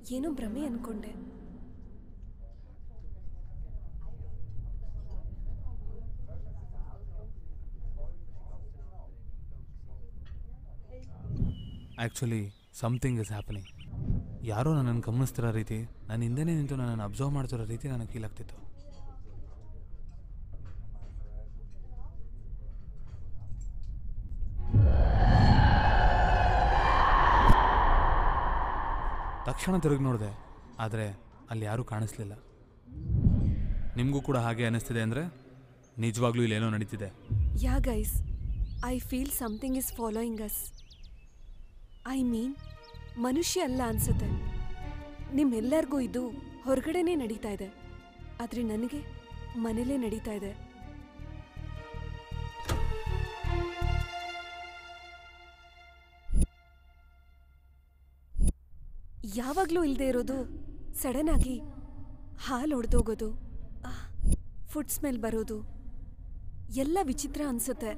ಏನೋ ಭ್ರಮೆ ಅನ್ಕೊಂಡೆ ಆ್ಯಕ್ಚುಲಿ ಸಮಥಿಂಗ್ ಇಸ್ ಹ್ಯಾಪನಿಂಗ್ ಯಾರೋ ನನ್ನನ್ನು ಗಮನಿಸ್ತಿರೋ ರೀತಿ ನನ್ನ ಹಿಂದೆನೇ ನಿಂತು ನನ್ನನ್ನು ಅಬ್ಸರ್ವ್ ಮಾಡ್ತಿರೋ ರೀತಿ ನನಗೆ ಫೀಲ್ ಆಗ್ತಿತ್ತು ತಕ್ಷಣ ತಿರುಗಿ ನೋಡಿದೆ ಆದರೆ ಅಲ್ಲಿ ಯಾರೂ ಕಾಣಿಸ್ಲಿಲ್ಲ ನಿಮಗೂ ಕೂಡ ಹಾಗೆ ಅನ್ನಿಸ್ತಿದೆ ಅಂದರೆ ನಿಜವಾಗ್ಲೂ ಇಲ್ಲೇನೋ ನಡೀತಿದೆ yeah guys I feel something is following us I mean ಮನುಷ್ಯ ಅಲ್ಲ ಅನ್ಸುತ್ತೆ ನಿಮ್ಮೆಲ್ಲರಿಗೂ ಇದು ಹೊರಗಡೆನೇ ನಡೀತಾ ಇದೆ ಆದರೆ ನನಗೆ ಮನೇಲೇ ನಡೀತಾ ಇದೆ ಯಾವಾಗಲೂ ಇಲ್ಲದೆ ಇರೋದು ಸಡನ್ ಆಗಿ ಹಾಲು ಒಡೆದೋಗೋದು ಫುಡ್ ಸ್ಮೆಲ್ ಬರೋದು ಎಲ್ಲ ವಿಚಿತ್ರ ಅನ್ಸುತ್ತೆ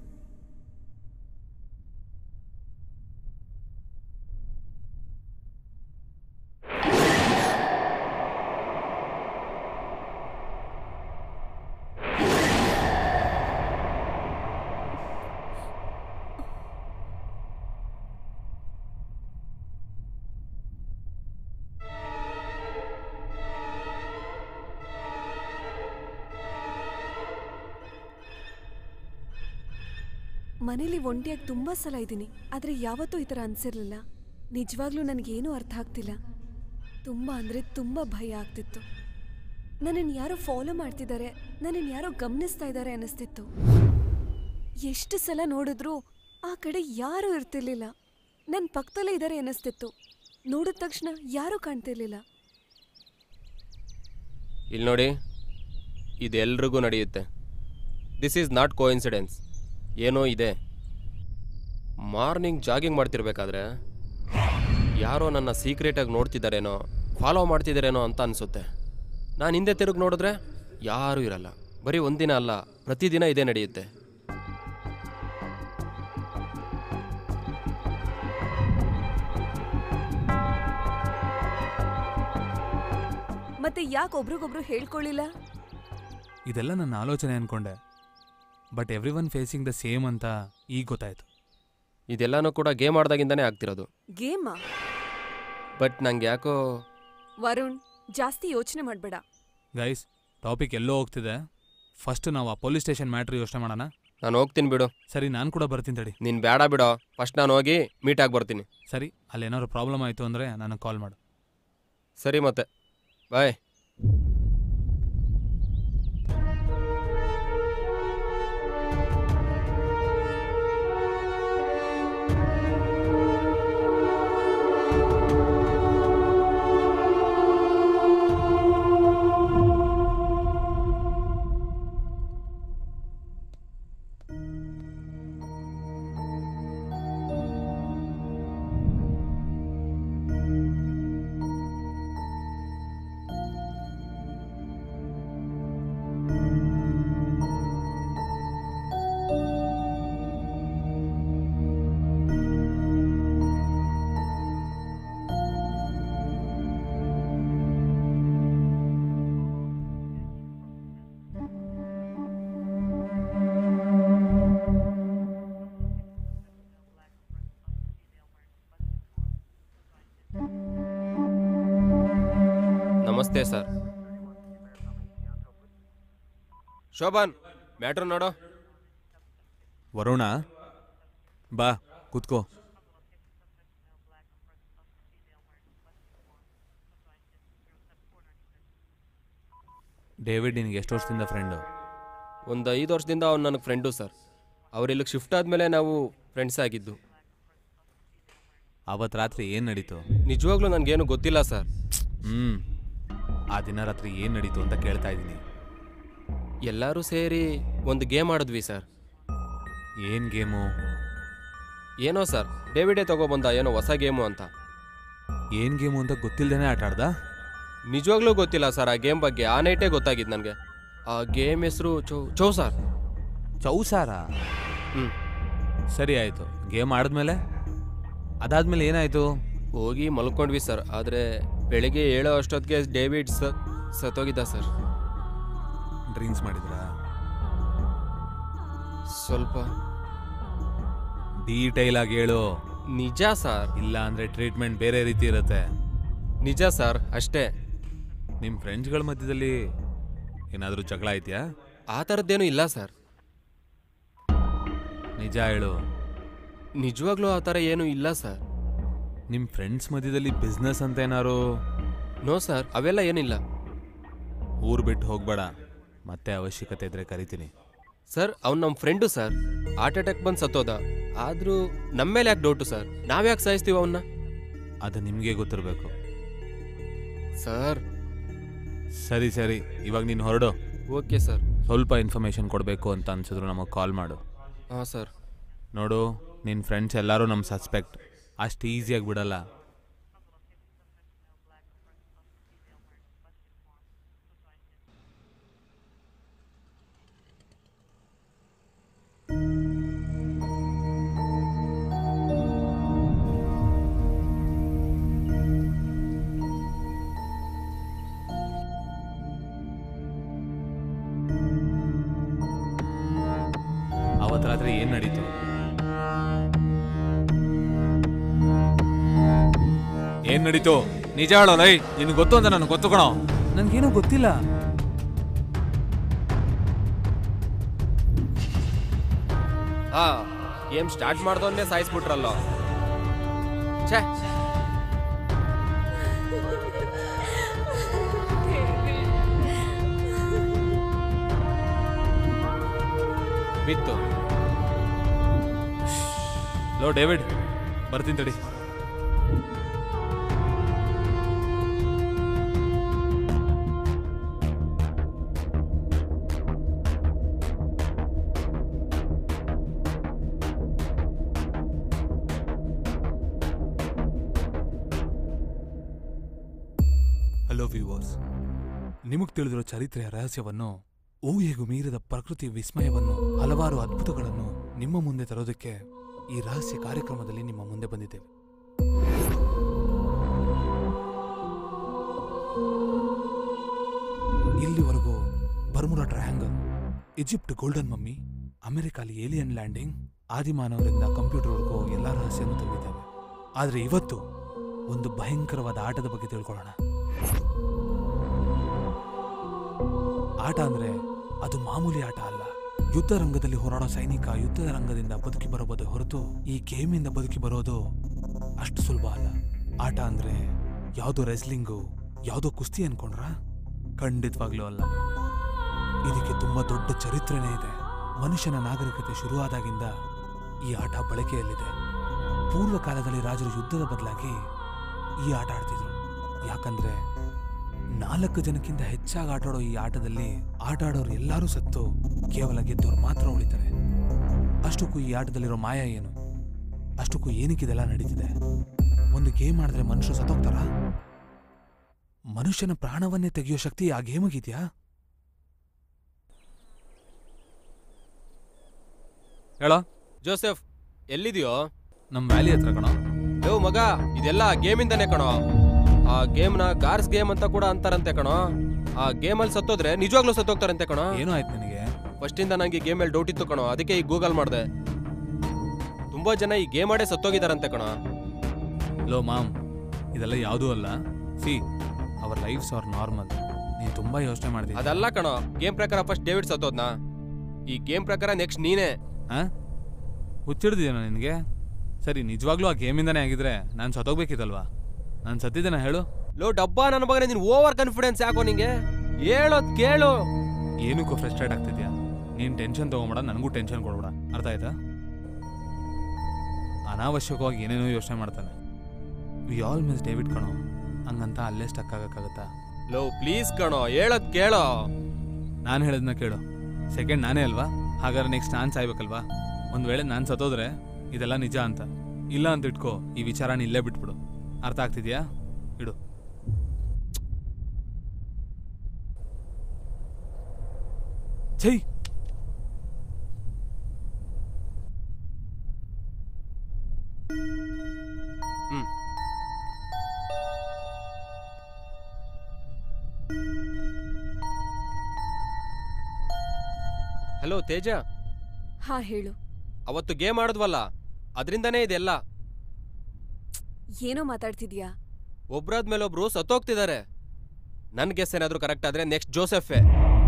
ಮನೇಲಿ ಒಂಟಿಯಾಗಿ ತುಂಬಾ ಸಲ ಇದ್ದೀನಿ ಆದರೆ ಯಾವತ್ತೂ ಈ ಥರ ಅನ್ಸಿರ್ಲಿಲ್ಲ ನಿಜವಾಗ್ಲೂ ನನಗೇನೂ ಅರ್ಥ ಆಗ್ತಿಲ್ಲ ತುಂಬ ಅಂದರೆ ತುಂಬ ಭಯ ಆಗ್ತಿತ್ತು ನನ್ನನ್ನು ಯಾರೋ ಫಾಲೋ ಮಾಡ್ತಿದ್ದಾರೆ ನನ್ನನ್ನು ಯಾರೋ ಗಮನಿಸ್ತಾ ಇದ್ದಾರೆ ಅನ್ನಿಸ್ತಿತ್ತು ಎಷ್ಟು ಸಲ ನೋಡಿದ್ರೂ ಆ ಕಡೆ ಯಾರೂ ಇರ್ತಿರ್ಲಿಲ್ಲ ನನ್ನ ಪಕ್ಕದಲ್ಲೇ ಇದ್ದಾರೆ ಅನ್ನಿಸ್ತಿತ್ತು ನೋಡಿದ ತಕ್ಷಣ ಯಾರೂ ಕಾಣ್ತಿರ್ಲಿಲ್ಲ ಇಲ್ಲಿ ನೋಡಿ ಇದೆಲ್ರಿಗೂ ನಡೆಯುತ್ತೆ ದಿಸ್ ಈಸ್ ನಾಟ್ ಕೋಇನ್ಸಿಡೆನ್ಸ್ ಏನೋ ಇದೆ ಮಾರ್ನಿಂಗ್ ಜಾಗಿಂಗ್ ಮಾಡ್ತಿರ್ಬೇಕಾದ್ರೆ ಯಾರೋ ನನ್ನ ಸೀಕ್ರೆಟಾಗಿ ನೋಡ್ತಿದ್ದಾರೇನೋ ಫಾಲೋ ಮಾಡ್ತಿದ್ದಾರೇನೋ ಅಂತ ಅನಿಸುತ್ತೆ ನಾನು ಹಿಂದೆ ತಿರುಗಿ ನೋಡಿದ್ರೆ ಯಾರೂ ಇರಲ್ಲ ಬರೀ ಒಂದಿನ ಅಲ್ಲ ಪ್ರತಿದಿನ ಇದೇ ನಡೆಯುತ್ತೆ ಮತ್ತೆ ಯಾಕೆ ಒಬ್ರಿಗೊಬ್ರು ಹೇಳ್ಕೊಳ್ಳಿಲ್ಲ ಇದೆಲ್ಲ ನನ್ನ ಆಲೋಚನೆ ಅಂದ್ಕೊಂಡೆ but everyone facing the same ಅಂತ ಈಗ ಗೊತ್ತಾಯ್ತು ಇದೆಲ್ಲನೂ ಕೂಡ ಗೇಮ್ ಆಡ್ದಾಗಿಂದನೇ ಆಗ್ತಿರೋದು ಗೇಮಾ ಬಟ್ ನಂಗೆ ಯಾಕೋ ವರುಣ್ ಜಾಸ್ತಿ ಯೋಚನೆ ಮಾಡಬೇಡ ಗೈಸ್ ಟಾಪಿಕ್ ಎಲ್ಲೋ ಹೋಗ್ತಿದೆ ಫಸ್ಟ್ ನಾವು ಆ ಪೊಲೀಸ್ ಸ್ಟೇಷನ್ ಮ್ಯಾಟ್ರ್ ಯೋಚನೆ ಮಾಡೋಣ ನಾನು ಹೋಗ್ತೀನಿ ಬಿಡು ಸರಿ ನಾನು ಕೂಡ ಬರ್ತೀನಿ ತಡಿ ನೀನು ಬೇಡ ಬಿಡೋ ಫಸ್ಟ್ ನಾನು ಹೋಗಿ ಮೀಟ್ ಆಗಿ ಬರ್ತೀನಿ ಸರಿ ಅಲ್ಲಿ ಏನಾದ್ರು ಪ್ರಾಬ್ಲಮ್ ಆಯಿತು ಅಂದರೆ ನನಗೆ ಕಾಲ್ ಮಾಡು ಸರಿ ಮತ್ತೆ ಬಾಯ್ ನಮಸ್ತೆ ಸರ್ ಶೋಭಾನ್ ಮ್ಯಾಟ್ರ್ ನೋಡೋ ವರುಣ ಬಾ ಕೂತ್ಕೋ ಡೇವಿಡ್ ನಿನಗೆ ಎಷ್ಟು ವರ್ಷದಿಂದ ಫ್ರೆಂಡು ಒಂದು ಐದು ವರ್ಷದಿಂದ ಅವ್ನು ನನಗೆ ಫ್ರೆಂಡು ಸರ್ ಅವ್ರು ಇಲ್ಲಿಗೆ ಶಿಫ್ಟ್ ಆದಮೇಲೆ ನಾವು ಫ್ರೆಂಡ್ಸ್ ಆಗಿದ್ದು ಅವತ್ತು ರಾತ್ರಿ ಏನು ನಡೀತು ನಿಜವಾಗ್ಲೂ ನನಗೇನು ಗೊತ್ತಿಲ್ಲ ಸರ್ ಹ್ಞೂ ಆ ದಿನ ರಾತ್ರಿ ಏನು ನಡೀತು ಅಂತ ಕೇಳ್ತಾ ಇದ್ದೀನಿ ಎಲ್ಲರೂ ಸೇರಿ ಒಂದು ಗೇಮ್ ಆಡಿದ್ವಿ ಸರ್ ಏನು ಗೇಮು ಏನೋ ಸರ್ ಡೇವಿಡೇ ತಗೊಬಂದ ಏನೋ ಹೊಸ ಗೇಮು ಅಂತ ಏನು ಗೇಮು ಅಂತ ಗೊತ್ತಿಲ್ಲದೇ ಆಟ ಆಡ್ದ ನಿಜವಾಗ್ಲೂ ಗೊತ್ತಿಲ್ಲ ಸರ್ ಆ ಗೇಮ್ ಬಗ್ಗೆ ಆ ನೈಟೇ ಗೊತ್ತಾಗಿದ್ದು ನನಗೆ ಆ ಗೇಮ್ ಹೆಸರು ಚೌ ಚೌ ಸರ್ ಚೌಸಾರ ಹ್ಞೂ ಸರಿ ಆಯಿತು ಗೇಮ್ ಆಡಿದ್ಮೇಲೆ ಅದಾದ್ಮೇಲೆ ಏನಾಯಿತು ಹೋಗಿ ಮಲ್ಕೊಂಡ್ವಿ ಸರ್ ಆದರೆ ಬೆಳಿಗ್ಗೆ ಏಳೋ ಅಷ್ಟೊತ್ತಿಗೆ ಡೇವಿಡ್ ಸ ಸತ್ತೋಗಿದ್ದ ಸರ್ ಡ್ರಿಂಕ್ಸ್ ಮಾಡಿದ್ರಾ ಸ್ವಲ್ಪ ಡೀಟೈಲ್ ಆಗಿ ಹೇಳು ನಿಜ ಸರ್ ಇಲ್ಲ ಅಂದ್ರೆ ಟ್ರೀಟ್ಮೆಂಟ್ ಬೇರೆ ರೀತಿ ಇರುತ್ತೆ ನಿಜ ಸರ್ ಅಷ್ಟೇ ನಿಮ್ಮ ಫ್ರೆಂಡ್ಸ್ಗಳ ಮಧ್ಯದಲ್ಲಿ ಏನಾದರೂ ಜಗಳ ಐತ್ಯಾ ಆ ಥರದ್ದೇನೂ ಇಲ್ಲ ಸರ್ ನಿಜ ಹೇಳು ನಿಜವಾಗ್ಲೂ ಆ ಥರ ಏನೂ ಇಲ್ಲ ಸರ್ ನಿಮ್ಮ ಫ್ರೆಂಡ್ಸ್ ಮಧ್ಯದಲ್ಲಿ ಬಿಸ್ನೆಸ್ ಅಂತ ಏನಾರು ನೋ ಸರ್ ಅವೆಲ್ಲ ಏನಿಲ್ಲ ಊರು ಬಿಟ್ಟು ಹೋಗ್ಬೇಡ ಮತ್ತೆ ಅವಶ್ಯಕತೆ ಇದ್ರೆ ಕರಿತೀನಿ ಸರ್ ಅವ್ನು ನಮ್ಮ ಫ್ರೆಂಡು ಸರ್ ಹಾರ್ಟ್ ಅಟ್ಯಾಕ್ ಬಂದು ಸತ್ತೋದ ಆದರೂ ನಮ್ಮ ಮೇಲೆ ಯಾಕೆ ಡೌಟು ಸರ್ ನಾವ್ಯಾಕೆ ಸಾಯಿಸ್ತೀವಿ ಅವನ್ನ ಅದು ನಿಮಗೆ ಗೊತ್ತಿರಬೇಕು ಸರ್ ಸರಿ ಸರಿ ಇವಾಗ ನೀನು ಹೊರಡು ಓಕೆ ಸರ್ ಸ್ವಲ್ಪ ಇನ್ಫಾರ್ಮೇಷನ್ ಕೊಡಬೇಕು ಅಂತ ಅನ್ಸಿದ್ರು ನಮಗೆ ಕಾಲ್ ಮಾಡು ಹಾಂ ಸರ್ ನೋಡು ನಿನ್ನ ಫ್ರೆಂಡ್ಸ್ ಎಲ್ಲರೂ ನಮ್ಮ ಸಸ್ಪೆಕ್ಟ್ ಅಷ್ಟು ಈಸಿಯಾಗಿ ಬಿಡಲ್ಲ ಅವತ್ತು ರಾತ್ರಿ ಏನು ನಡೀತು ಏನ್ ನಡೀತು ನಿಜ ಹೇಳೋ ಲೈ ನಿನ್ಗೆ ಗೊತ್ತು ಅಂತ ನನಗೆ ಗೊತ್ತು ಕಣೋ ನನ್ಗೇನು ಗೊತ್ತಿಲ್ಲ ಹಾಂ ಗೇಮ್ ಸ್ಟಾರ್ಟ್ ಮಾಡ್ದವನ್ನೇ ಸಾಯಿಸ್ಬಿಟ್ರಲ್ಲ ಛೇ ಬಿತ್ತು ಲೋ ಡೇವಿಡ್ ಬರ್ತೀನಿ ತಡಿ ಹಲೋ ವ್ಯೂವರ್ಸ್ ನಿಮಗೆ ತಿಳಿದಿರೋ ಚರಿತ್ರೆಯ ರಹಸ್ಯವನ್ನು ಊಹೆಗೂ ಮೀರಿದ ಪ್ರಕೃತಿ ವಿಸ್ಮಯವನ್ನು ಹಲವಾರು ಅದ್ಭುತಗಳನ್ನು ನಿಮ್ಮ ಮುಂದೆ ತರೋದಕ್ಕೆ ಈ ರಹಸ್ಯ ಕಾರ್ಯಕ್ರಮದಲ್ಲಿ ನಿಮ್ಮ ಮುಂದೆ ಬಂದಿದ್ದೇವೆ ಇಲ್ಲಿವರೆಗೂ Bermuda triangle Egypt golden mummy ಅಮೆರಿಕಾಲಿ ಏಲಿಯನ್ ಲ್ಯಾಂಡಿಂಗ್ ಆದಿಮಾನವರಿಂದ ಕಂಪ್ಯೂಟರ್ವರೆಗೂ ಎಲ್ಲ ರಹಸ್ಯವನ್ನು ತಿಳಿದಿದ್ದೇವೆ ಆದರೆ ಇವತ್ತು ಒಂದು ಭಯಂಕರವಾದ ಆಟದ ಬಗ್ಗೆ ತಿಳ್ಕೊಳ್ಳೋಣ ಆಟ ಅಂದ್ರೆ ಅದು ಮಾಮೂಲಿ ಆಟ ಅಲ್ಲ ಯುದ್ಧ ರಂಗದಲ್ಲಿ ಹೋರಾಡೋ ಸೈನಿಕ ಯುದ್ಧದ ರಂಗದಿಂದ ಬದುಕಿ ಬರಬಹುದು ಹೊರತು ಈ ಗೇಮಿಂದ ಬದುಕಿ ಬರೋದು ಅಷ್ಟು ಸುಲಭ ಅಲ್ಲ ಆಟ ಅಂದ್ರೆ ಯಾವುದೋ ರೆಸ್ಲಿಂಗು ಯಾವುದೋ ಕುಸ್ತಿ ಅನ್ಕೊಂಡ್ರ ಖಂಡಿತವಾಗ್ಲೂ ಅಲ್ಲ ಇದಕ್ಕೆ ತುಂಬಾ ದೊಡ್ಡ ಚರಿತ್ರೆನೇ ಇದೆ ಮನುಷ್ಯನ ನಾಗರಿಕತೆ ಶುರುವಾದಾಗಿಂದ ಈ ಆಟ ಬಳಕೆಯಲ್ಲಿದೆ ಪೂರ್ವ ಕಾಲದಲ್ಲಿ ರಾಜರು ಯುದ್ಧದ ಬದಲಾಗಿ ಈ ಆಟ ಆಡ್ತಿದ್ರು ಯಾಕಂದ್ರೆ ನಾಲ್ಕು ಜನಕ್ಕಿಂತ ಹೆಚ್ಚಾಗಿ ಆಟಾಡೋ ಈ ಆಟದಲ್ಲಿ ಆಟ ಆಡೋರು ಎಲ್ಲರೂ ಸತ್ತು ಕೇವಲ ಗೆದ್ದವ್ರು ಮಾತ್ರ ಉಳಿತಾರೆ ಅಷ್ಟಕ್ಕೂ ಈ ಆಟದಲ್ಲಿರೋ ಮಾಯ ಏನು ಅಷ್ಟಕ್ಕೂ ಏನಕ್ಕೆ ಇದೆಲ್ಲ ನಡೀತಿದೆ ಒಂದು ಗೇಮ್ ಆಡಿದ್ರೆ ಮನುಷ್ಯರು ಸತ್ತೋಗ್ತಾರ ಮನುಷ್ಯನ ಪ್ರಾಣವನ್ನೇ ತೆಗೆಯೋ ಶಕ್ತಿ ಆ ಗೇಮಿಗಿದ್ಯಾ ಹೇಳೋ ಜೋಸೆಫ್ ಎಲ್ಲಿದೆಯೋ ನಮ್ಮ ವ್ಯಾಲಿ ಹತ್ರ ಕಣೋ ಯೋ ಮಗ ಇದೆಲ್ಲ ಗೇಮಿಂದಾನೆ ಕಣೋ ಆ ಗೇಮ್ನ ಗಾರ್ಸ್ ಗೇಮ್ ಅಂತ ಕೂಡ ಅಂತಾರಂತೆ ಕಣೋ ಆ ಗೇಮಲ್ಲಿ ಸತ್ತೋದ್ರೆ ನಿಜವಾಗ್ಲೂ ಸತ್ತೋಗ್ತಾರಂತೆ ಕಣೋ ಏನೋ ಆಯ್ತು ನಿನಗೆ ಫಸ್ಟಿಂದ ನಂಗೆ ಗೇಮ್ ಮೇಲೆ ಡೌಟ್ ಇತ್ತು ಕಣೋ ಅದಕ್ಕೆ ಈಗ ಗೂಗಲ್ ಮಾಡಿದೆ ತುಂಬಾ ಜನ ಈ ಗೇಮ್ ಆಡೇ ಸತ್ತೋಗಿದಾರಂತೆ ಕಣೋ ಲೋ ಮಾಮ್ ಇದೆಲ್ಲ ಯಾವುದೂ ಅಲ್ಲ see our lifes are normal ನೀನು ತುಂಬಾ ಯೋಚನೆ ಮಾಡ್ತೀನಿ ಅದಲ್ಲ ಕಣೋ ಗೇಮ್ ಪ್ರಕಾರ ಫಸ್ಟ್ ಡೇವಿಡ್ ಸತ್ತೋದ್ನಾ ಈ ಗೇಮ್ ಪ್ರಕಾರ ನೆಕ್ಸ್ಟ್ ನೀನೇ ಹಾ ಹುಚ್ಚಿಡ್ದಿದೇನೋ ನಿನಗೆ ಸರಿ ನಿಜವಾಗ್ಲೂ ಆ ಗೇಮಿಂದನೇ ಆಗಿದ್ರೆ ನಾನು ಸತ್ತೋಗ್ಬೇಕಿತ್ತಲ್ವಾ ನಾನು ಸತ್ತಿದ್ದೇನ ಹೇಳು ಲೋ ಡಬ್ಬಾ ನನ್ನ ಮಗನೇ ನೀನು ಓವರ್ ಕಾನ್ಫಿಡೆನ್ಸ್ ಯಾಕೋ ನಿಂಗೆ ಹೇಳೋದ್ ಕೇಳು ಏನಕ್ಕೂ ಫ್ರಸ್ಟ್ರೇಟ್ ಆಗ್ತಿದ್ಯಾ ನೀನು ಟೆನ್ಷನ್ ತೊಗೊಂಬೇಡ ನನಗೂ ಟೆನ್ಷನ್ ಕೊಡ್ಬೇಡ ಅರ್ಥ ಆಯ್ತಾ ಅನಾವಶ್ಯಕವಾಗಿ ಏನೇನೋ ಯೋಚನೆ ಮಾಡ್ತಾನೆ ವಿ ಆಲ್ ಮಿಸ್ ಡೇವಿಡ್ ಕಣೋ ಹಂಗಂತ ಅಲ್ಲೇ ಸ್ಟಕ್ ಆಗಕ್ಕಾಗತ್ತಾ ಲೋ ಪ್ಲೀಸ್ ಕಣೋ ಹೇಳೋದ್ ಕೇಳೋ ನಾನು ಹೇಳೋದನ್ನ ಕೇಳು ಸೆಕೆಂಡ್ ನಾನೇ ಅಲ್ವಾ ಹಾಗಾದ್ರೆ ನೆಕ್ಸ್ಟ್ ನಾನು ಸಾಯ್ಬೇಕಲ್ವಾ ಒಂದು ವೇಳೆ ನಾನು ಸತ್ತೋದ್ರೆ ಇದೆಲ್ಲ ನಿಜ ಅಂತ ಇಲ್ಲ ಅಂತ ಇಟ್ಕೋ ಈ ವಿಚಾರನ ಇಲ್ಲೇ ಬಿಟ್ಬಿಡು ಅರ್ಥ ಆಗ್ತಿದ್ಯಾ ಇಡು ಛೈ ಹ್ಮ್ ಹಲೋ ತೇಜ ಹಾ ಹೇಳು ಅವತ್ತು ಗೇಮ್ ಆಡಿದ್ವಲ್ಲ ಅದರಿಂದನೇ ಇದೆಲ್ಲ ಏನೋ ಮಾತಾಡ್ತಿದ್ಯಾ ಒಬ್ರಾದ್ಮೇಲೆ ಒಬ್ರು ಸತ್ತೋಗ್ತಿದ್ದಾರೆ ನನ್ನ ಗೆಸ್ ಏನಾದರೂ ಕರೆಕ್ಟ್ ಆದ್ರೆ ನೆಕ್ಸ್ಟ್ ಜೋಸೆಫೇ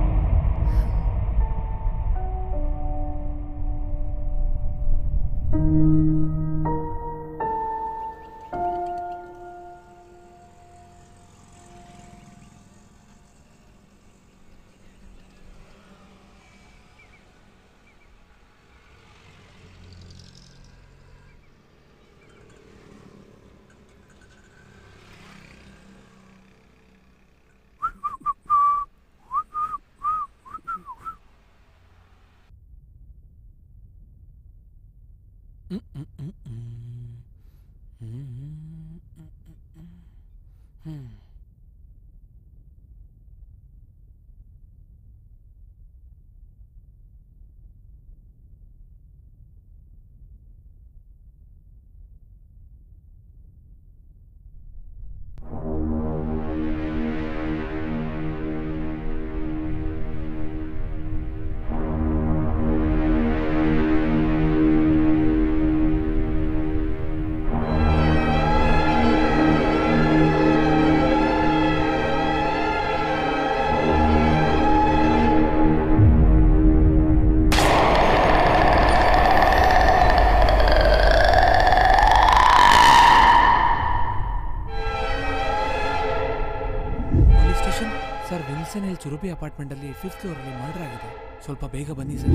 ಹ್ಮ್, ಹ್ಮ್, ಹ್ಮ್, ಹ್ಮ್. ಹ್ಮ್, ಹ್ಮ್, ಹ್ಮ್, ಹ್ಮ್, ಹ್ಮ್. Police station sir Wilson hill ಚುರುಬಿ ಅಪಾರ್ಟ್ಮೆಂಟಲ್ಲಿ ಫಿಫ್ತ್ ಫ್ಲೋರಲ್ಲಿ ಮರ್ಡರ್ ಆಗಿದೆ ಸ್ವಲ್ಪ ಬೇಗ ಬನ್ನಿ ಸರ್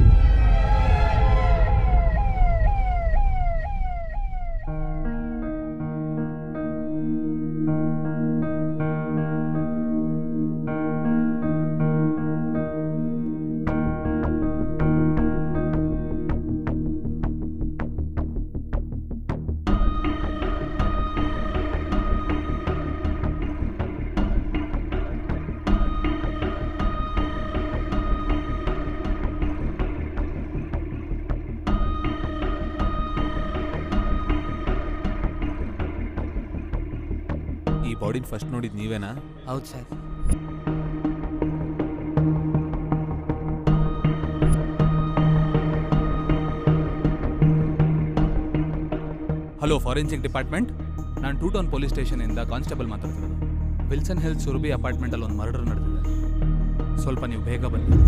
ಈ ಬಾಡಿನ ಫಸ್ಟ್ ನೋಡಿದ್ ನೀವೇನಾ ಹೌದು ಸರ್ ಹಲೋ ಫಾರೆನ್ಸಿಕ್ ಡಿಪಾರ್ಟ್ಮೆಂಟ್ ನಾನು ಟೂ ಟೌನ್ ಪೊಲೀಸ್ ಸ್ಟೇಷನಿಂದ ಕಾನ್ಸ್ಟೇಬಲ್ ಮಾತಾಡ್ತಿರೋದು ವಿಲ್ಸನ್ ಹಿಲ್ಸ್ ಸುರಭಿ ಅಪಾರ್ಟ್ಮೆಂಟಲ್ಲಿ ಒಂದು ಮರ್ಡರ್ ನಡೆದಿದೆ ಸ್ವಲ್ಪ ನೀವು ಬೇಗ ಬನ್ನಿ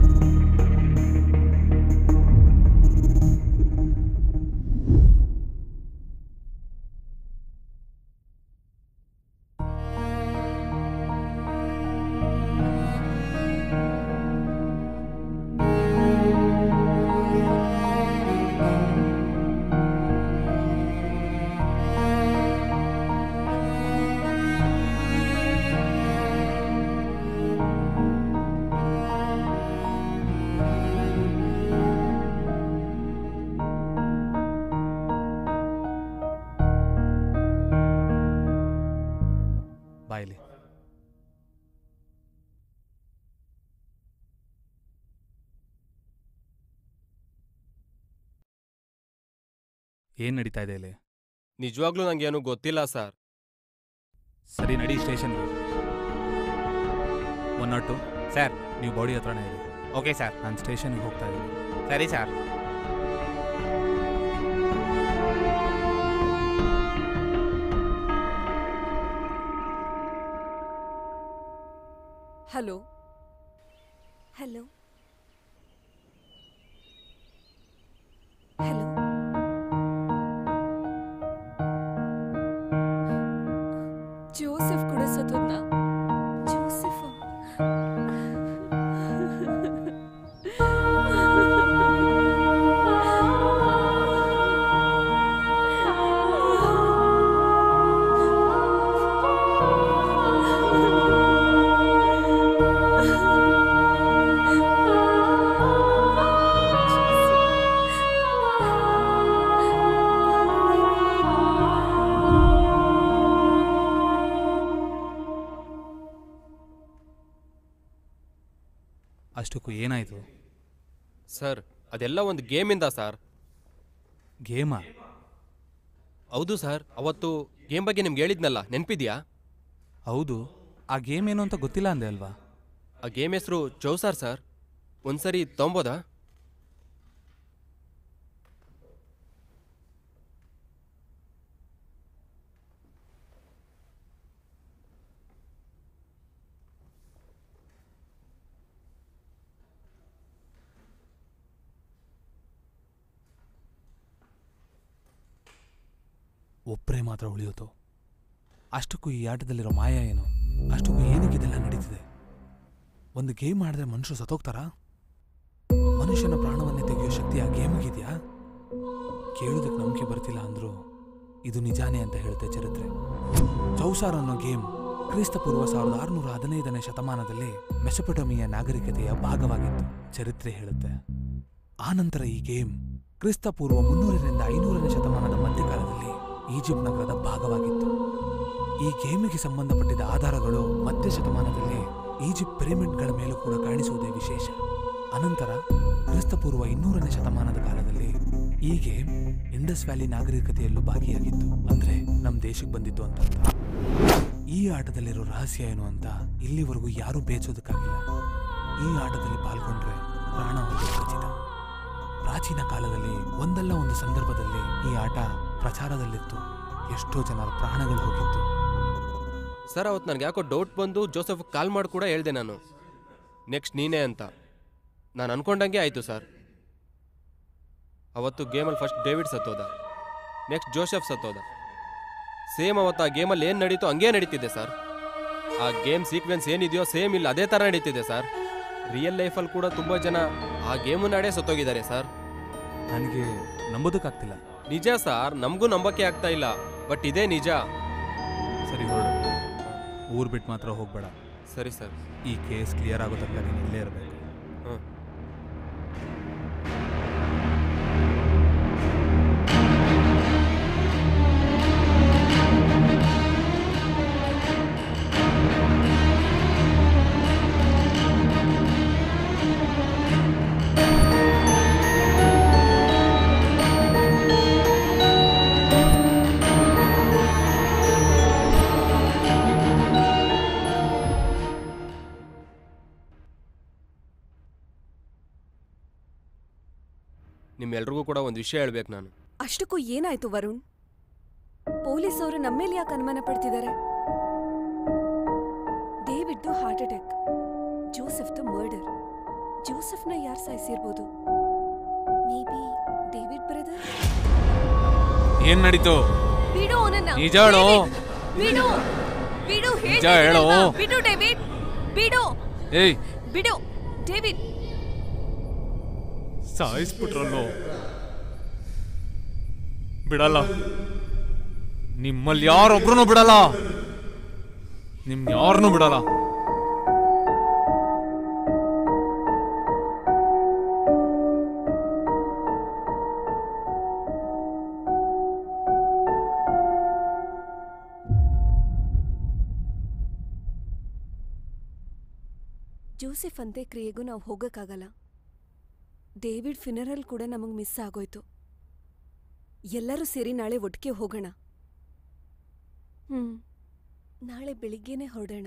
ಬಾಯ್ಲಿ ಏನ್ ನಡೀತಾ ಇದೆ ಇಲ್ಲಿ ನಿಜವಾಗ್ಲೂ ನಂಗೇನು ಗೊತ್ತಿಲ್ಲ ಸರ್ ಸರಿ ನಡಿ ಸ್ಟೇಷನ್ಗೆ ಒನ್ ನಾಟ್ ಟು ಸರ್ ನೀವು ಬಾಡಿ ಹತ್ರನೇ ಇದೆ ಓಕೆ ಸರ್ ನಾನು ಸ್ಟೇಷನ್ಗೆ ಹೋಗ್ತಾ ಇದ್ದೀನಿ ಸರಿ sir hello hello hello Joseph ಕೂಡ ಸತ್ತೋದ್ನ ಜೋಸೆಫ್ ಅಷ್ಟಕ್ಕೂ ಏನಾಯಿತು ಸರ್ ಅದೆಲ್ಲ ಒಂದು ಗೇಮಿಂದ ಸರ್ ಗೇಮಾ ಹೌದು ಸರ್ ಅವತ್ತು ಗೇಮ್ ಬಗ್ಗೆ ನಿಮ್ಗೆ ಹೇಳಿದ್ನಲ್ಲ ನೆನ್ಪಿದ್ಯಾ ಹೌದು ಆ ಗೇಮ್ ಏನು ಅಂತ ಗೊತ್ತಿಲ್ಲ ಅಂದೆ ಅಲ್ವಾ ಆ ಗೇಮ್ ಹೆಸರು ಚೌಸಾರ್ ಸರ್ ಒಂದ್ಸರಿ ತೊಂಬೋದಾ ಒಬ್ಬರೇ ಮಾತ್ರ ಉಳಿಯೋದು ಅಷ್ಟಕ್ಕೂ ಈ ಆಟದಲ್ಲಿರೋ ಮಾಯ ಏನು ಅಷ್ಟಕ್ಕೂ ಏನಕ್ಕೆ ಇದೆಲ್ಲ ನಡೀತಿದೆ ಒಂದು ಗೇಮ್ ಆಡಿದ್ರೆ ಮನುಷ್ಯರು ಸತ್ತೋಗ್ತಾರಾ ಮನುಷ್ಯನ ಪ್ರಾಣವನ್ನೇ ತೆಗೆಯೋ ಶಕ್ತಿ ಆ ಗೇಮ್ಗಿದೆಯಾ ಕೇಳೋದಕ್ಕೆ ನಂಬಿಕೆ ಬರ್ತಿಲ್ಲ ಅಂದ್ರೂ ಇದು ನಿಜಾನೇ ಅಂತ ಹೇಳುತ್ತೆ ಚರಿತ್ರೆ ಚೌಸಾರ್ ಅನ್ನೋ ಗೇಮ್ ಕ್ರಿಸ್ತಪೂರ್ವ ಸಾವಿರದ ಆರುನೂರ ಹದಿನೈದನೇ ಶತಮಾನದಲ್ಲಿ ಮೆಸೊಪೊಟಮಿಯ ನಾಗರಿಕತೆಯ ಭಾಗವಾಗಿತ್ತು ಚರಿತ್ರೆ ಹೇಳುತ್ತೆ ಆನಂತರ ಈ ಗೇಮ್ ಕ್ರಿಸ್ತಪೂರ್ವ ಮುನ್ನೂರರಿಂದ ಐನೂರನೇ ಶತಮಾನದ ಮಧ್ಯಕಾಲದಲ್ಲಿ ಈಜಿಪ್ಟ್ ನಗರದ ಭಾಗವಾಗಿತ್ತು ಈ ಗೇಮಿಗೆ ಸಂಬಂಧಪಟ್ಟಿದ ಆಧಾರಗಳು ಮಧ್ಯ ಶತಮಾನದಲ್ಲಿ ಈಜಿಪ್ಟ್ ಪಿರಮಿಡ್ಗಳ ಮೇಲೂ ಕೂಡ ಕಾಣಿಸುವುದೇ ವಿಶೇಷ ಅನಂತರ ಕ್ರಿಸ್ತಪೂರ್ವ ಇನ್ನೂರನೇ ಶತಮಾನದ ಕಾಲದಲ್ಲಿ ಈ ಗೇಮ್ ಇಂಡಸ್ ವ್ಯಾಲಿ ನಾಗರಿಕತೆಯಲ್ಲೂ ಭಾಗಿಯಾಗಿತ್ತು ಅಂದ್ರೆ ನಮ್ಮ ದೇಶಕ್ಕೆ ಬಂದಿತ್ತು ಅಂತ ಅರ್ಥ. ಈ ಆಟದಲ್ಲಿರೋ ರಹಸ್ಯ ಏನು ಅಂತ ಇಲ್ಲಿವರೆಗೂ ಯಾರೂ ಬೇಚೋದಕ್ಕಾಗಿಲ್ಲ ಈ ಆಟದಲ್ಲಿ ಪಾಲ್ಗೊಂಡ್ರೆ ಪ್ರಾಣ ಹೋಗೋದು ಖಚಿತ ಪ್ರಾಚೀನ ಕಾಲದಲ್ಲಿ ಒಂದಲ್ಲ ಒಂದು ಸಂದರ್ಭದಲ್ಲಿ ಈ ಆಟ ಪ್ರಚಾರದಲ್ಲಿತ್ತು ಎಷ್ಟೋ ಜನರ ಪ್ರಾಣಗಳು ಹೋಗಿತ್ತು ಸರ್ ಅವತ್ತು ನನಗೆ ಯಾಕೋ ಡೌಟ್ ಬಂದು ಜೋಸೆಫ್ ಕಾಲ್ ಮಾಡಿ ಕೂಡ ಹೇಳ್ದೆ ನಾನು ನೆಕ್ಸ್ಟ್ ನೀನೇ ಅಂತ ನಾನು ಅನ್ಕೊಂಡಂಗೆ ಆಯಿತು ಸರ್ ಅವತ್ತು ಗೇಮಲ್ಲಿ ಫಸ್ಟ್ ಡೇವಿಡ್ ಸತ್ತೋದ ನೆಕ್ಸ್ಟ್ ಜೋಸೆಫ್ ಸತ್ತೋದ ಸೇಮ್ ಅವತ್ತು ಆ ಗೇಮಲ್ಲಿ ಏನು ನಡೀತೋ ಹಂಗೆ ನಡೀತಿದೆ ಸರ್ ಆ ಗೇಮ್ ಸೀಕ್ವೆನ್ಸ್ ಏನಿದೆಯೋ ಸೇಮ್ ಇಲ್ಲ ಅದೇ ಥರ ನಡೀತಿದೆ ಸರ್ ರಿಯಲ್ ಲೈಫಲ್ಲಿ ಕೂಡ ತುಂಬ ಜನ ಆ ಗೇಮನ್ನಾಡೇ ಸತ್ತೋಗಿದ್ದಾರೆ ಸರ್ ನನಗೆ ನಂಬೋದಕ್ಕಾಗ್ತಿಲ್ಲ ನಿಜ ಸರ್ ನಮಗೂ ನಂಬಕ್ಕೆ ಆಗ್ತಾ ಇಲ್ಲ ಬಟ್ ಇದೇ ನಿಜ ಸರಿ ಹೊರಡು ಊರು ಬಿಟ್ಟು ಮಾತ್ರ ಹೋಗ್ಬೇಡ ಸರಿ ಸರ್ ಈ ಕೇಸ್ ಕ್ಲಿಯರ್ ಆಗೋ ತನಕ ನೀನು ಇಲ್ಲೇ ಇರಬೇಕು ಹ್ಞೂ ನಿಮ್ಮೆಲ್ರಿಗೂ ಕೂಡ ಒಂದು ವಿಷಯ ಹೇಳ್ಬೇಕು ನಾನು ಅಷ್ಟಕ್ಕೂ ಏನಾಯ್ತು ವರುಣ್ ಪೊಲೀಸ್ ಅವರು ನಮ್ಮೇಲೆ ಯಾಕೆ ಅನುಮಾನ ಪಡ್ತಿದ್ದಾರೆ ಡೇವಿಡ್ದು ಹಾರ್ಟ್ ಅಟ್ಯಾಕ್ ಜೋಸೆಫ್ದು ಮರ್ಡರ್ ಜೋಸೆಫ್ನ ಯಾರು ಸಾಯಿಸಿರ್ಬೋದು ಮೇ ಬಿ ಡೇವಿಡ್ ಬ್ರದರ್ ಏನ್ ನಡೀತು ಬಿಡು ಅವನನ್ನ ನಿಜ ಹೇಳು. ಡೇವಿಡ್, ಬಿಡು ಬಿಡು ನಿಜ ಹೇಳು. ಹೇಳ್ತಿದ್ದೀನಲ್ವಾ? ಬಿಡು ಡೇವಿಡ್ ಬಿಡು ಏಯ್ ಬಿಡು ಡೇವಿಡ್ ಸಾಯಿಸ್ಬಿಟ್ರಲ್ಲೋ ಬಿಡಲ್ಲ ನಿಮ್ಮಲ್ಲಿ ಯಾರೊಬ್ರು ಬಿಡಲ್ಲ ನಿಮ್ ಯಾರನ್ನೂ ಬಿಡಲ್ಲ ಜೋಸೆಫ್ ಅಂತ್ಯಕ್ರಿಯೆಗೂ ನಾವು ಹೋಗಕ್ಕಾಗಲ್ಲ ಡೇವಿಡ್ ಫಿನರಲ್ ಕೂಡ ನಮಗ್ ಮಿಸ್ ಆಗೋಯ್ತು ಎಲ್ಲರೂ ಸೇರಿ ನಾಳೆ ಒಟ್ಟಿಗೆ ಹೋಗೋಣ ಹ್ಮ್ ನಾಳೆ ಬೆಳಿಗ್ಗೆನೆ ಹೊರಡೋಣ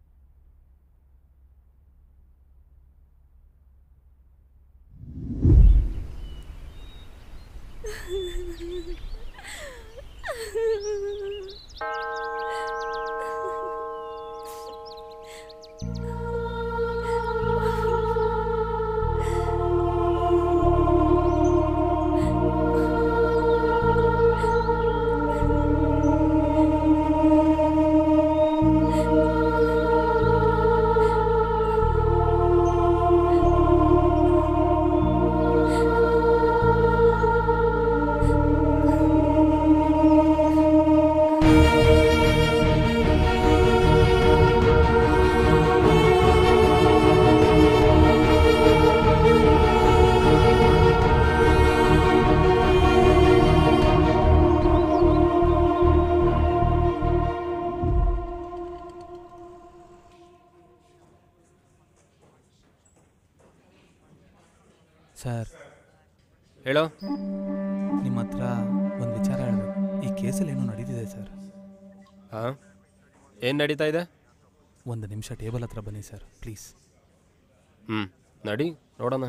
ಸರ್ ಹೇಳೋ ನಿಮ್ಮ ಹತ್ರ ಒಂದು ವಿಚಾರ ಹೇಳಬೇಕು ಈ ಕೇಸಲ್ಲಿ ಏನೋ ನಡೀತಿದೆ ಸರ್ ಹಾಂ ಏನು ನಡೀತಾ ಇದೆ ಒಂದು ನಿಮಿಷ ಟೇಬಲ್ ಹತ್ರ ಬನ್ನಿ ಸರ್ ಪ್ಲೀಸ್ ಹ್ಞೂ ನಡಿ ನೋಡೋಣ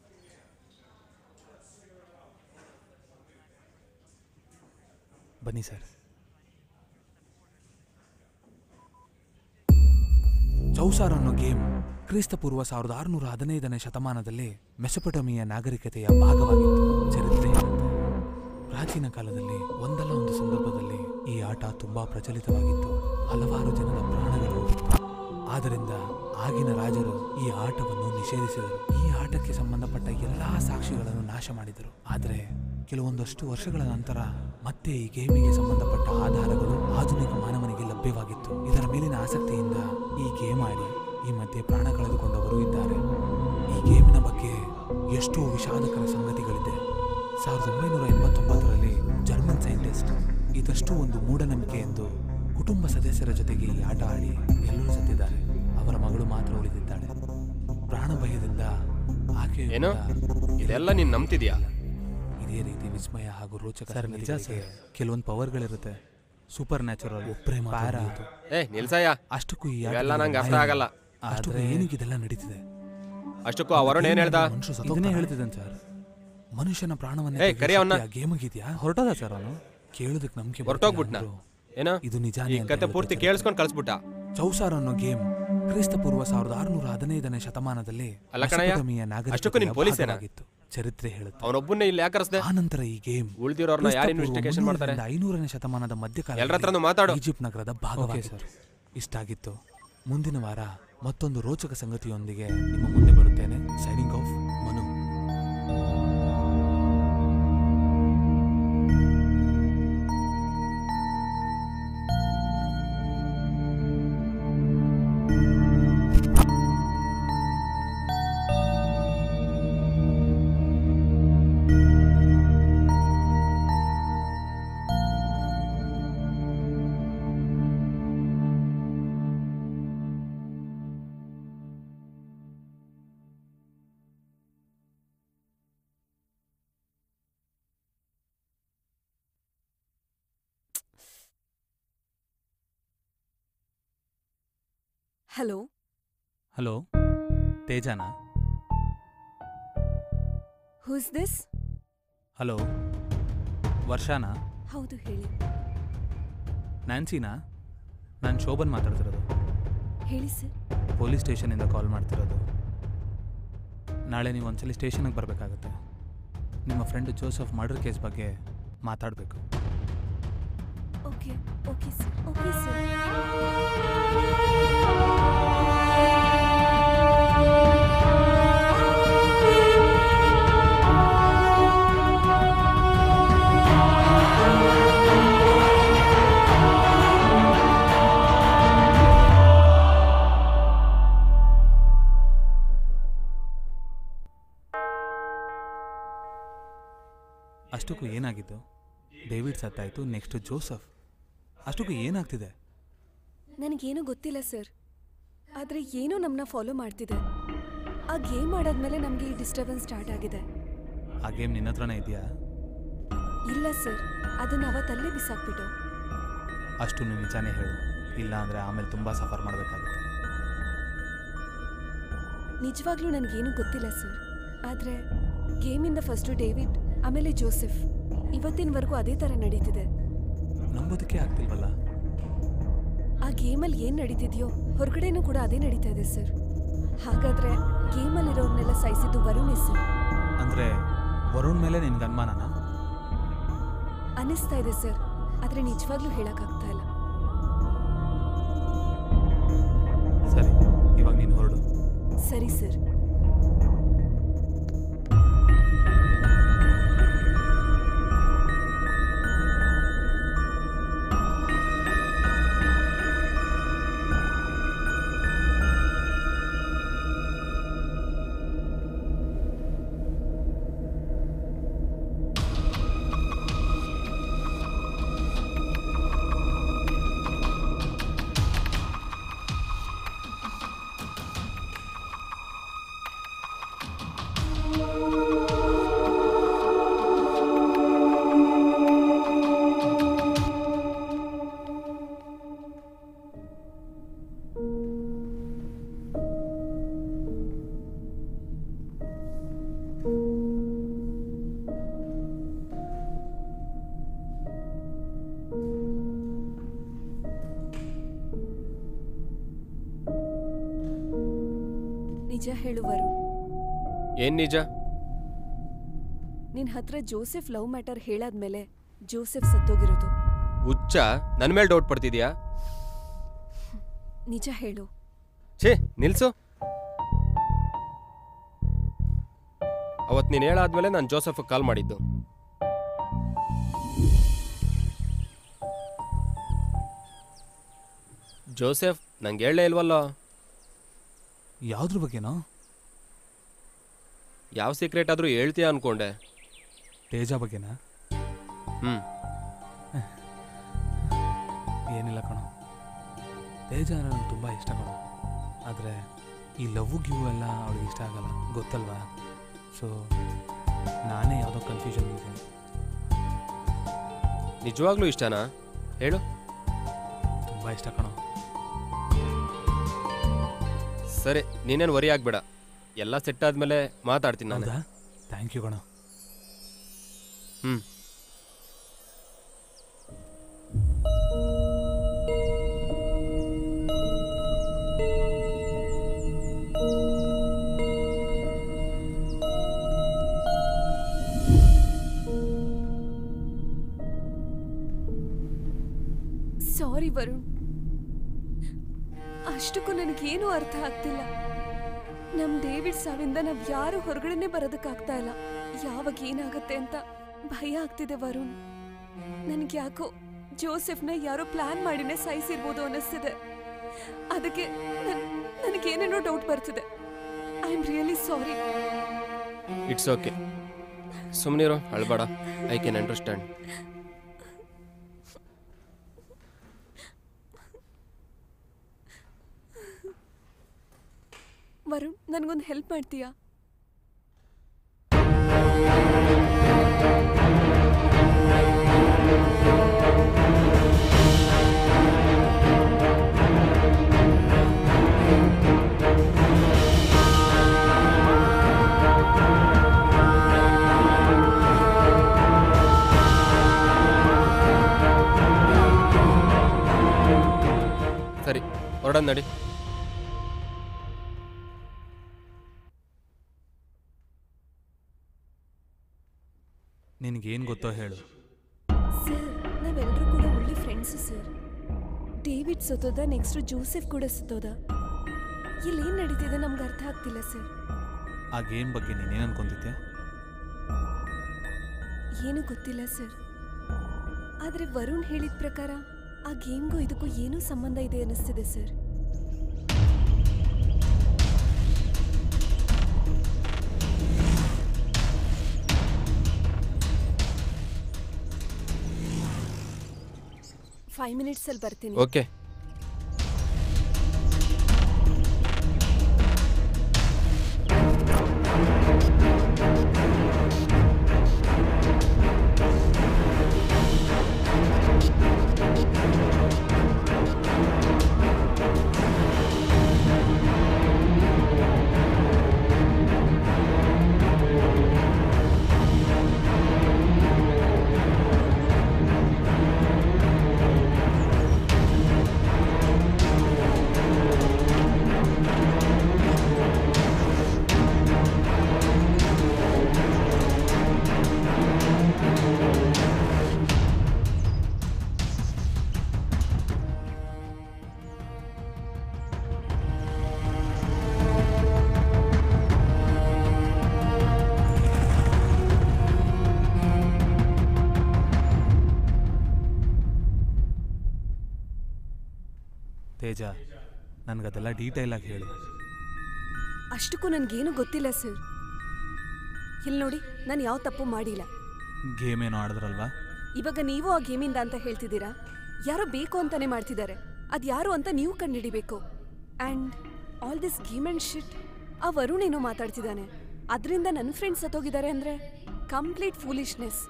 ಬನ್ನಿ ಸರ್ ಚೌಸಾರ್ ಅನ್ನೋ ಗೇಮ್ ಕ್ರಿಸ್ತಪೂರ್ವ ಸಾವಿರದ ಆರುನೂರ ಹದಿನೈದನೇ ಶತಮಾನದಲ್ಲಿ ಮೆಸೊಪೊಟಮಿಯ ನಾಗರಿಕತೆಯ ಭಾಗವಾಗಿತ್ತು ಚರಿತ್ರೆ ಹೇಳುತ್ತೆ. ಪ್ರಾಚೀನ ಕಾಲದಲ್ಲಿ ಒಂದಲ್ಲ ಒಂದು ಸಂದರ್ಭದಲ್ಲಿ ಈ ಆಟ ತುಂಬಾ ಪ್ರಚಲಿತವಾಗಿತ್ತು ಹಲವಾರು ಜನರ ಪ್ರಾಣಗಳು ಹೋಗಿತ್ತು ಆದ್ದರಿಂದ ಆಗಿನ ರಾಜರು ಈ ಆಟವನ್ನು ನಿಷೇಧಿಸಿದರು ಈ ಆಟಕ್ಕೆ ಸಂಬಂಧಪಟ್ಟ ಎಲ್ಲಾ ಸಾಕ್ಷಿಗಳನ್ನು ನಾಶ ಮಾಡಿದರು ಆದರೆ ಕೆಲವೊಂದಷ್ಟು ವರ್ಷಗಳ ನಂತರ ಮತ್ತೆ ಈ ಗೇಮಿಗೆ ಸಂಬಂಧಪಟ್ಟ ಆಧಾರಗಳು ಆಧುನಿಕ ಮಾನವನಿಗೆ ಲಭ್ಯವಾಗಿತ್ತು ಇದರ ಮೇಲಿನ ಆಸಕ್ತಿಯಿಂದ ಈ ಗೇಮ್ ಆಡಿ ಈ ಮಧ್ಯೆ ಪ್ರಾಣ ಕಳೆದುಕೊಂಡವರು ಇದ್ದಾರೆ ಈ ಗೇಮಿನ ಬಗ್ಗೆ ಎಷ್ಟೋ ವಿಷಾದಕರ ಸಂಗತಿಗಳಿದೆ ಸಾವಿರದ ಒಂಬೈನೂರ ಎಂಬತ್ತೊಂಬತ್ತರಲ್ಲಿ ಜರ್ಮನ್ ಸೈಂಟಿಸ್ಟ್ ಇದಷ್ಟು ಒಂದು ಮೂಢನಂಬಿಕೆ ಎಂದು ಕುಟುಂಬ ಸದಸ್ಯರ ಜೊತೆಗೆ ಈ ಆಟ ಆಡಿ ಎಲ್ಲರೂ ಸತ್ತಿದ್ದಾರೆ ಅವರ ಮಗಳು ಮಾತ್ರ ಉಳಿದಿದ್ದಾಳೆ ಪ್ರಾಣ ಭಯದಿಂದ ಆಕೆ ಏನು ಇದೆಲ್ಲ ನೀನು ನಂಬ್ತಿದ್ಯಾ ಇದೇ ರೀತಿ ವಿಸ್ಮಯ ಹಾಗೂ ರೋಚಕ ಸರ್ ನಿಜ ಸಂಗತಿಗಳಿಗೆ ಸರ್ ಕೆಲವೊಂದು ಪವರ್ಗಳಿರುತ್ತೆ ಸೂಪರ್ ನ್ಯಾಚುರಲ್ ಒಬ್ಬರೇ ಪ್ಯಾರಾ ಏ ನಿಲ್ಸಯ್ಯ ಅಷ್ಟಕ್ಕೂ ಈ ಇವೆಲ್ಲ ಆಟದಲ್ಲಿ ನಂಗೆ ಅರ್ಥ ನ್ಯಾಯ ಆಗಲ್ಲ. ಇಲ್ಲ. ಅಷ್ಟಕ್ಕೂ ಏನಕ್ಕೆ ಇದೆಲ್ಲ ನಡೀತಿದೆ ಅಷ್ಟಕ್ಕೂ ಆ ವರುಣ್ ಏನ್ ಹೇಳ್ದ ಮನುಷ್ಯರು ಇದನ್ನೇ ಸತ್ತೋಗ್ತಾರಾ? ಹೇಳ್ತಿದ್ದಾನೆ ಸರ್ ಮನುಷ್ಯನ ಪ್ರಾಣವನ್ನ ಏಯ್, ಕರಿ ಅವ್ನ. ಗೇಮಗಿದ್ಯಾ ಹೊರಟೋದ ಸರ್ ಅವನು ಕೇಳೋದಕ್ಕೆ ನಂಬಿಕೆ ಹೊರಟೋಗ್ಬಿಟ್ನ ಏನೋ ಇದು ನಿಜ ಈ ಕತೆ ಪೂರ್ತಿ ಕೇಳಿಸ್ಕೊಂಡು ಕಳಿಸ್ಬಿಟ್ಟ ಚೌಸಾರ್ ಅನ್ನೋ ಗೇಮ್ ಕ್ರಿಸ್ತ ಪೂರ್ವ ಸಾವಿರದ ಆರುನೂರ ಹದಿನೈದನೇ ಶತಮಾನದಲ್ಲಿ ಅಲ್ಲ ಕಣಯ್ಯ, ಮೆಸೊಪೊಟೇಮಿಯಾ ನಾಗರಿಕತೆಯ ಅಷ್ಟಕ್ಕೂ ನೀನ್ ಪೊಲೀಸೇನಾ? ಭಾಗವಾಗಿತ್ತು. ಚರಿತ್ರೆ ಹೇಳುತ್ತೆ ಅವನೊಬ್ಬನ್ನೇ ಇಲ್ಲಿ ಯಾಕೆ ಕರೆಸ್ದೆ ಆನಂತರ ಈ ಗೇಮ್ ಉಳ್ದಿರೋರ್ನ ಯಾರು ಇನ್ವೆಸ್ಟಿಗೇಷನ್ ಮಾಡ್ತಾರೆ ಐನೂರನೇ ಶತಮಾನದ ಮಧ್ಯಕಾಲ ಎಲ್ರ ಹತ್ರನೂ ಮಾತಾಡು. ಈಜಿಪ್ಟ್ ನಗರದ ಭಾಗವಾಗಿತ್ತು ಇಷ್ಟಾಗಿತ್ತು ಮುಂದಿನ ವಾರ ಮತ್ತೊಂದು ರೋಚಕ ಸಂಗತಿಯೊಂದಿಗೆ ನಿಮ್ಮ ಮುಂದೆ ಬರುತ್ತೇನೆ signing off Manu hello hello ತೇಜಾನಾ ಹೂಸ್ ದಿಸ್ ಹಲೋ ವರ್ಷಾನಾ ಹೌದು ಹೇಳಿ ನ್ಯಾನ್ಸಿನಾ ನಾನು ಶೋಭನ್ ಮಾತಾಡ್ತಿರೋದು ಹೇಳಿ ಸರ್ ಪೊಲೀಸ್ ಸ್ಟೇಷನಿಂದ ಕಾಲ್ ಮಾಡ್ತಿರೋದು ನಾಳೆ ನೀವು ಒಂದ್ಸಲಿ ಸ್ಟೇಷನ್ಗೆ ಬರಬೇಕಾಗುತ್ತೆ ನಿಮ್ಮ ಫ್ರೆಂಡ್ ಜೋಸಫ್ ಮರ್ಡರ್ ಕೇಸ್ ಬಗ್ಗೆ ಮಾತಾಡಬೇಕು okay okay sir okay sir ಅಷ್ಟಕ್ಕೂ ಏನಾಗಿದ್ದು ಡೇವಿಡ್ ಸತ್ತಾಯಿತು ನೆಕ್ಸ್ಟ್ ಜೋಸಫ್ ಅಷ್ಟಕ್ಕೂ ಏನಾಗ್ತಿದೆ ನನಗೇನು ಗೊತ್ತಿಲ್ಲ ಸರ್ ಆದರೆ ಏನೋ ನಮ್ಮನ್ನ ಫಾಲೋ ಮಾಡ್ತಿದೆ ಆ ಗೇಮ್ ಆಡಾದ್ಮೇಲೆ ನಮಗೆ ಈ ಡಿಸ್ಟರ್ಬೆನ್ಸ್ ಸ್ಟಾರ್ಟ್ ಆಗಿದೆ ಆ ಗೇಮ್ ನಿನ್ನ ಹತ್ರನೇ ಇದೆಯಾ ಇಲ್ಲ ಸರ್ ಅದನ್ನ ಅವತ್ತಲ್ಲೇ ಬಿಸಾಕ್ಬಿಟ್ಟು ಅಷ್ಟು ನೀವು ನಿಜಾನೇ ಹೇಳು ಇಲ್ಲ ಅಂದರೆ ಆಮೇಲೆ ತುಂಬ ಸಫರ್ ಮಾಡಬೇಕಾಗುತ್ತೆ ನಿಜವಾಗ್ಲೂ ನನಗೇನು ಗೊತ್ತಿಲ್ಲ ಸರ್ ಆದರೆ ಗೇಮಿಂದ ಫಸ್ಟು ಡೇವಿಡ್ ಆಮೇಲೆ ಜೋಸೆಫ್ ಇವತ್ತಿನವರೆಗೂ ಅದೇ ಥರ ನಡೀತಿದೆ ನಂಬೋದಕ್ಕೆ ಆಗ್ತಿಲ್ವಲ್ಲ ಆ ಗೇಮಲ್ಲಿ ಏನು ನಡೀತಿದೆಯೋ ಹೊರಗಡೆನೂ ಕೂಡ ಅದೇ ನಡೀತಾ ಇದೆ ಸರ್ ಹಾಗಾದ್ರೆ ಗೇಮಲ್ಲಿರೋರ್ನೆಲ್ಲ ಸಾಯಿಸಿದ್ದು ವರುಣೇ ಸರ್ ಅಂದರೆ ವರುಣ್ ಮೇಲೆ ನಿನ್ಗೆ ಅನುಮಾನನಾ ಅನ್ನಿಸ್ತಾ ಇದೆ ಸರ್ ಆದರೆ ನಿಜವಾಗ್ಲೂ ಹೇಳೋಕ್ಕಾಗ್ತಾ ಇಲ್ಲ ಸರಿ ಇವಾಗ ನೀನು ಹೊರಡು ಸರಿ ಸರ್ ನಿಜ ಹೇಳು ವರುಣ್ ಏನ್ ನಿಜ ನಿನ್ ಹತ್ರ ಜೋಸೆಫ್ ಲವ್ ಮ್ಯಾಟರ್ ಹೇಳಾದ್ಮೇಲೆ ಜೋಸೆಫ್ ಸತ್ತೋಗಿರೋದು ಹುಚ್ಚ ನನ್ನ ಮೇಲೆ ಡೌಟ್ ಪಡ್ತಿದ್ಯಾ ನಿಜ ಹೇಳು ಛೇ ನಿಲ್ಸು ಅವತ್ತು ನೀನು ಹೇಳಾದ್ಮೇಲೆ ನಾನು ಜೋಸಫ್ ಕಾಲ್ ಮಾಡಿದ್ದು ಜೋಸೆಫ್ ನಂಗೆ ಹೇಳಲೇ ಇಲ್ವಲ್ಲ ಯಾವ್ದ್ರ ಬಗ್ಗೆನೋ ಯಾವ ಸೀಕ್ರೆಟ್ ಆದರೂ ಹೇಳ್ತೀಯ ಅನ್ಕೊಂಡೆ ತೇಜ ಬಗ್ಗೆನಾ ಹ್ಞೂ ಏನಿಲ್ಲ ಕಣೋ ತೇಜ ನನಗೆ ತುಂಬ ಇಷ್ಟ ಕಣೋ ಆದರೆ ಈ ಲವ್ ಗಿವ್ ಎಲ್ಲ ಅವಳಿಗೆ ಇಷ್ಟ ಆಗಲ್ಲ ಗೊತ್ತಲ್ವಾ ಸೊ ನಾನೇ ಯಾವುದೋ ಕನ್ಫ್ಯೂಷನ್ ಇದ್ದೀನಿ ನಿಜವಾಗ್ಲೂ ಇಷ್ಟನಾ ಹೇಳು ತುಂಬ ಇಷ್ಟ ಕಣೋ ಸರಿ ನೀನೇನು ವರಿ ಆಗ್ಬೇಡ ಎಲ್ಲ ಸೆಟ್ ಆದ್ಮೇಲೆ ಮಾತಾಡ್ತೀನಿ ನಾನು ಹೌದಾ ಥ್ಯಾಂಕ್ ಯು ಕಣೋ ಹ್ಞೂ ಸಾರಿ ವರುಣ್ ಅಷ್ಟಕ್ಕೂ ನನಗೇನು ಅರ್ಥ ಆಗ್ತಿಲ್ಲ ನಮ್ ಡೇವಿಡ್ ಸಾವಿಂದ ನಾವ್ ಯಾರು ಹೊರಗಡೆನೆ ಬರೋದಕ್ಕಾಗ್ತಾ ಇಲ್ಲ ಯಾವಾಗ ಏನಾಗತ್ತೆ ಅಂತ ಭಯ ಆಗ್ತಿದೆ ವರುಣ್ ನನ್ಗೆ ಯಾಕೋ ಜೋಸೆಫ್ನ ಯಾರೋ ಪ್ಲಾನ್ ಮಾಡಿನೇ ಸಾಯಿಸಿರ್ಬೋದು ಅನ್ನಿಸ್ತಿದೆ ಅದಕ್ಕೆ ನನ್- ನನಗೇನೇನೋ ಡೌಟ್ ಬರ್ತಿದೆ I am really sorry it's okay ಸುಮ್ಮನಿರು ಅಳ್ಬೇಡ ಐ ಕ್ಯಾನ್ ಅಂಡರ್ಸ್ಟ್ಯಾಂಡ್ ವರುಣ್ ನನಗೊಂದು ಹೆಲ್ಪ್ ಮಾಡ್ತೀಯಾ ಸರಿ ಹೊರಡೋಣ ನಡಿ ನಿನಗೇನು ಗೊತ್ತೋ ಹೇಳು ಸರ್ ನಾವೆಲ್ಲರೂ ಕೂಡ ಒಳ್ಳೆ ಫ್ರೆಂಡ್ಸು ಸರ್ ಡೇವಿಡ್ ಸತ್ತೋದ ನೆಕ್ಸ್ಟ್ ಜೋಸೆಫ್ ಕೂಡ ಸತ್ತೋದ ಇಲ್ಲೇನು ನಡೀತಿದೆ ನಮ್ಗೆ ಅರ್ಥ ಆಗ್ತಿಲ್ಲ ಸರ್ ಆ ಗೇಮ್ ಬಗ್ಗೆ ನೀನೇನು ಅನ್ಕೊಂತಿದ್ಯಾ ಏನು ಗೊತ್ತಿಲ್ಲ ಸರ್ ಆದರೆ ವರುಣ್ ಹೇಳಿದ ಪ್ರಕಾರ ಆ ಗೇಮ್ಗೂ ಇದಕ್ಕೂ ಏನೂ ಸಂಬಂಧ ಇದೆ ಅನ್ನಿಸ್ತಿದೆ ಸರ್ ಫೈವ್ ಮಿನಿಟ್ಸಲ್ಲಿ ಬರ್ತೀನಿ ಓಕೆ ತೇಜ ನನಗದೆಲ್ಲ ಡೀಟೇಲಾಗಿ ಹೇಳು ಅಷ್ಟಕ್ಕೂ ನನಗೇನು ಗೊತ್ತಿಲ್ಲ ಸರ್ ಇಲ್ಲಿ ನೋಡಿ ನಾನು ಯಾವ ತಪ್ಪು ಮಾಡಿಲ್ಲ ಗೇಮ್ ಏನೋ ಆಡಿದ್ರಲ್ವಾ ಇವಾಗ ನೀವು ಆ ಗೇಮಿಂದ ಅಂತ ಹೇಳ್ತಿದ್ದೀರಾ ಯಾರೋ ಬೇಕು ಅಂತಾನೆ ಮಾಡ್ತಿದ್ದಾರೆ ಅದು ಯಾರು ಅಂತ ನೀವು ಕಂಡುಹಿಡಿಬೇಕು and all this game and shit ಆ ವರುಣ್ ಏನೋ ಮಾತಾಡ್ತಿದ್ದಾನೆ ಅದರಿಂದ ನನ್ನ ಫ್ರೆಂಡ್ಸ್ ಸತ್ತೋಗಿದ್ದಾರೆ ಅಂದರೆ ಕಂಪ್ಲೀಟ್ ಫೂಲಿಶ್ನೆಸ್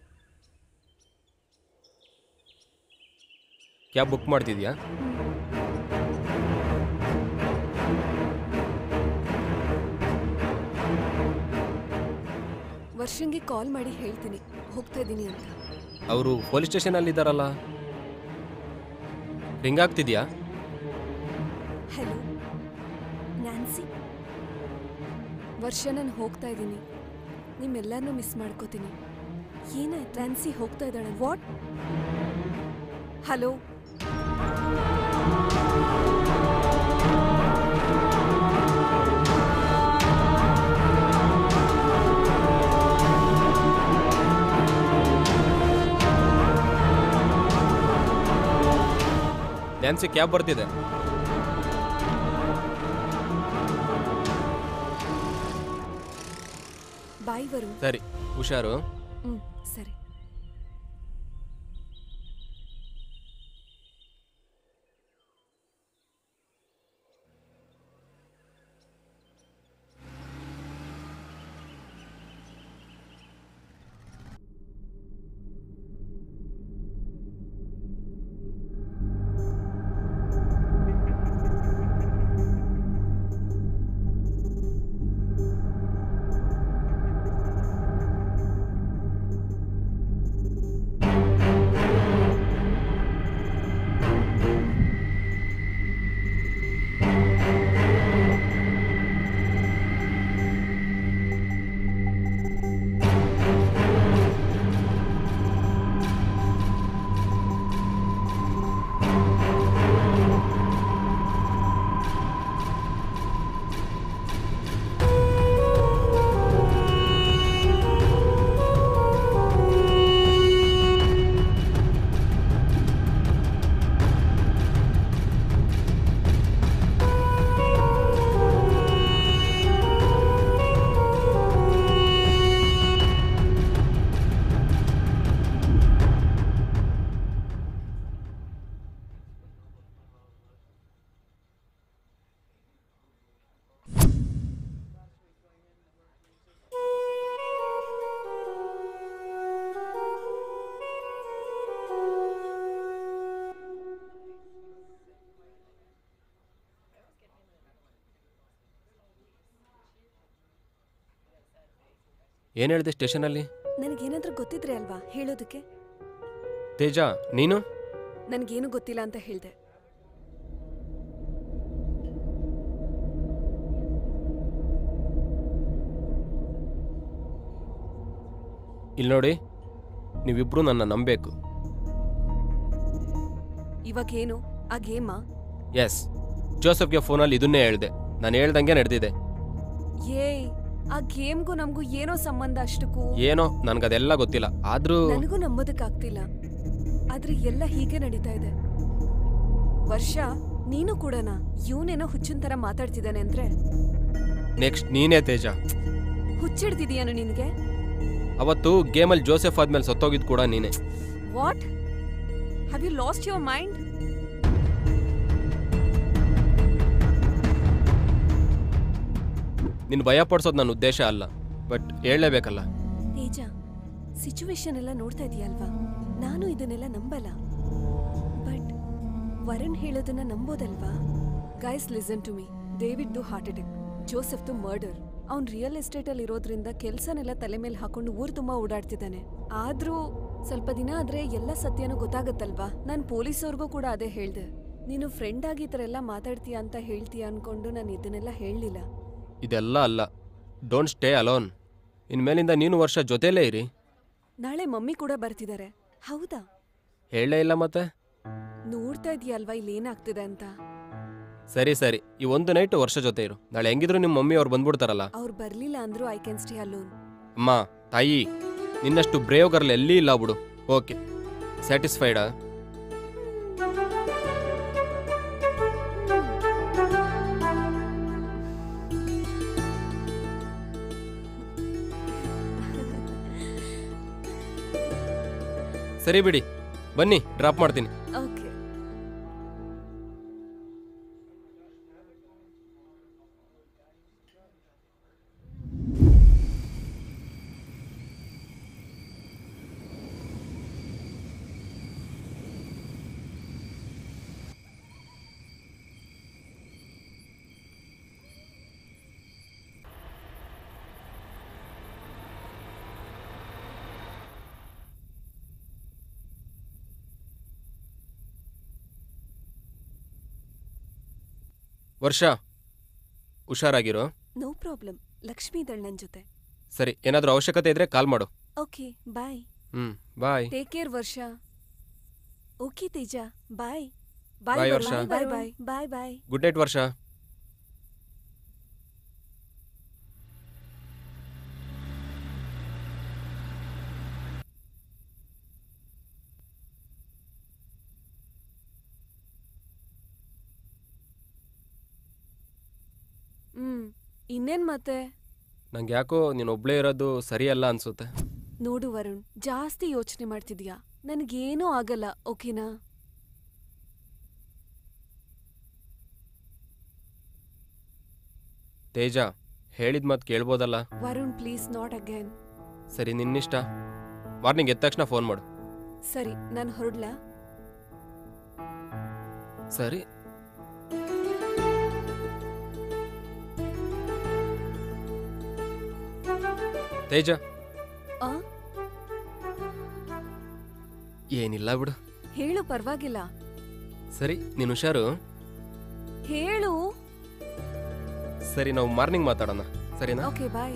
ಕ್ಯಾಬ್ ಬುಕ್ ಮಾಡ್ತಿದ್ಯಾ ವರ್ಷಂಗೆ ಕಾಲ್ ಮಾಡಿ ಹೇಳ್ತೀನಿ ಹೋಗ್ತಾ ಇದ್ದೀನಿ ಅಂತ ಅವರು ಪೊಲೀಸ್ ಸ್ಟೇಷನಲ್ಲಿ ಇದ್ದಾರಲ್ಲ ರಿಂಗ್ ಆಗ್ತಿದ್ಯಾ ಹಲೋ ನ್ಯಾನ್ಸಿ ವರ್ಷ ನಾನು ಹೋಗ್ತಾ ಇದ್ದೀನಿ ನಿಮ್ಮೆಲ್ಲರನ್ನೂ ಮಿಸ್ ಮಾಡ್ಕೋತೀನಿ ಏನಾಯ್ತು ನ್ಯಾನ್ಸಿ ಹೋಗ್ತಾ ಇದ್ದಾಳೆ ವಾಟ್ ಹಲೋ ನ್ಯಾನ್ಸಿ ಕ್ಯಾಬ್ ಬರ್ತಿದೆ ಬಾಯ್ ವರು ಸರಿ ಹುಷಾರು ಹ್ಞೂ ಸರಿ ಏನು ಹೇಳಿದೆ ಸ್ಟೇಷನಲ್ಲಿ ನನಗೇನಾದ್ರೂ ಗೊತ್ತಿದ್ರೆ ಅಲ್ವಾ ಹೇಳೋದಕ್ಕೆ ತೇಜ ನೀನು ನನಗೇನು ಗೊತ್ತಿಲ್ಲ ಅಂತ ಹೇಳಿದೆ ಇಲ್ಲಿ ನೋಡಿ ನೀವಿಬ್ರು ನನ್ನ ನಂಬೇಕು ಇವಾಗ ಏನು ಆ ಗೇಮಾ ಎಸ್ ಜೋಸಫ್ಗೆ ಫೋನಲ್ಲಿ ಇದನ್ನೇ ಹೇಳಿದೆ ನಾನು ಹೇಳ್ದಂಗೆ ನಡೆದಿದೆ ಏಯ್ ಆ ಗೇಮ್ಗೂ ನಮಗೂ ಏನೋ ಸಂಬಂಧ ಅಷ್ಟಕ್ಕೂ ಏನೋ ನನಗದೆಲ್ಲ ಗೊತ್ತಿಲ್ಲ ಆದರೂ ನನಗೂ ನಂಬೋದಕ್ಕಾಗ್ತಿಲ್ಲ ಆದ್ರೆ ಎಲ್ಲ ಹೀಗೆ ನಡೀತಾ ಇದೆ ವರ್ಷ ನೀನು ಕೂಡನಾ ಇವನೇನೋ ಹುಚ್ಚಿನ ತರ ಮಾತಾಡ್ತಿದ್ದಾನೆ ಅಂದ್ರೆ ನೆಕ್ಸ್ಟ್ ನೀನೇ ತೇಜ ಹುಚ್ಚಿಡ್ತಿದೀಯನು ನಿನ್ಗೆ ಅವತ್ತು ಗೇಮಲ್ಲಿ ಜೋಸೆಫ್ ಆದ್ಮೇಲೆ ಸತ್ತೋಗಿದ್ ಕೂಡ ನೀನೇ what have you lost your mind ನಿನ್ನ ಭಯ ಪಡಿಸೋದು ನನ್ನ ಉದ್ದೇಶ ಅಲ್ಲ ಬಟ್ ಹೇಳಲೇಬೇಕಲ್ಲ ತೇಜ ಸಿಚುವೇಶನ್ ಎಲ್ಲ ನೋಡ್ತಾ ಇದೀಯಲ್ವಾ ನಾನು ಇದನ್ನೆಲ್ಲ ನಂಬಲ್ಲ ಬಟ್ ವರುಣ್ ಹೇಳೋದನ್ನ ನಂಬೋದಲ್ವಾ ಗೈಸ್ ಲಿಸನ್ ಟು ಮೀ ಡೇವಿಡ್ದು ಹಾರ್ಟ್ ಅಟ್ಯಾಕ್ ಜೋಸೆಫ್ದು ಮರ್ಡರ್ ಅವ್ನ್ ರಿಯಲ್ ಎಸ್ಟೇಟ್ ಅಲ್ಲಿ ಇರೋದ್ರಿಂದ ಕೆಲ್ಸನೆಲ್ಲ ತಲೆ ಮೇಲೆ ಹಾಕೊಂಡು ಊರ್ ತುಂಬಾ ಓಡಾಡ್ತಿದ್ದಾನೆ ಆದ್ರೂ ಸ್ವಲ್ಪ ದಿನ ಆದ್ರೆ ಎಲ್ಲ ಸತ್ಯನೂ ಗೊತ್ತಾಗತ್ತಲ್ವಾ ನಾನು ಪೊಲೀಸವ್ರಿಗೂ ಕೂಡ ಅದೇ ಹೇಳ್ದೆ ನೀನು ಫ್ರೆಂಡ್ ಆಗಿ ಈ ಥರ ಎಲ್ಲ ಮಾತಾಡ್ತೀಯ ಅಂತ ಹೇಳ್ತೀಯ ಅನ್ಕೊಂಡು ನಾನು ಇದನ್ನೆಲ್ಲ ಹೇಳಲಿಲ್ಲ ಇದೆಲ್ಲ ಅಲ್ಲ ಡೋಂಟ್ ಸ್ಟೇ ಅಲೋನ್ ಇನ್ಮೇಲಿಂದ ನೀನು ವರ್ಷ ಜೊತೆಲೇ ಇರಿ ನಾಳೆ ಮಮ್ಮಿ ಕೂಡ ಬರ್ತಿದ್ದಾರೆ ಹೌದಾ ಹೇಳಲೇ ಇಲ್ಲ ಮತ್ತೆ ನೋಡ್ತಾ ಇದೀಯಲ್ವಾ ಇಲ್ಲಿ ಏನಾಗ್ತಿದೆ ಅಂತ ಸರಿ ಸರಿ ಈ ಒಂದು ನೈಟ್ ವರ್ಷ ಜೊತೆ ಇರು ನಾಳೆ ಹೆಂಗಿದ್ರು ನಿಮ್ಮ ಮಮ್ಮಿ ಅವ್ರು ಬಂದ್ಬಿಡ್ತಾರಲ್ಲ ಅವ್ರು ಬರ್ಲಿಲ್ಲ ಅಂದ್ರೂ ಐ ಕ್ಯಾನ್ ಸ್ಟೇ ಅಲೋನ್ ಅಮ್ಮ ತಾಯಿ ನಿನ್ನಷ್ಟು ಬ್ರೇವ್ ಗರ್ಲ್ ಎಲ್ಲಿ ಇಲ್ಲ ಬಿಡು ಓಕೆ ಸ್ಯಾಟಿಸ್ಫೈಡಾ ಸರಿ ಬಿಡಿ ಬನ್ನಿ ಡ್ರಾಪ್ ಮಾಡ್ತೀನಿ ಓಕೆ ವರ್ಷ ಹುಷಾರಾಗಿರು ನೋ ಪ್ರಾಬ್ಲಮ್ ಲಕ್ಷ್ಮಿ ಇದ್ದಾಳೆ ನನ್ನ ಜೊತೆ ಸರಿ ಏನಾದರೂ ಅವಶ್ಯಕತೆ ಇದ್ರೆ ಕಾಲ್ ಮಾಡು ಓಕೆ ಬಾಯ್ ಹ್ಞೂ bye take care Varsha okay Teja bye Bye, ವರ್ಷ. ಬಾಯ್ ಬಾಯ್ ಬಾಯ್ ಬಾಯ್ ಗುಡ್ ನೈಟ್ ವರ್ಷ ಹ್ಮ್ ಇನ್ನೇನ್ ಮತ್ತೆ ನಂಗೆ ಯಾಕೋ ನೀನು ಒಬ್ಳೇ ಇರೋದು ಸರಿಯಲ್ಲ ಅನ್ಸುತ್ತೆ ನೋಡು ವರುಣ್ ಜಾಸ್ತಿ ಯೋಚನೆ ಮಾಡ್ತಿದ್ಯಾ ನನಗೇನೂ ಆಗಲ್ಲ ಓಕೆನಾ ತೇಜ ಹೇಳಿದ ಮಾತು ಕೇಳ್ಬೋದಲ್ಲ ವರುಣ್ ಪ್ಲೀಸ್ ನಾಟ್ ಅಗೇನ್ ಸರಿ ನಿನ್ನಿಷ್ಟ ಮಾರ್ನಿಂಗ್ ಎದ್ದ ತಕ್ಷಣ ಫೋನ್ ಮಾಡು ಸರಿ ನಾನು ಹೊರಡ್ಲಾ ಸರಿ ತೇಜ ಆ ಏನಿಲ್ಲ ಬಿಡು ಹೇಳು ಪರವಾಗಿಲ್ಲ ಸರಿ ನೀನು ಹುಷಾರು ಹೇಳು ಸರಿ ನಾವು ಮಾರ್ನಿಂಗ್ ಮಾತಾಡೋಣ ಸರಿನಾ ಓಕೆ ಬಾಯ್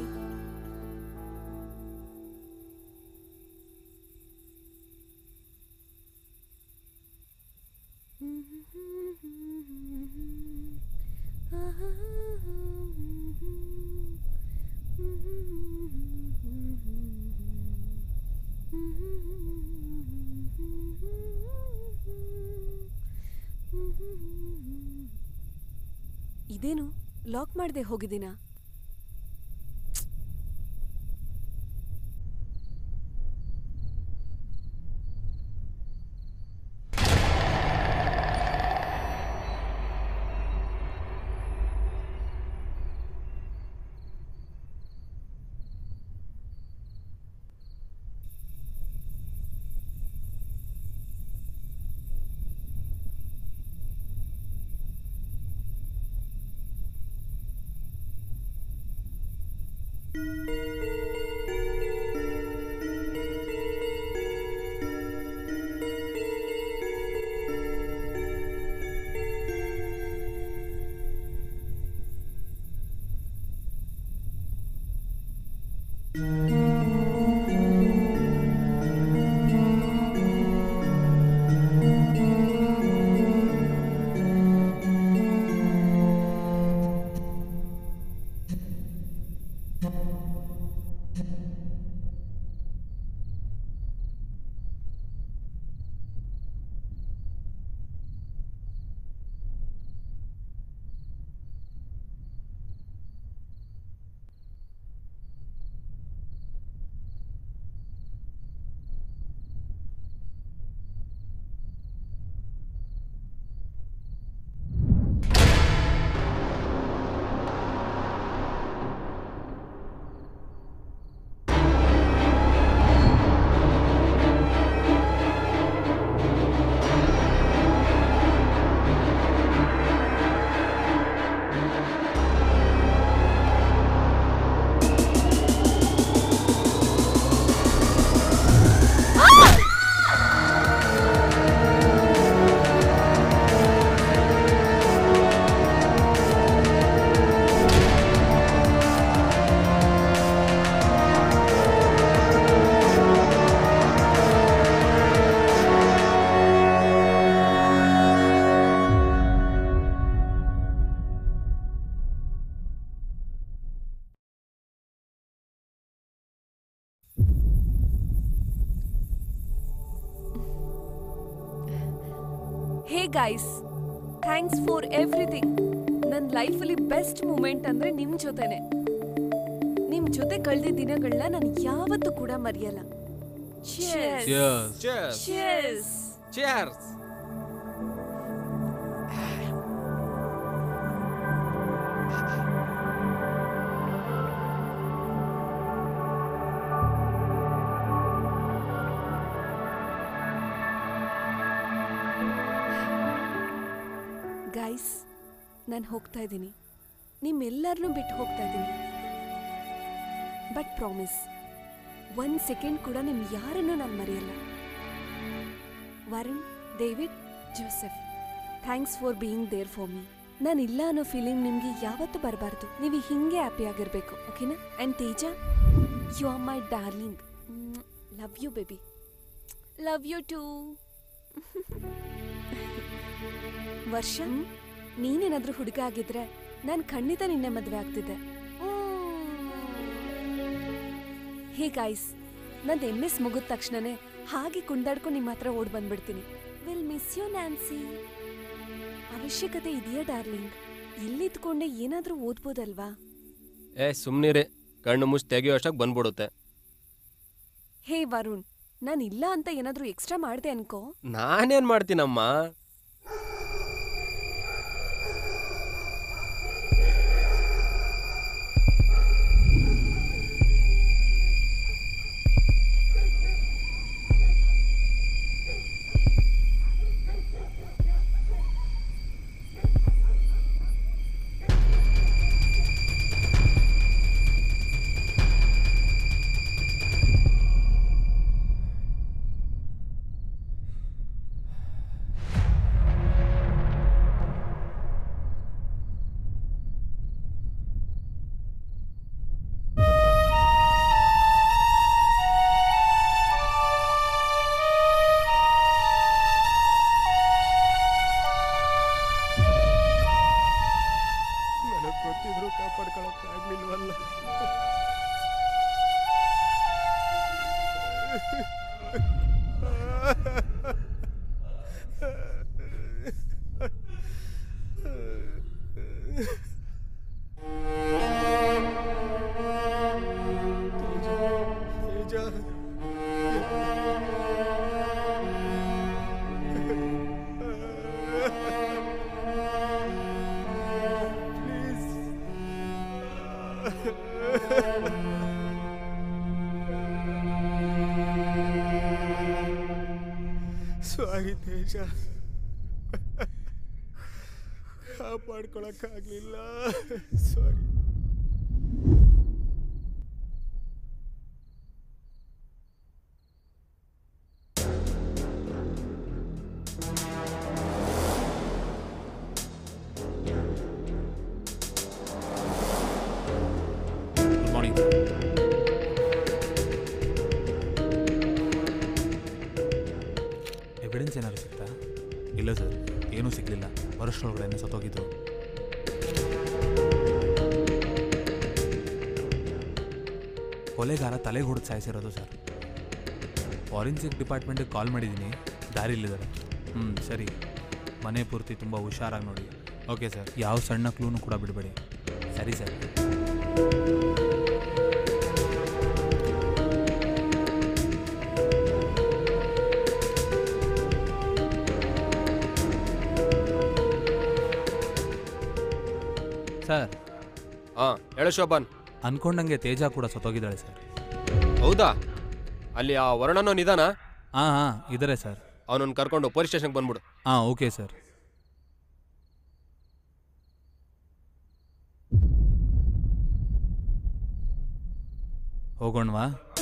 ಇದೇನು ಲಾಕ್ ಮಾಡದೆ ಹೋಗಿದ್ದೀನಾ hey guys thanks for everything ನನ್ನ ಲೈಫಲ್ಲಿ ಬೆಸ್ಟ್ ಮೂಮೆಂಟ್ ಅಂದ್ರೆ ನಿಮ್ ಜೊತೆನೆ ನಿಮ್ ಜೊತೆ ಕಳೆದ ದಿನಗಳನ್ನ ನಾನು ಯಾವತ್ತೂ ಕೂಡ ಮರೆಯಲ್ಲ Cheers. Cheers. ಗೈಸ್ ನಾನು ಹೋಗ್ತಾ ಇದ್ದೀನಿ ನಿಮ್ಮೆಲ್ಲರನ್ನೂ ಬಿಟ್ಟು ಹೋಗ್ತಾ ಇದ್ದೀನಿ ಬಟ್ ಪ್ರಾಮಿಸ್ ಒಂದು ಸೆಕೆಂಡ್ ಕೂಡ ನಿಮ್ ಯಾರನ್ನೂ ನಾನು ಮರೆಯಲ್ಲ Varun David Joseph thanks for being there for me ನಾನು ಇಲ್ಲ ಅನ್ನೋ ಫೀಲಿಂಗ್ ನಿಮ್ಗೆ ಯಾವತ್ತೂ ಬರಬಾರ್ದು ನೀವು ಹಿಂಗೆ ಹ್ಯಾಪಿ ಆಗಿರ್ಬೇಕು ಓಕೆನಾ and Teja you are my darling love you baby love you too Varsha ನೀನೇನಾದ್ರೂ ಹುಡುಗ ಆಗಿದ್ರೆ ನಾನು ಖಂಡಿತ ನಿನ್ನೆ ಮದುವೆ ಆಗ್ತಿದ್ದೆ ಹೇ ಗಾಯ್ಸ್ ನಂದು ಎಮ್ ಎಸ್ ಮುಗಿದ ತಕ್ಷಣನೇ ಹಾಗೆ ಕುಂದಾಡ್ಕೊಂಡು ನಿಮ್ಮ ಹತ್ರ ಓಡ್ ಬಂದ್ಬಿಡ್ತೀನಿ ವಿಲ್ ಮಿಸ್ ಯು ನ್ಯಾನ್ಸಿ ಅವಶ್ಯಕತೆ ಇದೆಯಾ ಡಾರ್ಲಿಂಗ್ ಎಲ್ಲಿದ್ಕೊಂಡೆ ಏನಾದ್ರೂ ಓದ್ಬೋದಲ್ವಾ ಏ ಸುಮ್ಮನಿರಿ ಕಣ್ಣು ಮುಚ್ಚಿ ತೆಗಿಯೋ ಅಷ್ಟಾಗಿ ಬಂದ್ಬಿಡುತ್ತೆ ಹೇ ವರುಣ್ ನಾನು ಇಲ್ಲ ಅಂತ ಏನಾದ್ರೂ ಎಕ್ಸ್ಟ್ರಾ ಮಾಡ್ದೆ ಅನ್ಕೋ ನಾನೇನು ಮಾಡ್ತೀನಮ್ಮ ನನಗೆ ಗೊತ್ತಿದ್ರು ಕಾಪಾಡ್ಕೊಳಕ್ಕಾಗ್ಲಿಲ್ವಲ್ಲ ಸಾರಿ ತೇಜ ಕಾಪಾಡ್ಕೊಳಕ್ಕಾಗ್ಲಿಲ್ಲ ಸಾರಿ ಗುಡ್ ಮಾರ್ನಿಂಗ್ ಎವಿಡೆನ್ಸ್ ಏನಾದ್ರು ಸಿಗ್ತಾ ಇಲ್ಲ ಸರ್ ಏನೂ ಸಿಗಲಿಲ್ಲ ವರ್ಷದೊಳಗಡೆ ಸತ್ತೋಗಿದ್ದು ಕೊಲೆಗಾರ ತಲೆಗೆ ಹೊಡೆದು ಸಾಯಿಸಿರೋದು ಸರ್ ಫಾರೆನ್ಸಿಕ್ ಡಿಪಾರ್ಟ್ಮೆಂಟಿಗೆ ಕಾಲ್ ಮಾಡಿದ್ದೀನಿ ದಾರಿಲಿದ್ದಾರೆ ಹ್ಞೂ ಸರಿ ಮನೆ ಪೂರ್ತಿ ತುಂಬ ಹುಷಾರಾಗಿ ನೋಡಿ ಓಕೆ ಸರ್ ಯಾವ ಸಣ್ಣ ಕ್ಲೂನು ಕೂಡ ಬಿಡಬೇಡಿ ಸರಿ ಸರ್ ಸರ್ ಹಾಂ ಹೇಳು ಶೋಭನ್ ಅನ್ಕೊಂಡಂಗೆ ತೇಜ ಕೂಡ ಸತ್ತೋಗಿದ್ದಾಳೆ ಸರ್ ಹೌದಾ ಅಲ್ಲಿ ಆ ವರ್ಣನೋ ನಿಧಾನ ಹಾಂ ಹಾಂ ಇದ್ದಾರೆ ಸರ್ ಅವನನ್ನು ಕರ್ಕೊಂಡು ಪೊಲೀಸ್ ಸ್ಟೇಷನ್ಗೆ ಬಂದ್ಬಿಡು ಹಾಂ ಓಕೆ ಸರ್ ಹೋಗೋಣವಾ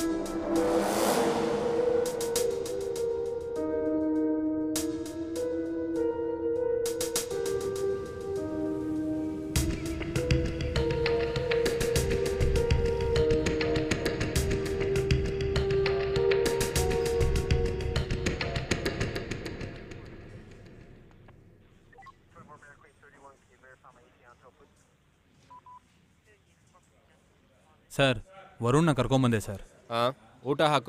ಸರ್ ವರುಣ್ನ ಕರ್ಕೊಂಬಂದೆ ಸರ್ ಹಾಂ ಊಟ ಹಾಕು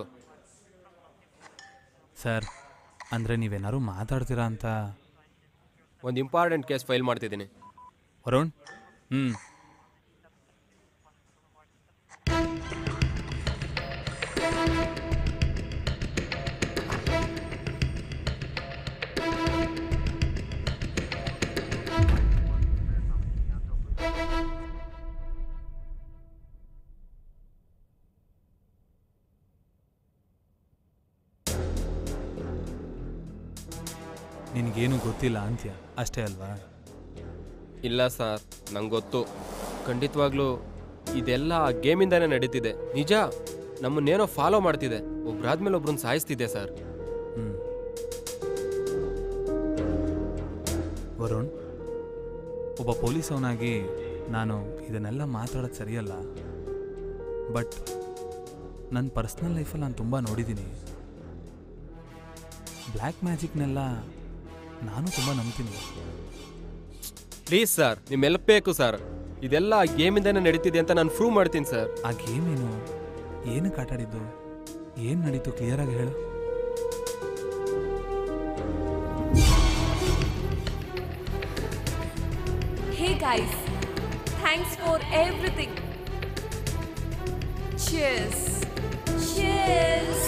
ಸರ್ ಅಂದರೆ ನೀವೇನಾದ್ರು ಮಾತಾಡ್ತೀರಾ ಅಂತ ಒಂದು ಇಂಪಾರ್ಟೆಂಟ್ ಕೇಸ್ ಫೈಲ್ ಮಾಡ್ತಿದ್ದೀನಿ ವರುಣ್ ಹ್ಞೂ ನಿನಗೇನು ಗೊತ್ತಿಲ್ಲ ಅಂತ್ಯ ಅಷ್ಟೇ ಅಲ್ವಾ ಇಲ್ಲ ಸರ್ ನಂಗೆ ಗೊತ್ತು ಖಂಡಿತವಾಗ್ಲೂ ಇದೆಲ್ಲ ಆ ಗೇಮಿಂದಾನೇ ನಡೀತಿದೆ ನಿಜ ನಮ್ಮನ್ನೇನೋ ಫಾಲೋ ಮಾಡ್ತಿದೆ ಒಬ್ರಾದ್ಮೇಲೆ ಒಬ್ರನ್ನ ಸಾಯಿಸ್ತಿದೆ ಸರ್ ಹ್ಞೂ ವರುಣ್ ಒಬ್ಬ ಪೊಲೀಸ್ ಅವನಾಗಿ ನಾನು ಇದನ್ನೆಲ್ಲ ಮಾತಾಡೋದು ಸರಿಯಲ್ಲ ಬಟ್ ನನ್ನ ಪರ್ಸ್ನಲ್ ಲೈಫಲ್ಲಿ ನಾನು ತುಂಬ ನೋಡಿದ್ದೀನಿ ಬ್ಲ್ಯಾಕ್ ಮ್ಯಾಜಿಕ್ನೆಲ್ಲ ನಾನು ತುಂಬ ನಂಬ್ತೀನಿ ಪ್ಲೀಸ್ ಸರ್ ನಿಮ್ಮ ಹೆಲ್ಪ್ ಬೇಕು ಸರ್ ಇದೆಲ್ಲ ಗೇಮಿಂದನೇ ನಡೀತಿದೆ ಅಂತ ನಾನು ಪ್ರೂವ್ ಮಾಡ್ತೀನಿ ಸರ್ ಆ ಗೇಮ್ ಏನು ಏನಕ್ಕೆ ಆಟಾಡಿದ್ದು ಏನು ನಡೀತು ಕ್ಲಿಯರಾಗಿ ಹೇಳು Hey guys, thanks for everything. Cheers. Cheers.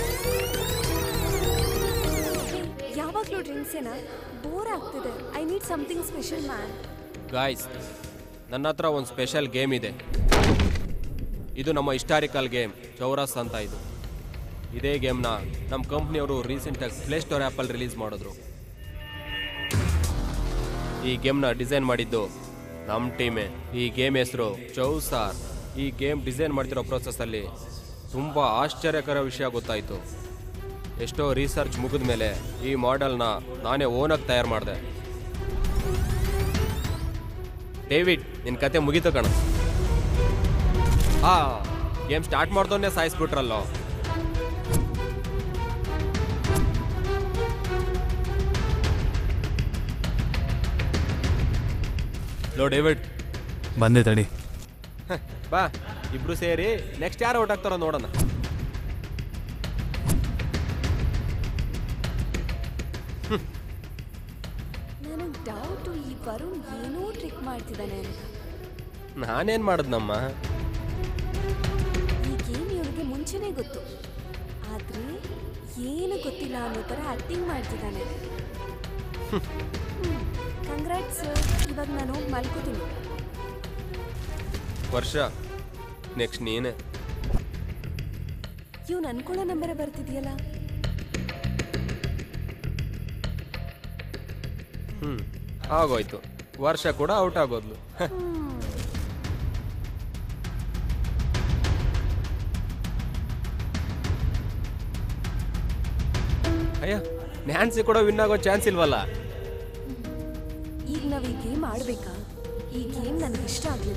ಯಾವಾಗಲೂ ಡ್ರಿಂಕ್ಸ್ ಏನ ಬೋರ್ ಆಗ್ತಿದೆ I need something special man guys ನನ್ನ ಹತ್ರ ಒಂದು ಸ್ಪೆಷಲ್ ಗೇಮ್ ಇದೆ ಇದು ನಮ್ಮ ಹಿಸ್ಟಾರಿಕಲ್ ಗೇಮ್ ಚೌರಸ್ ಅಂತ ಇದು ಇದೇ ಗೇಮ್ನ ನಮ್ಮ ಕಂಪ್ನಿಯವರು ರೀಸೆಂಟಾಗಿ ಪ್ಲೇಸ್ಟೋರ್ ಆ್ಯಪಲ್ಲಿ ರಿಲೀಸ್ ಮಾಡಿದ್ರು ಈ ಗೇಮ್ನ ಡಿಸೈನ್ ಮಾಡಿದ್ದು ನಮ್ಮ ಟೀಮೇ ಈ ಗೇಮ್ ಹೆಸರು ಚೌಸಾರ್ ಈ ಗೇಮ್ ಡಿಸೈನ್ ಮಾಡ್ತಿರೋ ಪ್ರೊಸೆಸ್ಸಲ್ಲಿ ತುಂಬ ಆಶ್ಚರ್ಯಕರ ವಿಷಯ ಗೊತ್ತಾಯಿತು ಎಷ್ಟೋ ರಿಸರ್ಚ್ ಮುಗಿದ ಮೇಲೆ ಈ ಮಾಡೆಲ್ನ ನಾನೇ ಓನಾಗಿ ತಯಾರು ಮಾಡಿದೆ ಡೇವಿಡ್ ನಿನ್ನ ಕತೆ ಮುಗೀತು ಕಣ ಆ ಗೇಮ್ ಸ್ಟಾರ್ಟ್ ಮಾಡ್ದೋನ್ನೇ ಸಾಯಿಸ್ಬಿಟ್ರಲ್ಲೋ ಲೋ ಡೇವಿಡ್ ಬಂದೆ ತಡಿ ಹ, ಬಾ ಇಬ್ರು ಸೇರಿ ನೆಕ್ಸ್ಟ್ ಯಾರು ಔಟ್ ಆಗ್ತಾರೋ ನೋಡೋಣ ನನಗೆ ಡೌಟು ಈ ವರುಣ್ ಏನೋ ಟ್ರಿಕ್ ಮಾಡ್ತಿದ್ದಾನೆ ಅಂತ ನಾನೇನು ಮಾಡಿದ್ನಮ್ಮ ಈ ಗೇಮ್ ಇವನಿಗೆ ಮುಂಚೆನೇ ಗೊತ್ತು ಆದ್ರೆ ಏನು ಗೊತ್ತಿಲ್ಲ ಅನ್ನೋ ಥರ ಆಕ್ಟಿಂಗ್ ಮಾಡ್ತಿದ್ದಾನೆ ಕಂಗ್ರಾಟ್ಸ್ ಇವಾಗ ನಾನು ಹೋಗಿ ಮಲ್ಕೋತೀನಿ ವರ್ಷ ನೆಕ್ಸ್ಟ್ ನೀನೇ ಇವ್ನು ಅನ್ಕೊಳ್ಳೋ ನಂಬರೇ ಬರ್ತಿದೆಯಲ್ಲ ಹ್ಞೂ ಆಗೋಯ್ತು ವರ್ಷ ಕೂಡ ಔಟ್ ಆಗೋದ್ಲು ಹ, ಅಯ್ಯ ನ್ಯಾನ್ಸಿ ಕೂಡ ವಿನ್ ಆಗೋ ಚಾನ್ಸ್ ಇಲ್ವಲ್ಲ ಈಗ ನಾವು ಈ ಗೇಮ್ ಆಡ್ಬೇಕಾ ಈ ಗೇಮ್ ನನಗೆ ಇಷ್ಟ ಆಗಲಿಲ್ಲ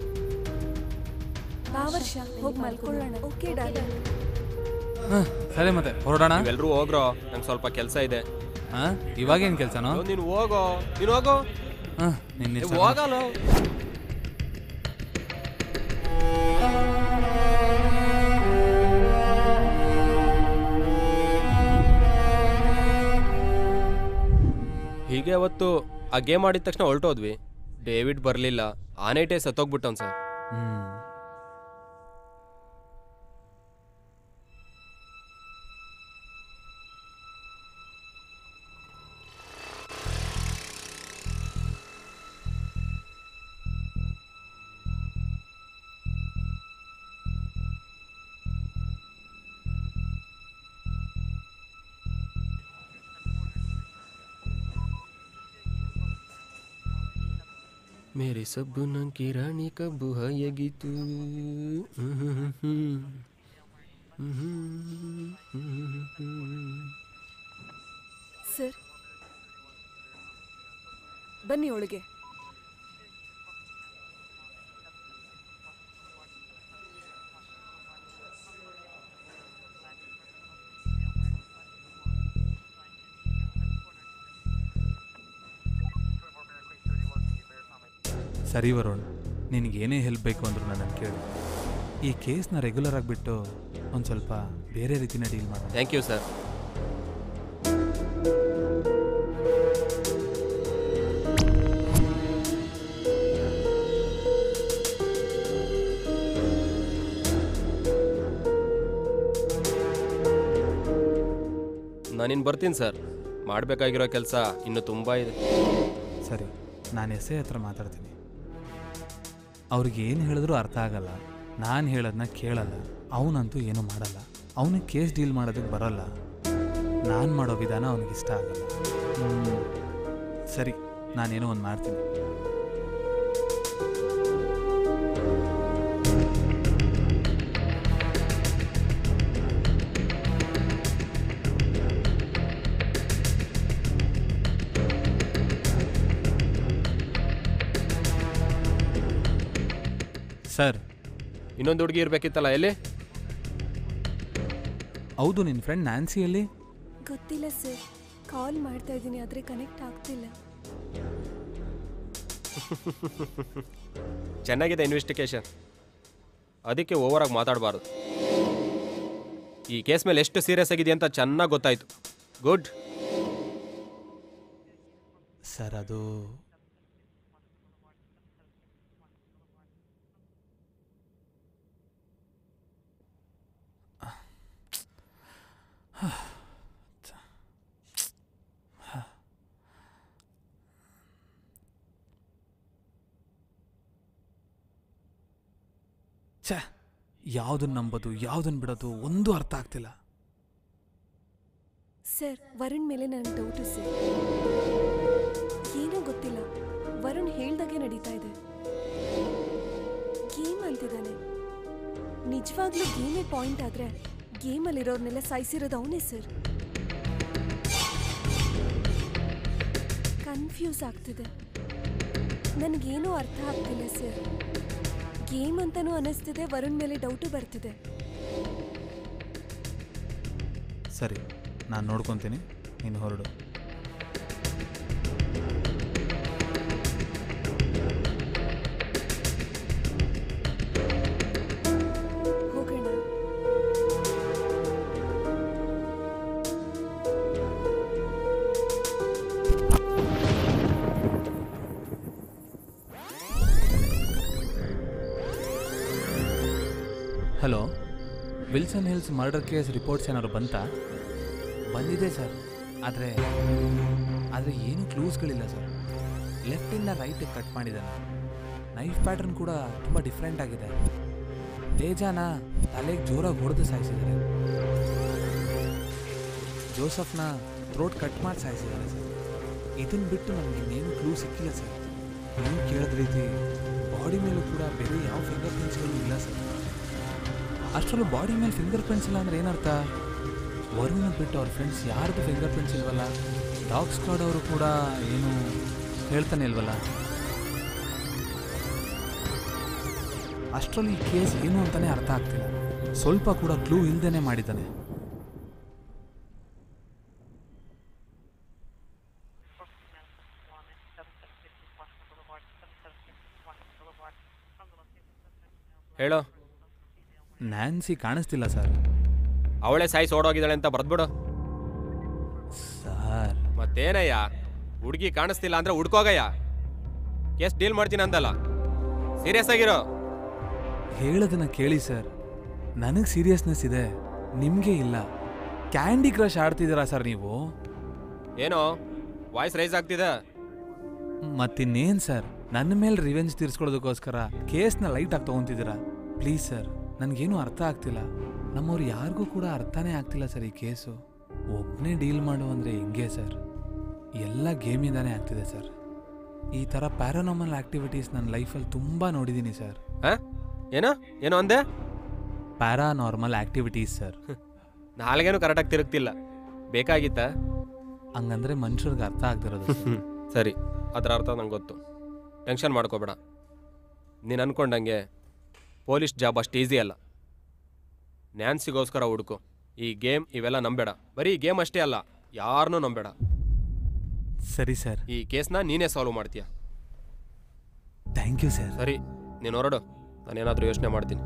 ಬಾ ವರ್ಷ ಹೋಗಿ ಮಲ್ಕೊಳ್ಳೋಣ ಓಕೆ ಡಾರ್ಲಿಂಗ್ ಹಾಂ ಸರಿ ಮತ್ತೆ ಹೊರಡೋಣ ನೀವೆಲ್ಲರೂ ಹೋಗ್ರೋ ನಂಗೆ ಸ್ವಲ್ಪ ಕೆಲಸ ಇದೆ ಹಾಂ ಇವಾಗೇನು ಕೆಲಸನೋ ಅಯ್ಯೋ, ನೀನು ಹೋಗೋ ನೀನು ಹೋಗೋ ಹಾಂ ನಿನ್ನ ಏ, ಇಷ್ಟ. ಹೋಗಲ್ಲ ಹೀಗೆ ಅವತ್ತು ಆ ಗೇಮ್ ಆಡಿದ ತಕ್ಷಣ ಹೊರಟೋದ್ವಿ ಡೇವಿಡ್ ಬರಲಿಲ್ಲ ಆ ನೈಟೇ ಸತ್ತೋಗ್ಬಿಟ್ಟವ್ನು ಸರ್ ಹ್ಮ್ ಮೇರೆ ಸಬ್ಬು की रानी कब आएगी तू ಸರ್ ಬನ್ನಿ ಒಳಗೆ ಸರಿ ವರುಣ್ ನಿನಗೆ ಏನೇ ಹೆಲ್ಪ್ ಬೇಕು ಅಂದ್ರೂ ನನ್ನನ್ನು ಕೇಳು ಈ ಕೇಸ್ನ ರೆಗ್ಯುಲರ್ ಆಗಿಬಿಟ್ಟು ಒಂದು ಸ್ವಲ್ಪ ಬೇರೆ ರೀತಿನ ಡೀಲ್ ಮಾಡೋಣ ಥ್ಯಾಂಕ್ ಯು ಸರ್ ನಾನಿನ್ನು ಬರ್ತೀನಿ ಸರ್ ಮಾಡಬೇಕಾಗಿರೋ ಕೆಲಸ ಇನ್ನೂ ತುಂಬ ಇದೆ ಸರಿ ನಾನು ಎಸ್ ಐ ಹತ್ರ ಮಾತಾಡ್ತೀನಿ ಅವ್ರಿಗೆ ಏನು ಹೇಳಿದ್ರೂ ಅರ್ಥ ಆಗಲ್ಲ ನಾನು ಹೇಳೋದನ್ನ ಕೇಳಲ್ಲ ಅವನಂತೂ ಏನೂ ಮಾಡಲ್ಲ ಅವನಿಗೆ ಕೇಸ್ ಡೀಲ್ ಮಾಡೋದಕ್ಕೆ ಬರೋಲ್ಲ ನಾನು ಮಾಡೋ ವಿಧಾನ ಅವನಿಗೆ ಇಷ್ಟ ಆಗಲ್ಲ ಹ್ಮ್. ಸರಿ ನಾನೇನೋ ಒಂದು ಮಾಡ್ತೀನಿ ಸರ್ ಇನ್ನೊಂದು ಹುಡುಗಿ ಇರಬೇಕಿತ್ತಲ್ಲ ಎಲ್ಲಿ ಹೌದು ನಿನ್ನ ಫ್ರೆಂಡ್ ನ್ಯಾನ್ಸಿಯಲ್ಲಿ ಗೊತ್ತಿಲ್ಲ ಸರ್ ಕಾಲ್ ಮಾಡ್ತಾ ಇದ್ದೀನಿ ಆದರೆ ಕನೆಕ್ಟ್ ಆಗ್ತಿಲ್ಲ ಚೆನ್ನಾಗಿದೆ ಇನ್ವೆಸ್ಟಿಗೇಷನ್ ಅದಕ್ಕೆ ಓವರಾಗಿ ಮಾತಾಡಬಾರ್ದು ಈ ಕೇಸ್ ಮೇಲೆ ಎಷ್ಟು ಸೀರಿಯಸ್ ಆಗಿದೆ ಅಂತ ಚೆನ್ನಾಗಿ ಗೊತ್ತಾಯ್ತು ಗುಡ್ ಸರ್ ಅದು ಛೇ ಯಾವುದನ್ನು ನಂಬೋದು ಯಾವುದನ್ನು ಬಿಡೋದು ಒಂದು ಅರ್ಥ ಆಗ್ತಿಲ್ಲ ಸರ್ ವರುಣ್ ಮೇಲೆ ನನಗೆ ಡೌಟು ಸರ್ ಏನೋ ಗೊತ್ತಿಲ್ಲ ವರುಣ್ ಹೇಳ್ದಾಗೆ ನಡೀತಾ ಇದೆ ಗೇಮ್ ಅಂತಿದ್ದಾನೆ ನಿಜವಾಗ್ಲೂ ಗೇಮೇ ಪಾಯಿಂಟ್ ಆದ್ರೆ ಗೇಮಲ್ಲಿರೋರ್ನೆಲ್ಲ ಸಾಯಿಸಿರೋದು ಅವನೇ ಸರ್ ಕನ್ಫ್ಯೂಸ್ ಆಗ್ತಿದೆ ನನಗೇನೂ ಅರ್ಥ ಆಗ್ತಿಲ್ಲ ಸರ್ ಗೇಮ್ ಅಂತಾನೂ ಅನ್ನಿಸ್ತಿದೆ ವರುಣ್ ಮೇಲೆ ಡೌಟು ಬರ್ತಿದೆ ಸರಿ ನಾನು ನೋಡ್ಕೊತೀನಿ ನೀನು ಹೊರಡು ಹೋಗೋಣ hello Wilson Hills murder case reports ಏನಾದ್ರು ಬಂತಾ ಬಂದಿದೆ ಸರ್ ಆದರೆ ಆದರೆ ಏನೂ ಕ್ಲೂಸ್ಗಳಿಲ್ಲ ಸರ್ ಲೆಫ್ಟಿಂದ ರೈಟಿಗೆ ಕಟ್ ಮಾಡಿದ್ದಾನೆ ನೈಫ್ ಪ್ಯಾಟರ್ನ್ ಕೂಡ ತುಂಬ ಡಿಫ್ರೆಂಟ್ ಆಗಿದೆ ತೇಜಾನ ತಲೆಗೆ ಜೋರಾಗಿ ಹೊಡೆದು ಸಾಯಿಸಿದ್ದಾರೆ ಜೋಸಫ್ನ ಥ್ರೋಟ್ ಕಟ್ ಮಾಡಿ ಸಾಯಿಸಿದ್ದಾರೆ ಸರ್ ಇದನ್ನು ಬಿಟ್ಟು ನಮಗೆ ಇನ್ನೇನು ಕ್ಲೂ ಸಿಕ್ಕಿಲ್ಲ ಸರ್ ನೀವು ಕೇಳಿದ ರೀತಿ ಬಾಡಿ ಮೇಲೂ ಕೂಡ ಬೇರೆ ಯಾವ ಫಿಂಗರ್ ಪ್ರಿಂಟ್ಸ್ಗಳು ಇಲ್ಲ ಸರ್ ಅಷ್ಟರಲ್ಲೂ ಬಾಡಿ ಮೇಲೆ ಫಿಂಗರ್ ಪ್ರಿಂಟ್ಸ್ ಇಲ್ಲ ಅಂದ್ರೆ ಏನರ್ಥ ವರುಣ ಬಿಟ್ಟು ಅವ್ರ ಫ್ರೆಂಡ್ಸ್ ಯಾರ್ದು ಫಿಂಗರ್ ಪ್ರಿಂಟ್ಸ್ ಇಲ್ವಲ್ಲ ಡಾಗ್ ಸ್ಕ್ವಾಡ್ ಅವರು ಕೂಡ ಏನು ಹೇಳ್ತಾನೆ ಇಲ್ವಲ್ಲ ಅಷ್ಟರಲ್ಲಿ ಈ ಕೇಸ್ ಏನು ಅಂತಾನೆ ಅರ್ಥ ಆಗ್ತಿಲ್ಲ ಸ್ವಲ್ಪ ಕೂಡ ಕ್ಲೂ ಇಲ್ದೇನೆ ಮಾಡಿದ್ದಾನೆ ಹೇಳು ನ್ಯಾನ್ಸಿ ಕಾಣಿಸ್ತಿಲ್ಲ ಸರ್ ಅವಳೇ ಸಾಯಿಸಿ ಓಡೋಗಿದ್ದಾಳೆ ಅಂತ ಬರ್ದ್ಬಿಡು ಸರ್ ಮತ್ತೇನಯ್ಯ ಹುಡುಗಿ ಕಾಣಿಸ್ತಿಲ್ಲ ಅಂದ್ರೆ ಹುಡ್ಕೋಗಯ್ಯ ಕೇಸ್ ಡೀಲ್ ಮಾಡ್ತೀನಿ ಅಂದಲ್ಲ ಸೀರಿಯಸ್ ಆಗಿರೋ ಹೇಳೋದನ್ನ ಕೇಳಿ ಸರ್ ನನಗೆ ಸೀರಿಯಸ್ನೆಸ್ ಇದೆ ನಿಮಗೆ ಇಲ್ಲ ಕ್ಯಾಂಡಿ ಕ್ರಶ್ ಆಡ್ತಿದ್ದೀರಾ ಸರ್ ನೀವು ಏನೋ ವಾಯ್ಸ್ ರೈಸ್ ಆಗ್ತಿದೆ ಮತ್ತಿನ್ನೇನು ಸರ್ ನನ್ನ ಮೇಲೆ ರಿವೆಂಜ್ ತೀರ್ಸ್ಕೊಳ್ಳೋದಕ್ಕೋಸ್ಕರ ಕೇಸ್ನ ಲೈಟಾಗಿ ತೊಗೊತಿದ್ದೀರಾ ಪ್ಲೀಸ್ ಸರ್ ನನಗೇನು ಅರ್ಥ ಆಗ್ತಿಲ್ಲ ನಮ್ಮವ್ರು ಯಾರಿಗೂ ಕೂಡ ಅರ್ಥನೇ ಆಗ್ತಿಲ್ಲ ಸರ್ ಈ ಕೇಸು ಒಬ್ಬನೇ ಡೀಲ್ ಮಾಡು ಅಂದರೆ ಹೆಂಗೆ ಸರ್ ಎಲ್ಲ ಗೇಮಿಂದಾನೇ ಆಗ್ತಿದೆ ಸರ್ ಈ ಥರ ಪ್ಯಾರಾನಾಮಲ್ ಆ್ಯಕ್ಟಿವಿಟೀಸ್ ನನ್ನ ಲೈಫಲ್ಲಿ ತುಂಬ ನೋಡಿದ್ದೀನಿ ಸರ್ ಹಾ ಏನೋ ಏನೋ ಅಂದೆ ಪ್ಯಾರಾನಾರ್ಮಲ್ ಆ್ಯಕ್ಟಿವಿಟೀಸ್ ಸರ್ ನಾಲ್ಗೇನು ಕರೆಕ್ಟಾಗಿ ತಿರುಗ್ತಿಲ್ಲ ಬೇಕಾಗಿತ್ತ ಹಂಗಂದ್ರೆ ಮನುಷ್ಯರಿಗೆ ಅರ್ಥ ಆಗ್ದಿರೋದು ಸರ್. ಸರಿ ಅದರ ಅರ್ಥ ನಂಗೆ ಗೊತ್ತು ಟೆನ್ಷನ್ ಮಾಡ್ಕೋಬೇಡ ನೀನು ಅನ್ಕೊಂಡಂಗೆ ಪೊಲೀಸ್ ಜಾಬ್ ಅಷ್ಟು ಈಸಿ ಅಲ್ಲ ನ್ಯಾನ್ಸಿಗೋಸ್ಕರ ಹುಡುಕು ಈ ಗೇಮ್ ಇವೆಲ್ಲ ನಂಬೇಡ ಬರೀ ಈ ಗೇಮ್ ಅಷ್ಟೇ ಅಲ್ಲ ಯಾರನ್ನೂ ನಂಬೇಡ ಸರಿ ಸರ್ ಈ ಕೇಸ್ನ ನೀನೇ ಸಾಲ್ವ್ ಮಾಡ್ತೀಯ ಥ್ಯಾಂಕ್ ಯು ಸರ್ ಸರಿ ನೀನು ಹೊರಡು ನಾನೇನಾದರೂ ಯೋಚನೆ ಮಾಡ್ತೀನಿ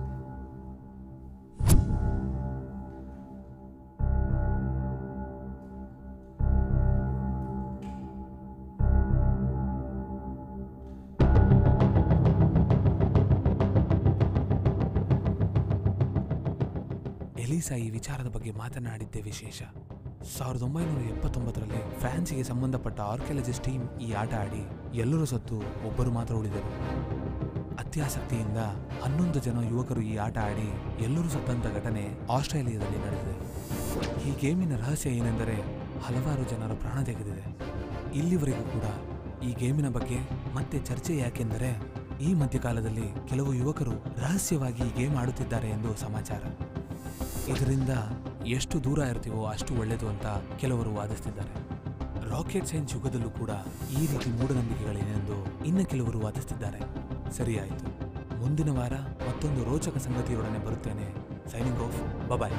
ಎಲಿಸಾ ಈ ವಿಚಾರದ ಬಗ್ಗೆ ಮಾತನಾಡಿದ್ದೇ ವಿಶೇಷ ಸಾವಿರದ ಒಂಬೈನೂರ ಎಪ್ಪತ್ತೊಂಬತ್ತರಲ್ಲಿ ಫ್ರಾನ್ಸಿಗೆ ಸಂಬಂಧಪಟ್ಟ ಆರ್ಕಿಯಾಲಜಿಸ್ಟ್ ಟೀಮ್ ಈ ಆಟ ಆಡಿ ಎಲ್ಲರೂ ಸತ್ತು ಒಬ್ಬರು ಮಾತ್ರ ಉಳಿದರು ಅತ್ಯಾಸಕ್ತಿಯಿಂದ ಹನ್ನೊಂದು ಜನ ಯುವಕರು ಈ ಆಟ ಆಡಿ ಎಲ್ಲರೂ ಸತ್ತಂತ ಘಟನೆ ಆಸ್ಟ್ರೇಲಿಯಾದಲ್ಲಿ ನಡೆದಿದೆ ಈ ಗೇಮಿನ ರಹಸ್ಯ ಏನೆಂದರೆ ಹಲವಾರು ಜನರ ಪ್ರಾಣ ತೆಗೆದಿದೆ ಇಲ್ಲಿವರೆಗೂ ಕೂಡ ಈ ಗೇಮಿನ ಬಗ್ಗೆ ಮತ್ತೆ ಚರ್ಚೆ ಯಾಕೆಂದರೆ ಈ ಮಧ್ಯಕಾಲದಲ್ಲಿ ಕೆಲವು ಯುವಕರು ರಹಸ್ಯವಾಗಿ ಈ ಗೇಮ್ ಆಡುತ್ತಿದ್ದಾರೆ ಎಂದು ಸಮಾಚಾರ ಇದರಿಂದ ಎಷ್ಟು ದೂರ ಇರ್ತೀವೋ ಅಷ್ಟು ಒಳ್ಳೆಯದು ಅಂತ ಕೆಲವರು ವಾದಿಸ್ತಿದ್ದಾರೆ ರಾಕೆಟ್ ಸೈನ್ಸ್ ಯುಗದಲ್ಲೂ ಕೂಡ ಈ ರೀತಿ ಮೂಢನಂಬಿಕೆಗಳೇನೆಂದು ಇನ್ನು ಕೆಲವರು ವಾದಿಸ್ತಿದ್ದಾರೆ ಸರಿಯಾಯಿತು ಮುಂದಿನ ವಾರ ಮತ್ತೊಂದು ರೋಚಕ ಸಂಗತಿಯೊಡನೆ ಬರುತ್ತೇನೆ ಸೈನಿಂಗ್ ಆಫ್ ಬಾಯ್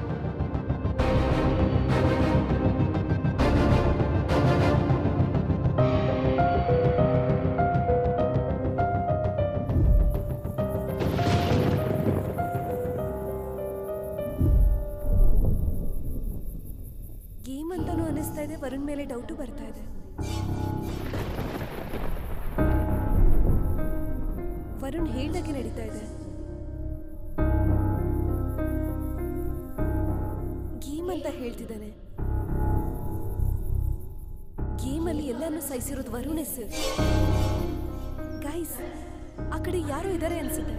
ಗೇಮ್ ಅಂತಾನೂ ಅನಿಸ್ತಾ ಇದೆ ವರುಣ್ ಮೇಲೆ ಡೌಟು ಬರ್ತಾ ಇದೆ ವರುಣ್ ಹೇಳ್ದಾಗೆ ನಡೀತಾ ಇದೆ ಗೇಮ್ ಅಂತ ಹೇಳ್ತಿದ್ದಾನೆ ಗೇಮಲ್ಲಿ ಎಲ್ಲಾನು ಸಹಿಸಿರೋದು ವರುಣ್ ಸರ್ ಗೈಸ್ ಆ ಕಡೆ ಯಾರೋ ಇದ್ದಾರೆ ಅನ್ಸುತ್ತೆ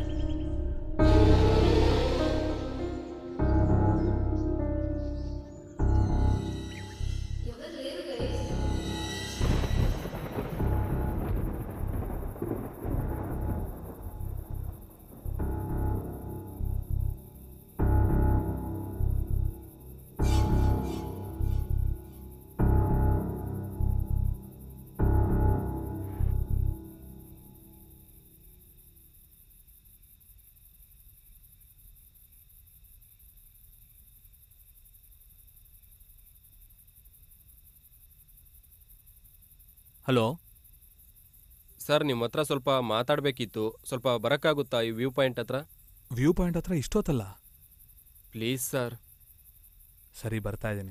ಹಲೋ ಸರ್ ನಿಮ್ಮ ಹತ್ರ ಸ್ವಲ್ಪ ಮಾತಾಡಬೇಕಿತ್ತು ಸ್ವಲ್ಪ ಬರೋಕ್ಕಾಗುತ್ತಾ ಈ ವ್ಯೂ ಪಾಯಿಂಟ್ ಹತ್ರ ವ್ಯೂ ಪಾಯಿಂಟ್ ಹತ್ರ ಇಷ್ಟೊತ್ತಲ್ಲ ಪ್ಲೀಸ್ ಸರ್ ಸರಿ ಬರ್ತಾ ಇದ್ದೀನಿ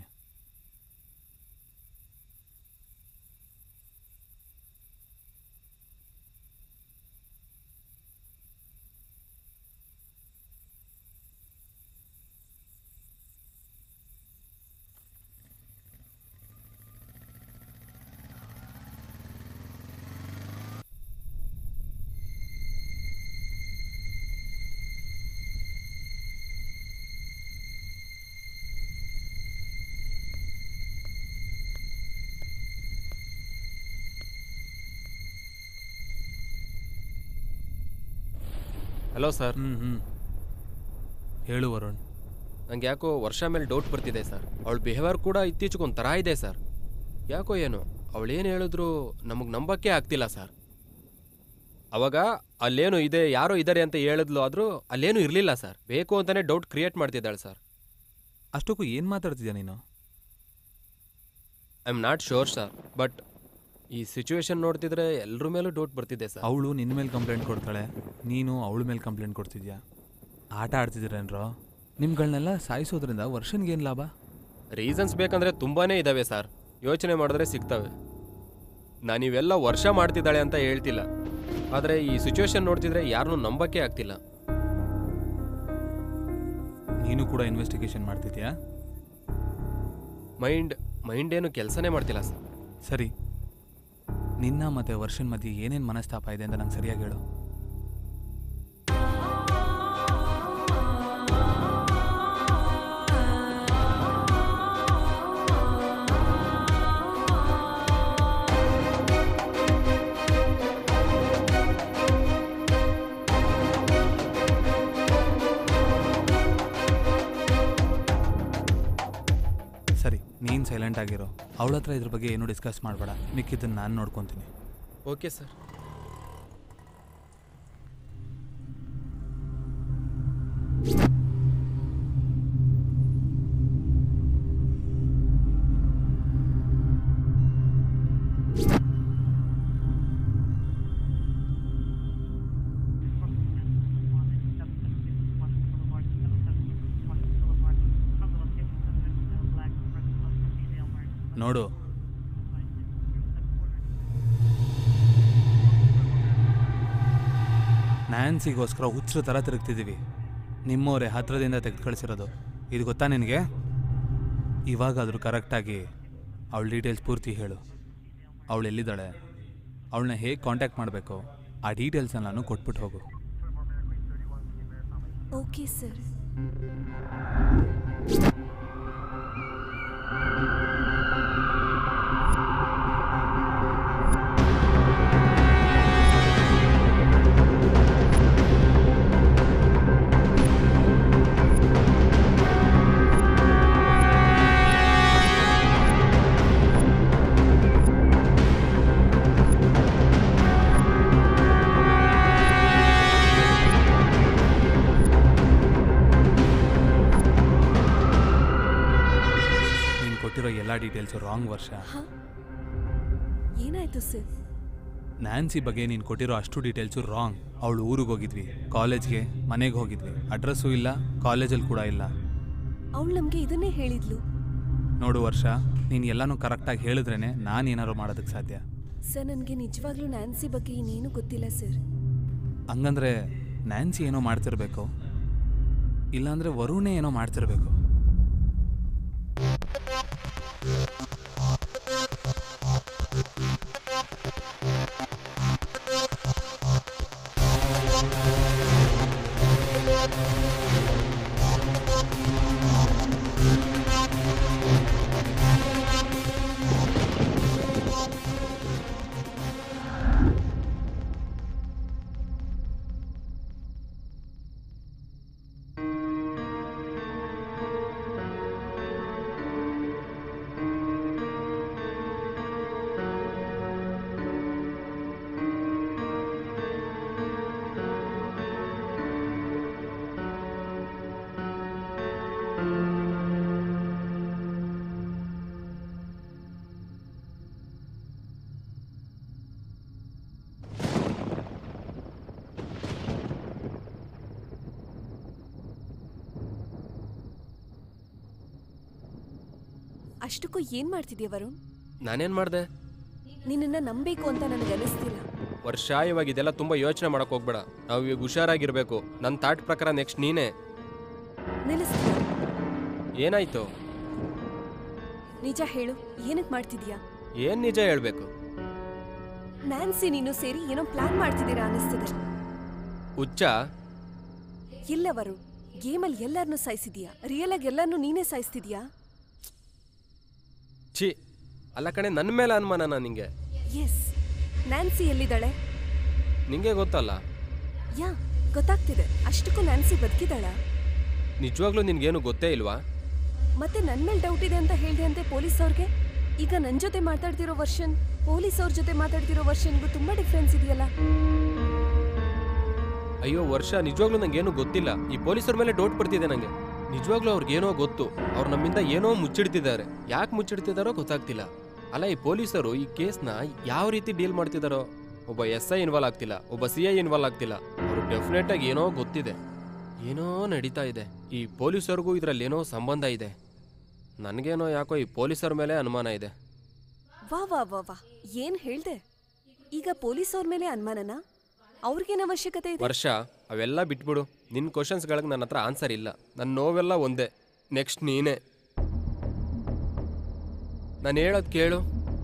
ಹಲೋ ಸರ್ ಹ್ಞೂ ಹ್ಞೂ ಹೇಳು ವರುಣ್ ನಂಗೆ ಯಾಕೋ ವರ್ಷ ಮೇಲೆ ಡೌಟ್ ಬರ್ತಿದೆ ಸರ್ ಅವಳ ಬಿಹೇವಿಯರ್ ಕೂಡ ಇತ್ತೀಚೆಗೆ ಒಂದು ಥರ ಇದೆ ಸರ್ ಯಾಕೋ ಏನು ಅವಳೇನು ಹೇಳಿದ್ರು ನಮಗೆ ನಂಬಕ್ಕೆ ಆಗ್ತಿಲ್ಲ ಸರ್ ಅವಾಗ ಅಲ್ಲೇನು ಇದೆ ಯಾರೋ ಇದ್ದಾರೆ ಅಂತ ಹೇಳಿದ್ಲು ಆದರೂ ಅಲ್ಲೇನು ಇರಲಿಲ್ಲ ಸರ್ ಬೇಕು ಅಂತಲೇ ಡೌಟ್ ಕ್ರಿಯೇಟ್ ಮಾಡ್ತಿದ್ದಾಳೆ ಸರ್ ಅಷ್ಟಕ್ಕೂ ಏನು ಮಾತಾಡ್ತಿದ್ಯಾ ನೀನು I am not sure sir but ಈ ಸಿಚುವೇಶನ್ ನೋಡ್ತಿದ್ರೆ ಎಲ್ಲರ ಮೇಲೂ ಡೌಟ್ ಬರ್ತಿದೆ ಸರ್ ಅವಳು ನಿನ್ನ ಮೇಲೆ ಕಂಪ್ಲೇಂಟ್ ಕೊಡ್ತಾಳೆ ನೀನು ಅವಳ ಮೇಲೆ ಕಂಪ್ಲೇಂಟ್ ಕೊಡ್ತಿದ್ಯಾ ಆಟ ಆಡ್ತಿದ್ದೀರೇನ್ರೋ ನಿಮ್ಗಳನ್ನೆಲ್ಲ ಸಾಯಿಸೋದ್ರಿಂದ ವರ್ಷನ್ಗೇನು ಲಾಭ ರೀಸನ್ಸ್ ಬೇಕಂದ್ರೆ ತುಂಬಾನೇ ಇದಾವೆ ಸರ್ ಯೋಚನೆ ಮಾಡಿದ್ರೆ ಸಿಗ್ತವೆ ನಾನಿವೆಲ್ಲ ವರ್ಷ ಮಾಡ್ತಿದ್ದಾಳೆ ಅಂತ ಹೇಳ್ತಿಲ್ಲ ಆದರೆ ಈ ಸಿಚುವೇಶನ್ ನೋಡ್ತಿದ್ರೆ ಯಾರನ್ನೂ ನಂಬಕ್ಕೆ ಆಗ್ತಿಲ್ಲ ನೀನು ಕೂಡ ಇನ್ವೆಸ್ಟಿಗೇಷನ್ ಮಾಡ್ತಿದ್ಯಾ ಮೈಂಡ್ ಮೈಂಡ್ ಏನು ಕೆಲಸನೇ ಮಾಡ್ತಿಲ್ಲ ಸರ್ ಸರಿ ನಿನ್ನ ಮತ್ತೆ ವರ್ಷನ್ ಮಧ್ಯೆ ಏನೇನು ಮನಸ್ತಾಪ ಇದೆ ಅಂತ ನಂಗೆ ಸರಿಯಾಗಿ ಹೇಳು ಸರಿ ನೀನು ಸೈಲೆಂಟ್ ಆಗಿರೋ ಅವಳ ಹತ್ರ ಇದ್ರ ಬಗ್ಗೆ ಏನು ಡಿಸ್ಕಸ್ ಮಾಡಬೇಡ ಮಿಕ್ಕಿದ್ದನ್ನು ನಾನು ನೋಡ್ಕೊತೀನಿ ಓಕೆ ಸರ್ ನೋಡು ನ್ಯಾನ್ಸಿಗೋಸ್ಕರ ಹುಚ್ಚರ ಥರ ತಿರುಗ್ತಿದ್ದೀವಿ ನಿಮ್ಮವರೇ ಹತ್ರದಿಂದ ತೆಗೆದು ಕಳಿಸಿರೋದು ಇದು ಗೊತ್ತಾ ನಿನಗೆ ಇವಾಗಾದರೂ ಕರೆಕ್ಟಾಗಿ ಅವಳ ಡೀಟೇಲ್ಸ್ ಪೂರ್ತಿ ಹೇಳು ಅವಳು ಎಲ್ಲಿದ್ದಾಳೆ ಅವಳನ್ನ ಹೇಗೆ ಕಾಂಟ್ಯಾಕ್ಟ್ ಮಾಡಬೇಕು ಆ ಡೀಟೇಲ್ಸನ್ನ ನಾನು ಕೊಟ್ಬಿಟ್ಟು ಹೋಗು okay sir Thank details wrong ವರ್ಷ ಏನಾಯ್ತು ಸರ್ ನ್ಯಾನ್ಸಿ ಬಗ್ಗೆ ನೀನು ಕೊಟ್ಟಿರೋ ಅಷ್ಟು ಡೀಟೇಲ್ಸು ರಾಂಗ್ ಅವಳು ಊರಿಗೆ ಹೋಗಿದ್ವಿ ಕಾಲೇಜ್ಗೆ ಮನೆಗೆ ಹೋಗಿದ್ವಿ ಅಡ್ರೆಸ್ಸು ಇಲ್ಲ ಕಾಲೇಜಲ್ಲಿ ಕೂಡ ಇಲ್ಲ ಅವಳು ನಮಗೆ ಇದನ್ನೇ ಹೇಳಿದ್ಲು ನೋಡು ವರ್ಷ ನೀನು ಎಲ್ಲನೂ ಕರೆಕ್ಟಾಗಿ ಹೇಳಿದ್ರೇ ನಾನು ಏನಾದ್ರು ಮಾಡೋದಕ್ಕೆ ಸಾಧ್ಯ ಸರ್ ನನಗೆ ನಿಜವಾಗ್ಲೂ ನ್ಯಾನ್ಸಿ ಬಗ್ಗೆ ಇನ್ನೇನು ಗೊತ್ತಿಲ್ಲ ಸರ್ ಹಂಗಂದ್ರೆ ನ್ಯಾನ್ಸಿ ಏನೋ ಮಾಡ್ತಿರ್ಬೇಕು ಇಲ್ಲಾಂದ್ರೆ ವರುಣೇ ಏನೋ ಮಾಡ್ತಿರ್ಬೇಕು ಅಷ್ಟಕ್ಕೂ ಏನ್ ಮಾಡ್ತಿದ್ಯಾ ವರುಣ್ ನಾನೇನು ಮಾಡಿದೆ ನಿನ್ನನ್ನ ನಂಬೇಕು ಅಂತ ನನಗೆ ಅನಿಸ್ತಿಲ್ಲ ವರ್ಷ ಇವಾಗ ಇದೆಲ್ಲ ತುಂಬ ಯೋಚನೆ ಮಾಡಕ್ ಹೋಗ್ಬೇಡ ನಾವು ಇವಾಗ ಹುಷಾರಾಗಿರ್ಬೇಕು ನನ್ನ ತಾಟ್ ಪ್ರಕಾರ ನೆಕ್ಸ್ಟ್ ನೀನೇ ನಿಲ್ಲಿಸ್ತೀಯ ಏನಾಯ್ತು ನಿಜ ಹೇಳು ಏನಕ್ಕೆ ಮಾಡ್ತಿದ್ಯಾ ಏನ್ ನಿಜ ಹೇಳ್ಬೇಕು ನ್ಯಾನ್ಸಿ ನೀನು ಸೇರಿ ಏನೋ ಪ್ಲಾನ್ ಮಾಡ್ತಿದ್ದೀರಾ ಅನಿಸ್ತಿದೆ ಹುಚ್ಚ ಇಲ್ಲ ವರುಣ್ ಗೇಮಲ್ಲಿ ಎಲ್ಲರನ್ನೂ ಸಾಯಿಸಿದ್ಯಾ ರಿಯಲ್ ಆಗಿ ಎಲ್ಲರನ್ನೂ ನೀನೇ ಸಾಯಿಸ್ತಿದ್ಯಾ ಛೀ ಅಲ್ಲ ಕಣೆ ನನ್ನ ಮೇಲೆ ಅನುಮಾನನ ನಿಂಗೆ ಎಸ್ ನ್ಯಾನ್ಸಿ ಎಲ್ಲಿದ್ದಾಳೆ ನಿಂಗೆ ಗೊತ್ತಲ್ಲ ಯಾ ಗೊತ್ತಾಗ್ತಿದೆ ಅಷ್ಟಕ್ಕೂ ನ್ಯಾನ್ಸಿ ಬದುಕಿದಾಳ ನಿಜವಾಗ್ಲೂ ನಿನ್ಗೇನು ಗೊತ್ತೇ ಇಲ್ವಾ ಮತ್ತೆ ನನ್ ಮೇಲೆ ಡೌಟ್ ಇದೆ ಅಂತ ಹೇಳ್ದೆ ಅಂತೆ ಪೊಲೀಸ್ ಅವ್ರಿಗೆ ಈಗ ನನ್ ಜೊತೆ ಮಾತಾಡ್ತಿರೋ ವರ್ಷನ್ ಪೊಲೀಸ್ ಅವ್ರ ಜೊತೆ ಮಾತಾಡ್ತಿರೋ ವರ್ಷನ್ಗೂ ತುಂಬಾ ಡಿಫ್ರೆನ್ಸ್ ಇದೆಯಲ್ಲ ಅಯ್ಯೋ ವರ್ಷ ನಿಜವಾಗ್ಲೂ ನಂಗೇನು ಗೊತ್ತಿಲ್ಲ ಈ ಪೊಲೀಸರ ಮೇಲೆ ಡೌಟ್ ಪಡ್ತಿದೆ ನಂಗೆ ನಿಜವಾಗ್ಲೂ ಅವ್ರಿಗೇನೋ ಗೊತ್ತು ಅವ್ರು ನಮ್ಮಿಂದ ಏನೋ ಮುಚ್ಚಿಡ್ತಿದ್ದಾರೆ ಯಾಕೆ ಮುಚ್ಚಿಡ್ತಿದಾರೋ ಗೊತ್ತಾಗ್ತಿಲ್ಲ ಅಲ್ಲ ಈ ಪೊಲೀಸರು ಈ ಕೇಸ್ನ ಯಾವ ರೀತಿ ಡೀಲ್ ಮಾಡ್ತಿದಾರೋ ಒಬ್ಬ ಎಸ್ ಐ ಇನ್ವಾಲ್ವ್ ಆಗ್ತಿಲ್ಲ ಒಬ್ಬ ಸಿ ಐ ಇನ್ವಾಲ್ವ್ ಆಗ್ತಿಲ್ಲ ಅವ್ರು ಡೆಫಿನೆಟ್ ಆಗಿ ಏನೋ ಗೊತ್ತಿದೆ ಏನೋ ನಡೀತಾ ಇದೆ ಈ ಪೊಲೀಸರಿಗೂ ಇದ್ರಲ್ಲಿ ಏನೋ ಸಂಬಂಧ ಇದೆ ನನಗೇನೋ ಯಾಕೋ ಈ ಪೊಲೀಸರ ಮೇಲೆ ಅನುಮಾನ ಇದೆ ವಾ ವಾ ವಾ ವಾ ಏನ್ ಹೇಳ್ದೆ ಈಗ ಪೊಲೀಸ್ ಅವ್ರ ಮೇಲೆ ಅನುಮಾನನ ಅವ್ರಿಗೇನ್ ಅವಶ್ಯಕತೆ ಇದೆ ವರ್ಷ ಅವೆಲ್ಲ ಬಿಟ್ಬಿಡು ನಿನ್ನ ಕ್ವಶನ್ಸ್ಗಳಿಗೆ ನನ್ನ ಹತ್ರ ಆನ್ಸರ್ ಇಲ್ಲ ನನ್ನ ನೋವೆಲ್ಲ ಒಂದೇ ನೆಕ್ಸ್ಟ್ ನೀನೇ ನಾನು ಹೇಳೋದು ಕೇಳು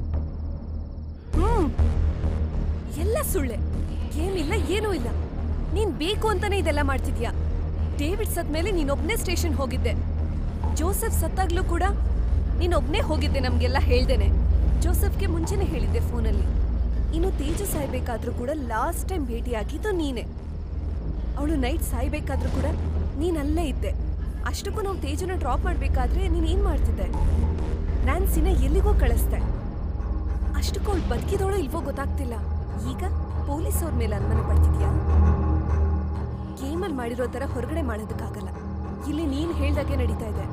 ಹ್ಮ್ ಎಲ್ಲ ಸುಳ್ಳೆ ಏನಿಲ್ಲ ಏನೂ ಇಲ್ಲ ನೀನ್ ಬೇಕು ಅಂತಾನೆ ಇದೆಲ್ಲ ಮಾಡ್ತಿದ್ಯಾ ಡೇವಿಡ್ ಸತ್ಮೇಲೆ ನೀನೊಬ್ನೇ ಸ್ಟೇಷನ್ ಹೋಗಿದ್ದೆ ಜೋಸೆಫ್ ಸತ್ತಾಗ್ಲೂ ಕೂಡ ನೀನೊಬ್ನೇ ಹೋಗಿದ್ದೆ ನಮ್ಗೆಲ್ಲ ಹೇಳ್ದೇನೆ ಜೋಸೆಫ್ಗೆ ಮುಂಚೆನೆ ಹೇಳಿದ್ದೆ ಫೋನಲ್ಲಿ ಇನ್ನು ತೇಜು ಸಾಯ್ಬೇಕಾದ್ರೂ ಕೂಡ ಲಾಸ್ಟ್ ಟೈಮ್ ಭೇಟಿಯಾಗಿದ್ದು ನೀನೆ ಅವಳು ನೈಟ್ ಸಾಯ್ಬೇಕಾದ್ರೂ ಕೂಡ ನೀನ್ ಅಲ್ಲೇ ಇದ್ದೆ ಅಷ್ಟಕ್ಕೂ ನಾವು ತೇಜುನ ಡ್ರಾಪ್ ಮಾಡ್ಬೇಕಾದ್ರೆ ನೀನ್ ಏನ್ ಮಾಡ್ತಿದ್ದೆ ನ್ಯಾನ್ಸಿನ ಎಲ್ಲಿಗೋ ಕಳಿಸ್ದೆ ಅಷ್ಟಕ್ಕೂ ಅವಳು ಬದುಕಿದವಳು ಇಲ್ವೋ ಗೊತ್ತಾಗ್ತಿಲ್ಲ ಈಗ ಪೊಲೀಸ್ ಅವ್ರ ಮೇಲೆ ಅನುಮಾನ ಪಡ್ತಿದ್ಯಾ ಗೇಮಲ್ಲಿ ಮಾಡಿರೋ ತರ ಹೊರಗಡೆ ಮಾಡೋದಕ್ಕಾಗಲ್ಲ ಇಲ್ಲಿ ನೀನ್ ಹೇಳ್ದಾಗೆ ನಡೀತಾ ಇದೆ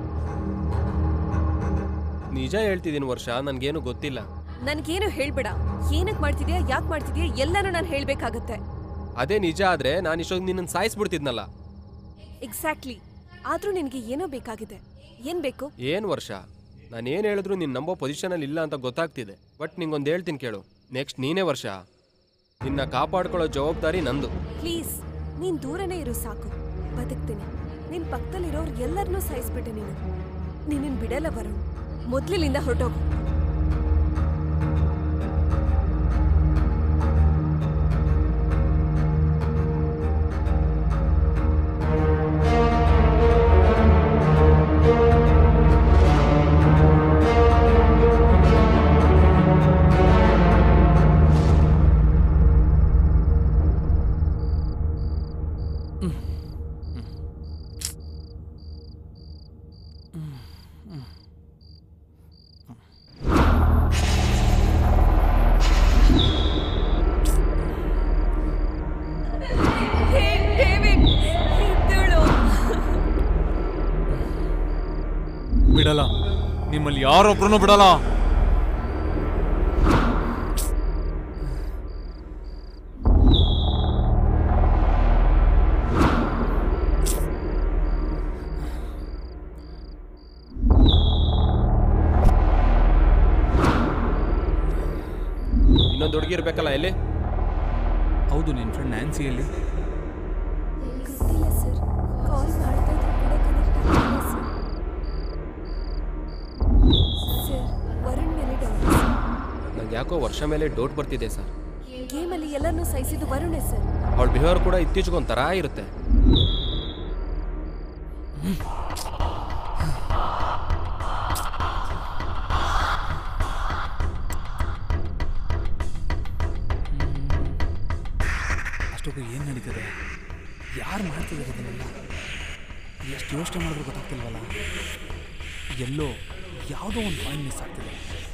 ನಿಜ ಹೇಳ್ತಿದ್ದೀನಿ ವರ್ಷ ನನಗೇನು ಗೊತ್ತಿಲ್ಲ ನನ್ಗೇನು ಹೇಳ್ಬೇಡ ಏನಕ್ ಮಾಡ್ತಿದ್ಯಾ ಯಾಕೆ ಮಾಡ್ತಿದ್ಯಾ ಎಲ್ಲನೂ ನಾನು ಹೇಳ್ಬೇಕಾಗತ್ತೆ ಅದೇ ನಿಜ ಆದ್ರೆ ನಾನು ಇಷ್ಟೊಂದು ನಿನ್ನನ್ನು ಸಾಯಿಸ್ಬಿಡ್ತಿದ್ನಲ್ಲ ಎಕ್ಸಾಕ್ಟ್ಲಿ ಆದ್ರೂ ನಿನಗೆ ಏನೋ ಬೇಕಾಗಿದೆ ಏನ್ ಬೇಕು ಏನು ವರ್ಷ ನಾನು ಏನು ಹೇಳಿದ್ರು ನೀನು ನಂಬೋ ಪೊಸಿಷನಲ್ಲಿ ಇಲ್ಲ ಅಂತ ಗೊತ್ತಾಗ್ತಿದೆ ಬಟ್ ನಿಂಗೊಂದು ಹೇಳ್ತೀನಿ ಕೇಳು ನೆಕ್ಸ್ಟ್ ನೀನೇ ವರ್ಷ ನಿನ್ನ ಕಾಪಾಡ್ಕೊಳ್ಳೋ ಜವಾಬ್ದಾರಿ ನಂದು ಪ್ಲೀಸ್ ನೀನ್ ದೂರನೇ ಇರು ಸಾಕು ಬದುಕ್ತೀನಿ ನಿನ್ ಪಕ್ಕದಲ್ಲಿರೋರು ಎಲ್ಲರನ್ನೂ ಸಾಯಿಸ್ಬಿಟ್ಟೆ ನೀನು ನಿನ್ನ ಬಿಡಲ್ಲ ವರುಣ್ ಮೊದ್ಲಿನಿಂದ ಹೊರಟೋಗು ಬಿಡಲ್ಲ ನಿಮ್ಮಲ್ಲಿ ಯಾರೊಬ್ರು ಬಿಡಲ್ಲ ಇನ್ನೊಂದು ಹುಡುಗಿ ಇರ್ಬೇಕಲ್ಲ ಎಲ್ಲಿ ಹೌದು ನಿನ್ನ ಫ್ರೆಂಡ್ ನ್ಯಾನ್ಸಿಯಲ್ಲಿ ಗೊತ್ತಿಲ್ಲ ಸರ್ ಕಾಲ್ ಮಾಡ್ತಾ ಇದ್ರು ಕೂಡ ಕನೆಕ್ಟ್ ಆಗಿಲ್ಲ ಸರ್ ಸರ್ ವರುಣ್ ಮೇಲೆ ಡೌಟ್ ಸರ್ ನಂಗೆ ಯಾಕೋ ವರ್ಷ ಮೇಲೆ ಡೌಟ್ ಬರ್ತಿದೆ ಸರ್ ಗೇಮಲ್ಲಿ ಎಲ್ಲರನ್ನೂ ಸಹಿಸಿದ್ದು ವರುಣೇ ಸರ್ ಅವಳ ಬಿಹೇವಿಯರ್ ಕೂಡ ಇತ್ತೀಚೆಗೆ ಒಂಥರ ಇರುತ್ತೆ ಅಷ್ಟಕ್ಕೂ ಏನು ನಡೀತದೆ ಯಾರು ಮಾಡ್ತಿದ್ದಾರೆ ಇದನ್ನೆಲ್ಲ ಎಷ್ಟು ಯೋಚನೆ ಮಾಡಿದ್ರು ಗೊತ್ತಾಗ್ತಿಲ್ವಲ್ಲ ಎಲ್ಲೋ ಯಾವುದೋ ಒಂದು ಪಾಯಿಂಟ್ ಮಿಸ್ ಆಗ್ತಿದೆ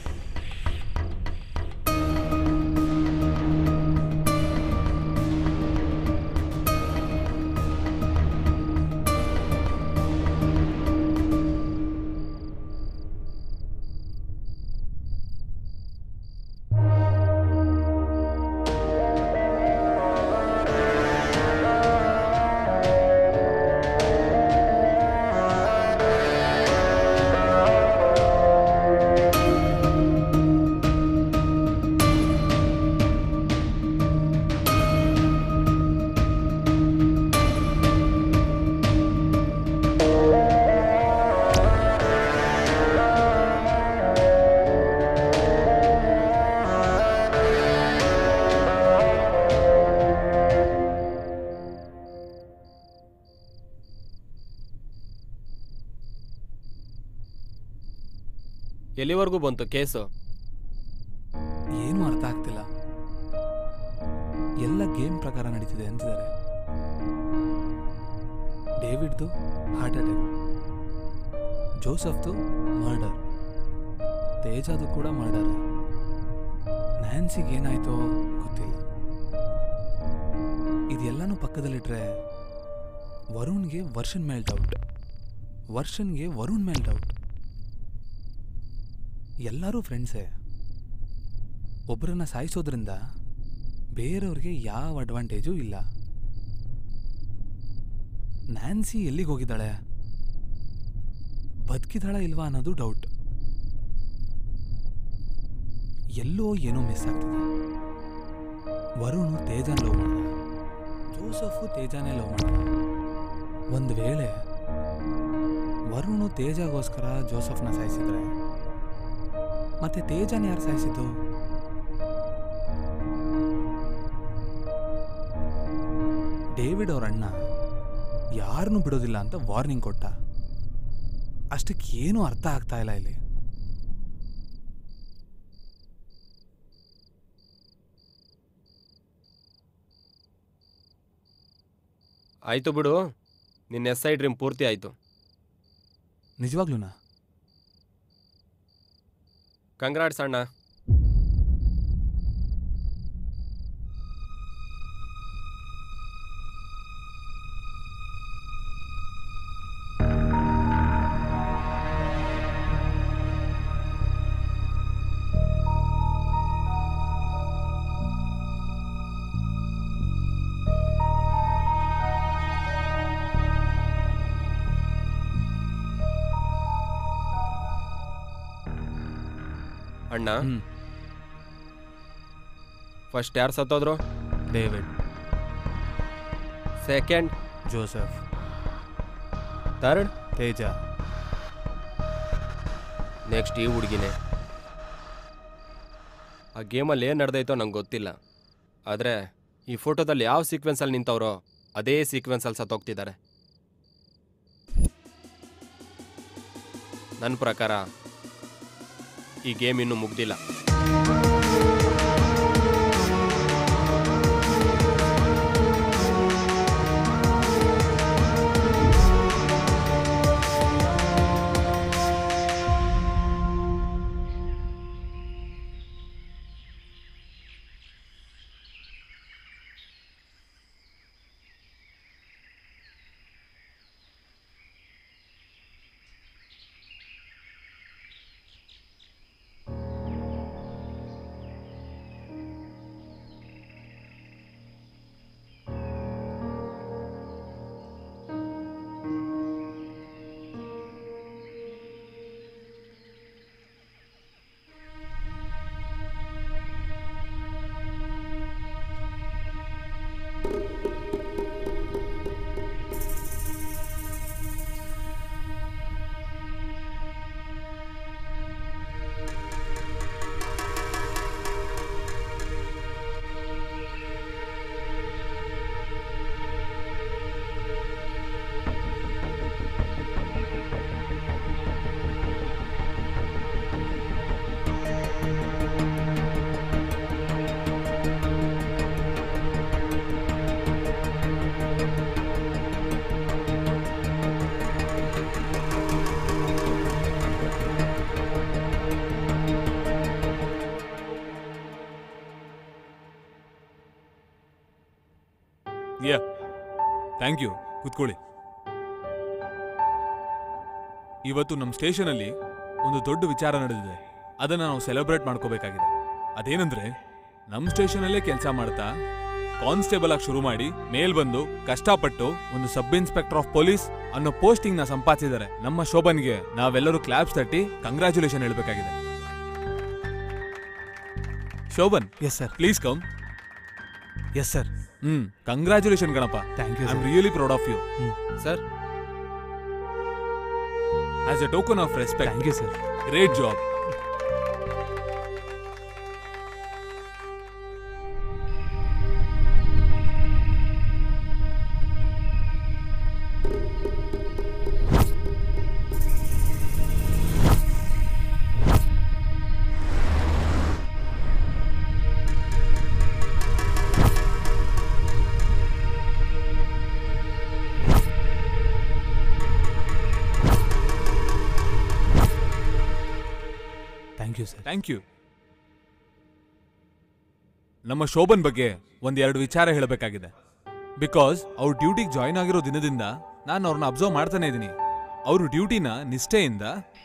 ಎಲ್ಲಿವರೆಗೂ ಬಂತು ಕೇಸು ಏನೂ ಅರ್ಥ ಆಗ್ತಿಲ್ಲ ಎಲ್ಲ ಗೇಮ್ ಪ್ರಕಾರ ನಡೀತಿದೆ ಅಂತಿದ್ದಾರೆ ಡೇವಿಡ್ದು ಹಾರ್ಟ್ ಅಟ್ಯಾಕ್ ಜೋಸಫ್ದು ಮರ್ಡರ್ ತೇಜಾದು ಕೂಡ ಮರ್ಡರ್ ನ್ಯಾನ್ಸಿಗೆ ಏನಾಯ್ತೋ ಗೊತ್ತಿಲ್ಲ ಇದೆಲ್ಲನೂ ಪಕ್ಕದಲ್ಲಿಟ್ರೆ ವರುಣ್ಗೆ ವರ್ಷನ್ ಮೇಲೆ ಡೌಟ್ ವರ್ಷನ್ಗೆ ವರುಣ್ ಮೇಲೆ ಡೌಟ್ ಎಲ್ಲರೂ ಫ್ರೆಂಡ್ಸೇ ಒಬ್ಬರನ್ನ ಸಾಯಿಸೋದ್ರಿಂದ ಬೇರೆಯವ್ರಿಗೆ ಯಾವ ಅಡ್ವಾಂಟೇಜು ಇಲ್ಲ ನ್ಯಾನ್ಸಿ ಎಲ್ಲಿಗೆ ಹೋಗಿದ್ದಾಳೆ ಬದುಕಿದಾಳ ಇಲ್ವಾ ಅನ್ನೋದು ಡೌಟ್ ಎಲ್ಲೋ ಏನೋ ಮಿಸ್ ಆಗ್ತಿದೆ ವರುಣು ತೇಜನ್ ಲವ್ ಮಾಡ ಜೋಸಫು ತೇಜಾನೇ ಲವ್ ಮಾಡ ಒಂದು ವೇಳೆ ವರುಣು ತೇಜಗೋಸ್ಕರ ಜೋಸಫ್ನ ಸಾಯಿಸಿದ್ರೆ ಮತ್ತೆ ತೇಜನ್ ಯಾರು ಸಾಯಿಸಿದ್ದು ಡೇವಿಡ್ ಅವ್ರ ಅಣ್ಣ ಯಾರನ್ನೂ ಬಿಡೋದಿಲ್ಲ ಅಂತ ವಾರ್ನಿಂಗ್ ಕೊಟ್ಟ ಅಷ್ಟಕ್ಕೆ ಏನೂ ಅರ್ಥ ಆಗ್ತಾ ಇಲ್ಲ ಇಲ್ಲಿ ಆಯಿತು ಬಿಡು ನಿನ್ನ ಎಸ್ ಐ ಡ್ರೀಮ್ ಪೂರ್ತಿ ಆಯಿತು ನಿಜವಾಗ್ಲೂನಾ ಕಂಗ್ರಾಟ್ಸ್ ಅಣ್ಣ ಅಣ್ಣ ಹ್ಮ್ ಫಸ್ಟ್ ಯಾರು ಸತ್ತೋದ್ರು David second Joseph third Teja next ಈ ಹುಡುಗಿನೇ ಆ ಗೇಮಲ್ಲಿ ಏನು ನಡೆದೈತೋ ನಂಗೆ ಗೊತ್ತಿಲ್ಲ ಆದರೆ ಈ ಫೋಟೋದಲ್ಲಿ ಯಾವ ಸೀಕ್ವೆನ್ಸಲ್ಲಿ ನಿಂತವ್ರೋ ಅದೇ ಸೀಕ್ವೆನ್ಸಲ್ಲಿ ಸತ್ತೋಗ್ತಿದ್ದಾರೆ ನನ್ನ ಪ್ರಕಾರ ಈ ಗೇಮ್ ಇನ್ನೂ ಮುಗ್ದಿಲ್ಲ ಯಾ ಥ್ಯಾಂಕ್ ಯು ಕೂತ್ಕೊಳ್ಳಿ ಇವತ್ತು ನಮ್ಮ ಸ್ಟೇಷನಲ್ಲಿ ಒಂದು ದೊಡ್ಡ ವಿಚಾರ ನಡೆದಿದೆ ಅದನ್ನ ನಾವು ಸೆಲೆಬ್ರೇಟ್ ಮಾಡ್ಕೋಬೇಕಾಗಿದೆ ಅದೇನಂದ್ರೆ ನಮ್ಮ ಸ್ಟೇಷನಲ್ಲೇ ಕೆಲಸ ಮಾಡ್ತಾ ಕಾನ್ಸ್ಟೇಬಲ್ ಆಗಿ ಶುರು ಮಾಡಿ ಮೇಲ್ ಬಂದು ಕಷ್ಟಪಟ್ಟು ಒಂದು ಸಬ್ ಇನ್ಸ್ಪೆಕ್ಟರ್ ಆಫ್ ಪೊಲೀಸ್ ಅನ್ನೋ ಪೋಸ್ಟಿಂಗ್ ನ ಸಂಪಾದಿಸಿದ್ದಾರೆ ನಮ್ಮ ಶೋಭನ್ಗೆ ನಾವೆಲ್ಲರೂ ಕ್ಲಾಪ್ಸ್ ತಟ್ಟಿ ಕಂಗ್ರ್ಯಾಚುಲೇಷನ್ ಹೇಳ್ಬೇಕಾಗಿದೆ Shobhan yes sir please come yes sir hmm congratulation Ganapa thank you I am really proud of you sir as a token of respect thank you sir great job thank you sir thank you ನಮ್ಮ ಶೋಭನ್ ಬಗ್ಗೆ ಒಂದೆರಡು ವಿಚಾರ ಹೇಳಬೇಕಾಗಿದೆ because ಅವ್ರು ಡ್ಯೂಟಿಗೆ join ಆಗಿರೋ ದಿನದಿಂದ ನಾನು ಅವ್ರನ್ನ ಅಬ್ಸರ್ವ್ ಮಾಡ್ತಾನೆ ಇದ್ದೀನಿ ಅವರು ಡ್ಯೂಟಿನ ನಿಷ್ಠೆಯಿಂದ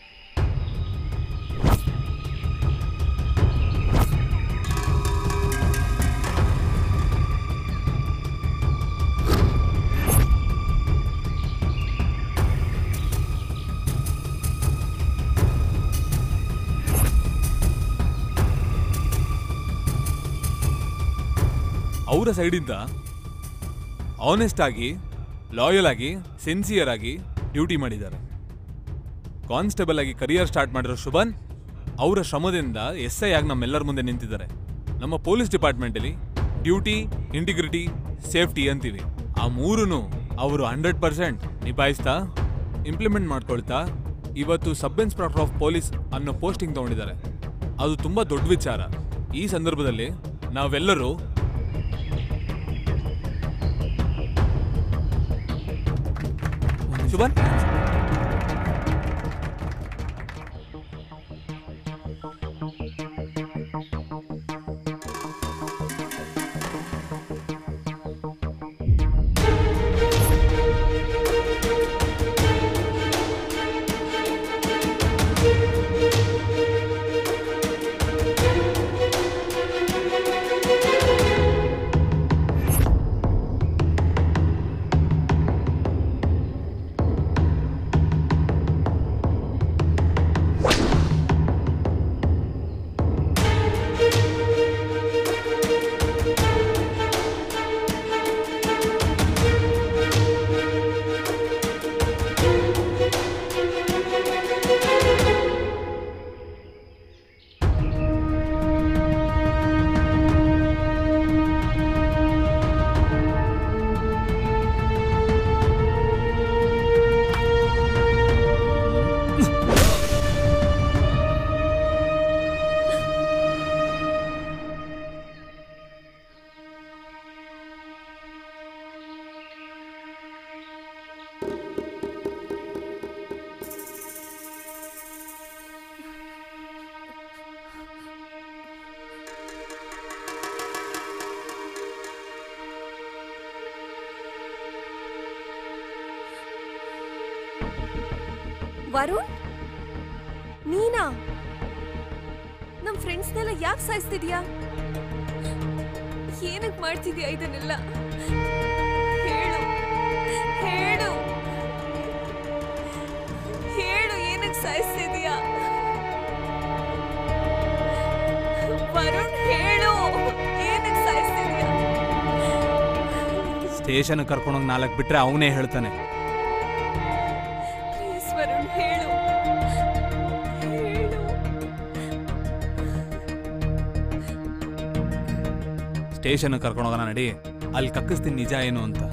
ಅವರ ಸೈಡಿಂದ ಆನೆಸ್ಟ್ ಆಗಿ ಲಾಯಲ್ ಆಗಿ ಸಿನ್ಸಿಯರ್ ಆಗಿ ಡ್ಯೂಟಿ ಮಾಡಿದ್ದಾರೆ ಕಾನ್ಸ್ಟೇಬಲ್ ಆಗಿ ಕರಿಯರ್ ಸ್ಟಾರ್ಟ್ ಮಾಡಿರೋ ಶುಭನ್ ಅವರ ಶ್ರಮದಿಂದ ಎಸ್ ಐ ಆಗಿ ನಮ್ಮೆಲ್ಲರ ಮುಂದೆ ನಿಂತಿದ್ದಾರೆ ನಮ್ಮ ಪೊಲೀಸ್ ಡಿಪಾರ್ಟ್ಮೆಂಟಲ್ಲಿ ಡ್ಯೂಟಿ ಇಂಟಿಗ್ರಿಟಿ ಸೇಫ್ಟಿ ಅಂತೀವಿ ಆ ಮೂರೂ ಅವರು ಹಂಡ್ರೆಡ್ ಪರ್ಸೆಂಟ್ ನಿಭಾಯಿಸ್ತಾ ಇಂಪ್ಲಿಮೆಂಟ್ ಮಾಡ್ಕೊಳ್ತಾ ಇವತ್ತು ಸಬ್ ಇನ್ಸ್ಪೆಕ್ಟರ್ ಆಫ್ ಪೊಲೀಸ್ ಅನ್ನೋ ಪೋಸ್ಟಿಂಗ್ ತಗೊಂಡಿದ್ದಾರೆ ಅದು ತುಂಬಾ ದೊಡ್ಡ ವಿಚಾರ ಈ ಸಂದರ್ಭದಲ್ಲಿ ನಾವೆಲ್ಲರೂ ಶುಭನ್ ವರುಣ್ ನೀನಾ ನಮ್ ಫ್ರೆಂಡ್ಸ್ನೆಲ್ಲ ಯಾಕೆ ಸಾಯಿಸ್ತಿದ್ಯಾ ಏನಕ್ ಮಾಡ್ತಿದ್ಯಾ ಇದನ್ನೆಲ್ಲ ಹೇಳು ಹೇಳು ಹೇಳು ಏನಕ್ ಸಾಯಿಸ್ತಿದ್ಯಾ ವರುಣ್ ಹೇಳು ಏನಕ್ ಸಾಯಿಸ್ತಿದ್ಯಾ ಸ್ಟೇಷನ್ ಕರ್ಕೊಂಡೋಗಿ ನಾಲ್ಕು ಬಿಟ್ರೆ ಅವನೇ ಹೇಳ್ತಾನೆ ಪ್ಲೀಸ್ ವರುಣ್ ಹೇಳು ಹೇಳು ಸ್ಟೇಷನ್ ಕರ್ಕೊಂಡೋಗೋಣ ನಡಿ ಅಲ್ಲಿ ಕಕ್ಕಿಸ್ತೀನಿ ನಿಜ ಏನು ಅಂತ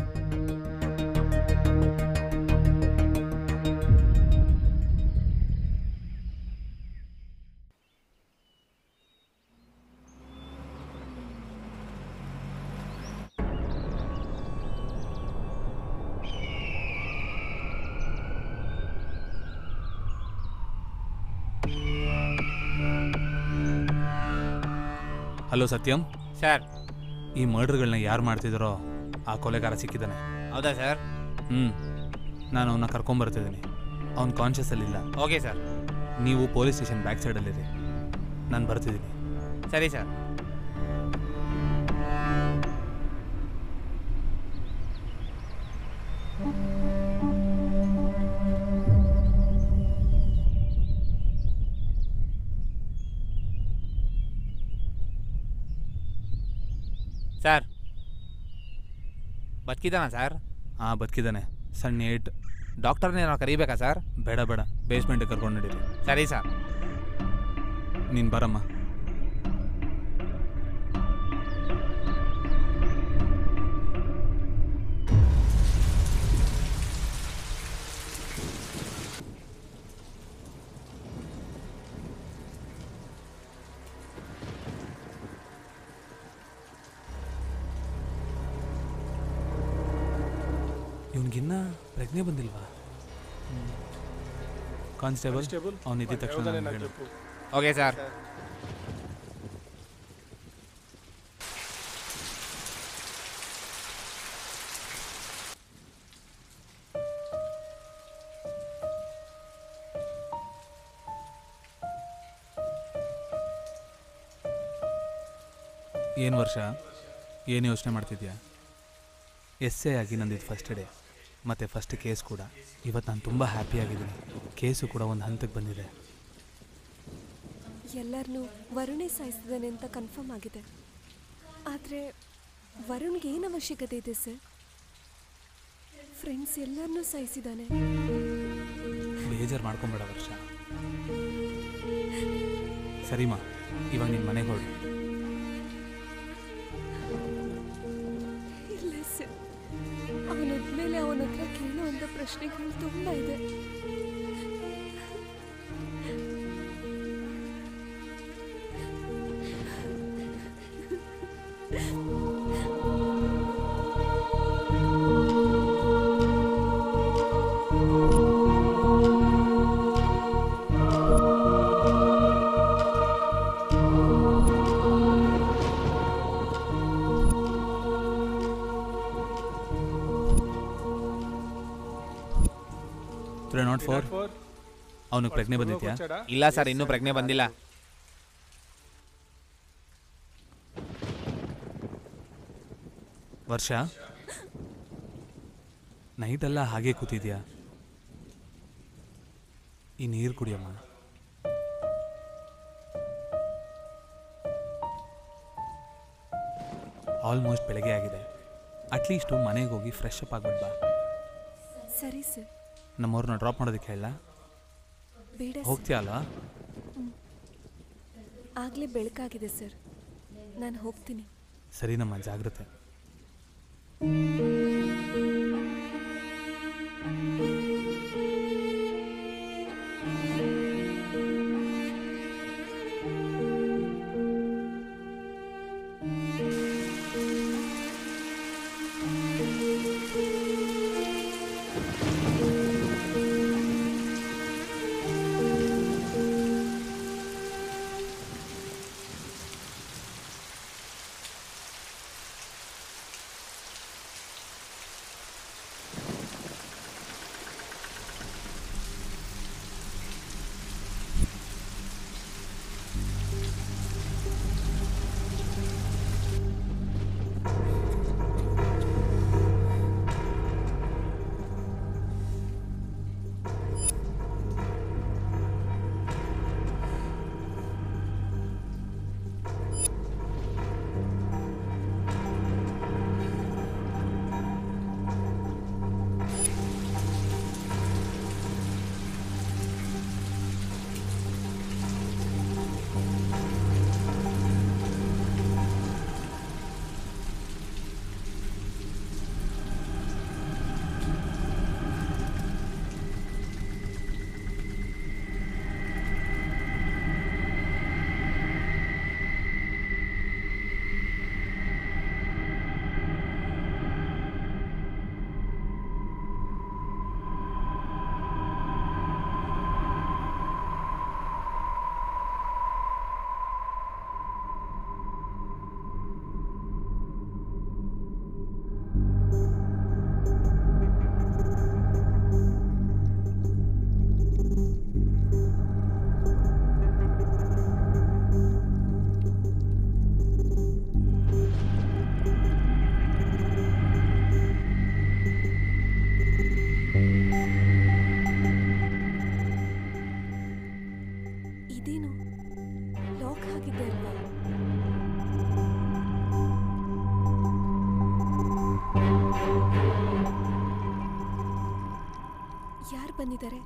ಹಲೋ ಸತ್ಯಂ ಸರ್ ಈ ಮರ್ಡರ್ಗಳನ್ನ ಯಾರು ಮಾಡ್ತಿದಾರೋ ಆ ಕೊಲೆಗಾರ ಸಿಕ್ಕಿದ್ದಾನೆ ಹೌದಾ ಸರ್ ಹ್ಞೂ ನಾನು ಅವನ್ನ ಕರ್ಕೊಂಬರ್ತಿದ್ದೀನಿ ಅವ್ನು ಕಾನ್ಷಿಯಸ್ಸಲ್ಲಿಲ್ಲ ಓಕೆ ಸರ್ ನೀವು ಪೊಲೀಸ್ ಸ್ಟೇಷನ್ ಬ್ಯಾಕ್ ಸೈಡಲ್ಲಿರಿ ನಾನು ಬರ್ತಿದ್ದೀನಿ ಸರಿ ಸರ್ ಸರ್ ಬದುಕಿದ್ದಾನ ಸರ್ ಹಾಂ ಬದುಕಿದ್ದಾನೆ ಸಣ್ಣ ಏಟ್ ಡಾಕ್ಟರ್ನೇನೋ ಕರಿಬೇಕಾ ಸರ್ ಬೇಡ ಬೇಡ ಬೇಸ್ಮೆಂಟಿಗೆ ಕರ್ಕೊಂಡು ನಡೀರಿ ಸರಿ ಸರ್ ನೀನು ಬರಮ್ಮ ಇವನಿಗಿನ್ನ ಪ್ರಜ್ಞೆ ಬಂದಿಲ್ವಾ ಕಾನ್ಸ್ಟೇಬಲ್ ಅವ್ನು ಇದ್ದ ತಕ್ಷಣ ನನ್ಗೆ ಹೇಳು. ಓಕೆ ಸರ್ ಏನು ವರ್ಷ ಏನು ಯೋಚನೆ ಮಾಡ್ತಿದ್ಯಾ ಎಸ್ ಎ ಆಗಿ ನಂದಿದ್ದು ಫಸ್ಟ್ ಡೇ ಮತ್ತು ಫಸ್ಟ್ ಕೇಸ್ ಕೂಡ ಇವತ್ತು ನಾನು ತುಂಬ ಹ್ಯಾಪಿಯಾಗಿದ್ದೀನಿ ಕೇಸು ಕೂಡ ಒಂದು ಹಂತಕ್ಕೆ ಬಂದಿದೆ ಎಲ್ಲರನ್ನೂ ವರುಣೇ ಸಾಯಿಸಿದ್ದಾನೆ ಅಂತ ಕನ್ಫರ್ಮ್ ಆಗಿದೆ ಆದರೆ ವರುಣ್ಗೆ ಏನು ಅವಶ್ಯಕತೆ ಇದೆ ಸರ್ ಫ್ರೆಂಡ್ಸ್ ಎಲ್ಲರನ್ನೂ ಸಾಯಿಸಿದ್ದಾನೆ ಬೇಜಾರು ಮಾಡ್ಕೊಂಬೇಡ ವರ್ಷ ಸರಿಮಾ ಇವಾಗ ನಿನ್ನ ಮನೆಗೆ ಹೊರಡು ಇಲ್ಲ ಸರ್ ಅವನದ್ಮೇಲೆ ಅವನ ಹತ್ರ ಕೇಳುವಂಥ ಪ್ರಶ್ನೆಗಳು ತುಂಬ ಇದೆ ತ್ರೀ ನಾಟ್ ಫೋರ್ ಅವನಿಗೆ ಪ್ರಜ್ಞೆ ಬಂದಿದ್ಯಾ ಇಲ್ಲ ಸರ್ ಇನ್ನೂ ಪ್ರಜ್ಞೆ ಬಂದಿಲ್ಲ ವರ್ಷ ನೈಟೆಲ್ಲ ಹಾಗೆ ಕೂತಿದ್ಯಾ ಈ ನೀರು ಕುಡಿಯಮ್ಮ ಆಲ್ಮೋಸ್ಟ್ ಬೆಳಗ್ಗೆ ಆಗಿದೆ ಅಟ್ಲೀಸ್ಟು ಮನೆಗೆ ಹೋಗಿ ಫ್ರೆಶ್ ಅಪ್ ಆಗ್ಬಿಟ್ ಬಾ ಸರಿ ಸರ್ ನಮ್ಮವ್ರನ್ನ ಡ್ರಾಪ್ ಮಾಡೋದಕ್ಕೆ ಹೇಳ ಬೇಡ ಸರ್ ಹೋಗ್ತೀಯ ಅಲ್ವಾ ಆಗಲೇ ಬೆಳಕಾಗಿದೆ ಸರ್ ನಾನು ಹೋಗ್ತೀನಿ ಸರಿ ನಮ್ಮ ಜಾಗ್ರತೆ ಬಂದಿದ್ದಾರೆ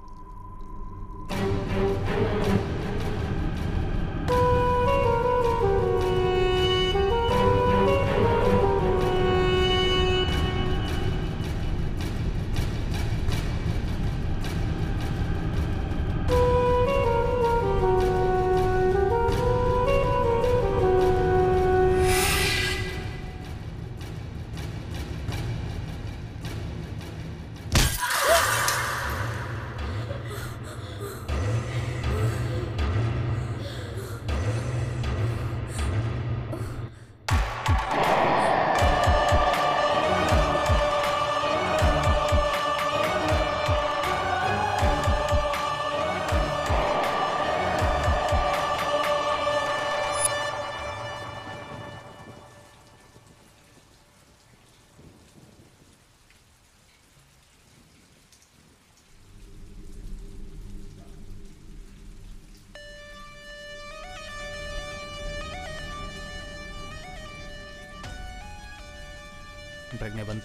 ಪ್ರಜ್ಞೆ ಬಂತ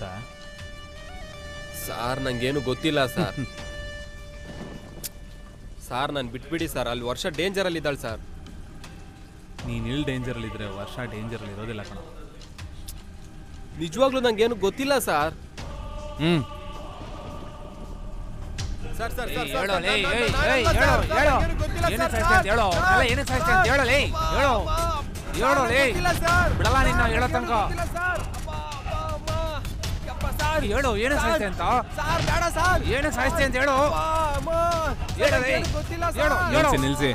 ಸಾರ್ ನಂಗೇನು ಗೊತ್ತಿಲ್ಲ ಸರ್ ಸಾರ್ ನಾನು ಬಿಟ್ಬಿಡಿ ಸರ್ ಅಲ್ಲಿ ವರ್ಷ ಡೇಂಜರಲ್ಲಿ ಇದ್ದಾಳೆ ಸರ್ ನೀನು ಇಲ್ ಡೇಂಜರಲ್ಲಿದ್ದರೆ ವರ್ಷ ಡೇಂಜರಲ್ಲಿ ಇರೋದಿಲ್ಲ ಕಣ ನಿಜವಾಗ್ಲೂ ನಂಗೇನು ಗೊತ್ತಿಲ್ಲ ಸರ್ ಹ್ಞೂ ಸರ್ ಸರ್ ಏಯ್, ಹೇಳು ಲೇ, ಏಯ್, ಏಯ್, ಹೇಳು, ಹೇಳು. ಏನಕ್ಕೆ ಸಾಯ್ತೆ ಅಂತ ಹೇಳು ಅಲ್ಲ ಏನಕ್ಕೆ ಸಾಯ್ತೆ ಅಂತ ಹೇಳು ಲೇ ಹೇಳು ಹೇಳು ಲೇ ಬಿಡಲ್ಲ ನಿನ್ನ ಹೇಳೋ ತನಕ ಹೇಳು ಏನಕ್ಕೆ ಸಾಯ್ತೆ ಅಂತ ಏನಕ್ಕೆ ಸಾಯ್ತೆ ಅಂತ ಹೇಳು ಹೇಳು ಲೇ. ಹೇಳು ಹೇಳು ನಿಲ್ಸಿ ನಿಲ್ಸಿ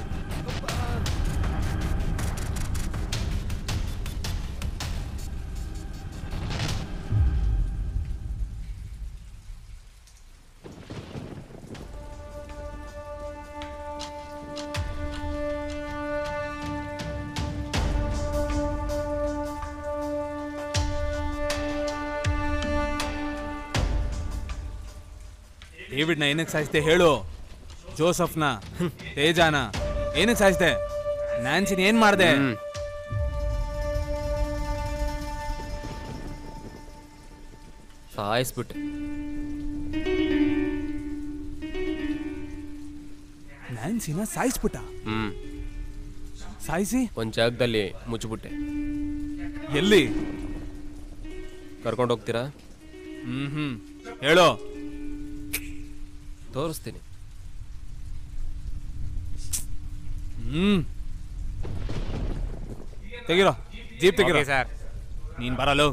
ಡೇವಿಡ್ನ ಏನಕ್ಕೆ ಸಾಯಿಸ್ದೆ ಹೇಳು ಜೋಸಫ್ನ ತೇಜಾನ ಏನಕ್ಕೆ ಸಾಯಿಸ್ದೆ ನ್ಯಾನ್ಸಿನ ಏನ್ ಮಾಡ್ದೆ ಹ್ಮ್. ಸಾಯಿಸ್ಬಿಟ್ಟೆ ನ್ಯಾನ್ಸಿನ ಸಾಯಿಸ್ಬಿಟ್ಟ ಹ್ಮ್ ಸಾಯಿಸಿ ಒಂದ್ ಜಾಗದಲ್ಲಿ ಮುಚ್ಚಿಬಿಟ್ಟೆ ಎಲ್ಲಿ ಕರ್ಕೊಂಡು ಹೋಗ್ತೀರಾ ಹ್ಮ್ ಹ್ಮ್ ಹೇಳು ತೋರಿಸ್ತೀನಿ ಹ್ಮ್ ತೆಗಿರೋ ಜೀಪ್ ತೆಗಿರೋ ಓಕೆ ಸರ್ ನೀನ್ ಬರಲು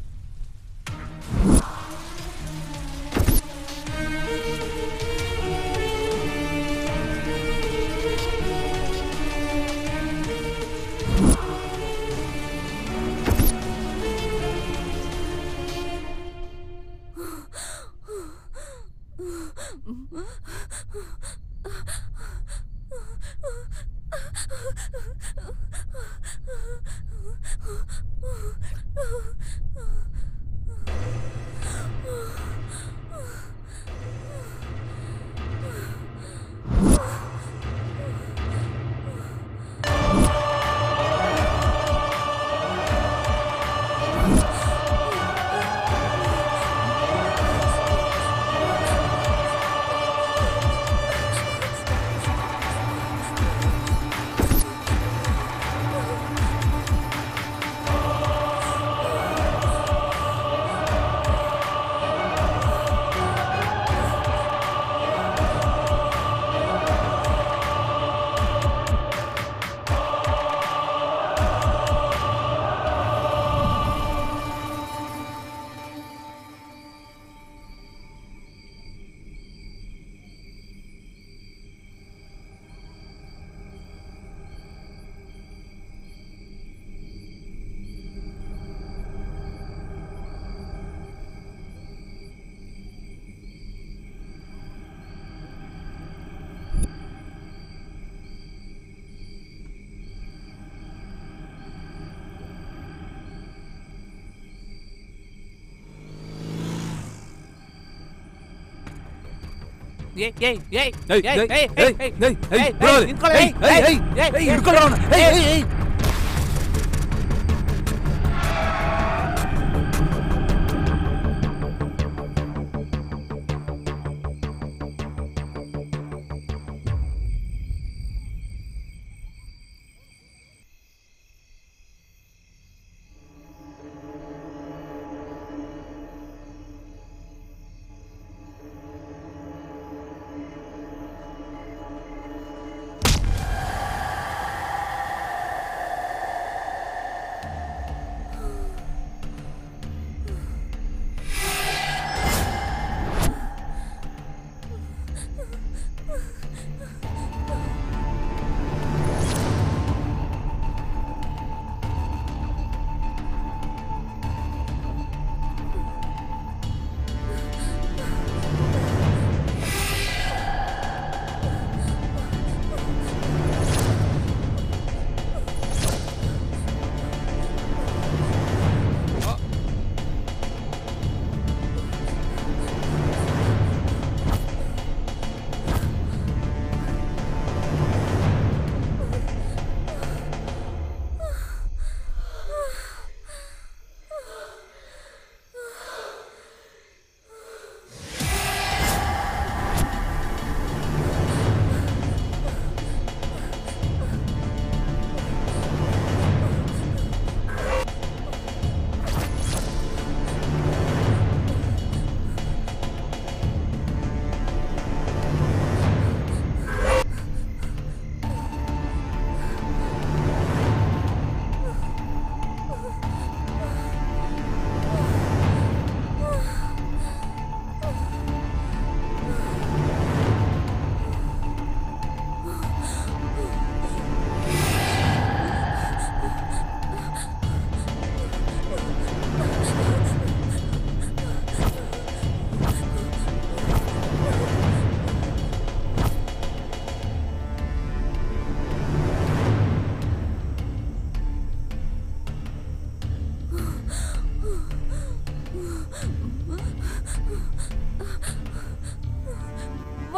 ಏಯ್ ಏಯ್ ಏಯ್ ಏಯ್, ಏಯ್ ಏಯ್, ಏಯ್ ಏಯ್, ಏಯ್ ಏಯ್, ಏಯ್, ಏಯ್, ಬಿಡೋದು. ನಿಂತ್ಕೊಳ್ಳಿ, ಏಯ್, ಏಯ್, ಏಯ್, ಏಯ್, ಏಯ್, ಏಯ್, ಹಿಡ್ಕೊಳ್ಳೋ ಅವ್ನ. ಏಯ್, ಏಯ್, ಏಯ್.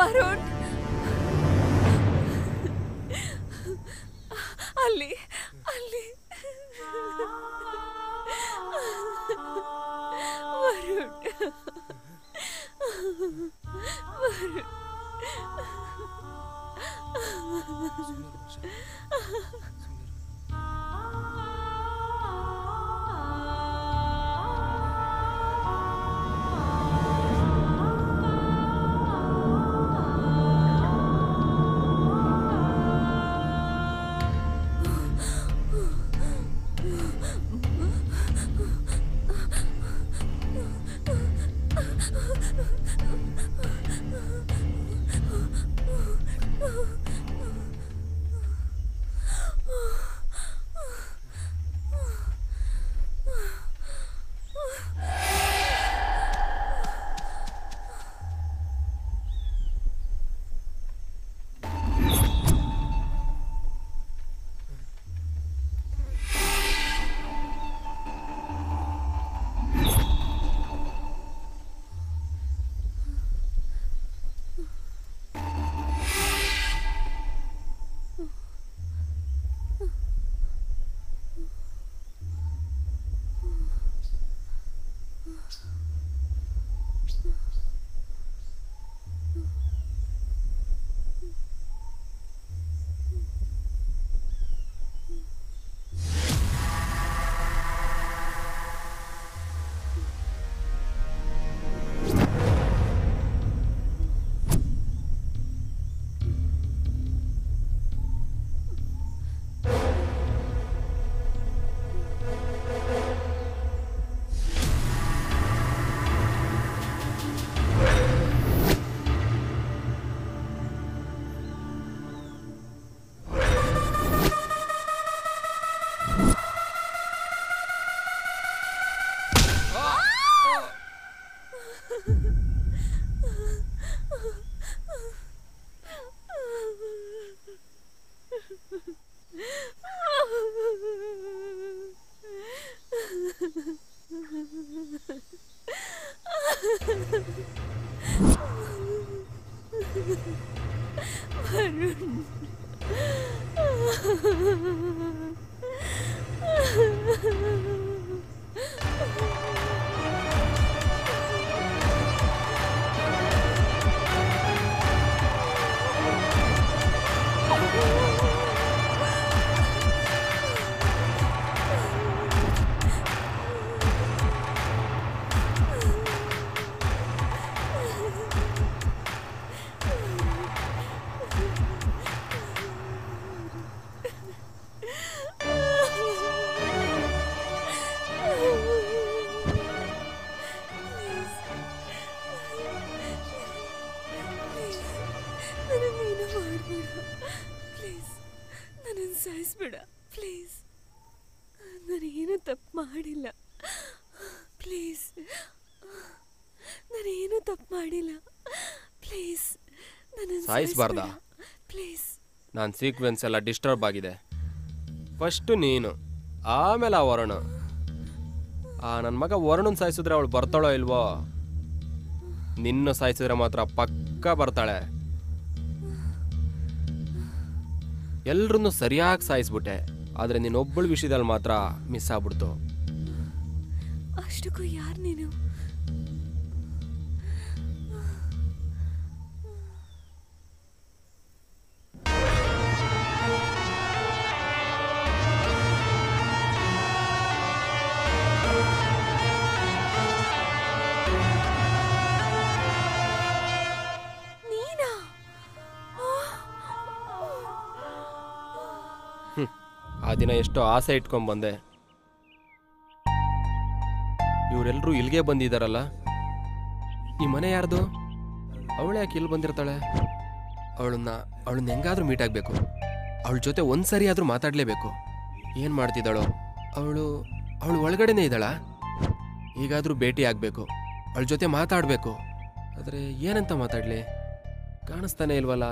ವರುಣ್ ಅಲ್ಲಿ ಅಲ್ಲಿ ವರುಣ್ ವರುಣ್ ನನ್ನನ್ನೇನು ಮಾಡಬೇಡ ಪ್ಲೀಸ್ ನನ್ನನ್ನು ಸಾಯಿಸ್ಬೇಡ ಪ್ಲೀಸ್ ನಾನೇನು ತಪ್ಪು ಮಾಡಿಲ್ಲ ಪ್ಲೀಸ್ ನಾನೇನು ತಪ್ಪು ಮಾಡಿಲ್ಲ ಪ್ಲೀಸ್ ನನ್ನನ್ನು ಸಾಯಿಸ್ಬಾರ್ದಾ? ಪ್ಲೀಸ್ ನಾನು ಸೀಕ್ವೆನ್ಸ್ ಎಲ್ಲ ಡಿಸ್ಟರ್ಬ್ ಆಗಿದೆ ಫಸ್ಟು ನೀನು ಆಮೇಲೆ ಆ ವರುಣ ಆ ನನ್ನ ಮಗ ವರುಣನ್ ಸಾಯಿಸಿದ್ರೆ ಅವಳು ಬರ್ತಾಳೋ ಇಲ್ವೋ ನಿನ್ನ ಸಾಯಿಸಿದ್ರೆ ಮಾತ್ರ ಪಕ್ಕ ಬರ್ತಾಳೆ ಎಲ್ರನ್ನೂ ಸರಿಯಾಗಿ ಸಾಯಿಸ್ಬಿಟ್ಟೆ ಆದರೆ ನೀನೊಬ್ಬಳ ವಿಷಯದಲ್ಲಿ ಮಾತ್ರ ಮಿಸ್ ಆಗ್ಬಿಡ್ತು ಅಷ್ಟಕ್ಕೂ ಯಾರು ನೀನು ನೀನಾ ಆ ದಿನ ಎಷ್ಟೋ ಆಸೆ ಇಟ್ಕೊಂಡ್ ಬಂದೆ ಇವರೆಲ್ಲರೂ ಇಲ್ಲಿಗೆ ಬಂದಿದ್ದಾರಲ್ಲ ಈ ಮನೆ ಯಾರ್ದು ಅವಳು ಯಾಕೆ ಇಲ್ಲಿ ಬಂದಿರ್ತಾಳೆ ಅವಳನ್ನ ಅವಳನ್ನ ಹೆಂಗಾದ್ರೂ ಮೀಟ್ ಆಗಬೇಕು ಅವಳ ಜೊತೆ ಒಂದ್ಸರಿ ಆದ್ರೂ ಮಾತಾಡಲೇಬೇಕು ಏನು ಮಾಡ್ತಿದ್ದಾಳೋ ಅವಳು ಅವಳು ಒಳಗಡೆನೇ ಇದ್ದಾಳ ಈಗಾದ್ರೂ ಭೇಟಿ ಆಗಬೇಕು ಅವಳ ಜೊತೆ ಮಾತಾಡಬೇಕು ಆದರೆ ಏನಂತ ಮಾತಾಡಲಿ ಕಾಣಿಸ್ತಾನೆ ಇಲ್ವಲ್ಲ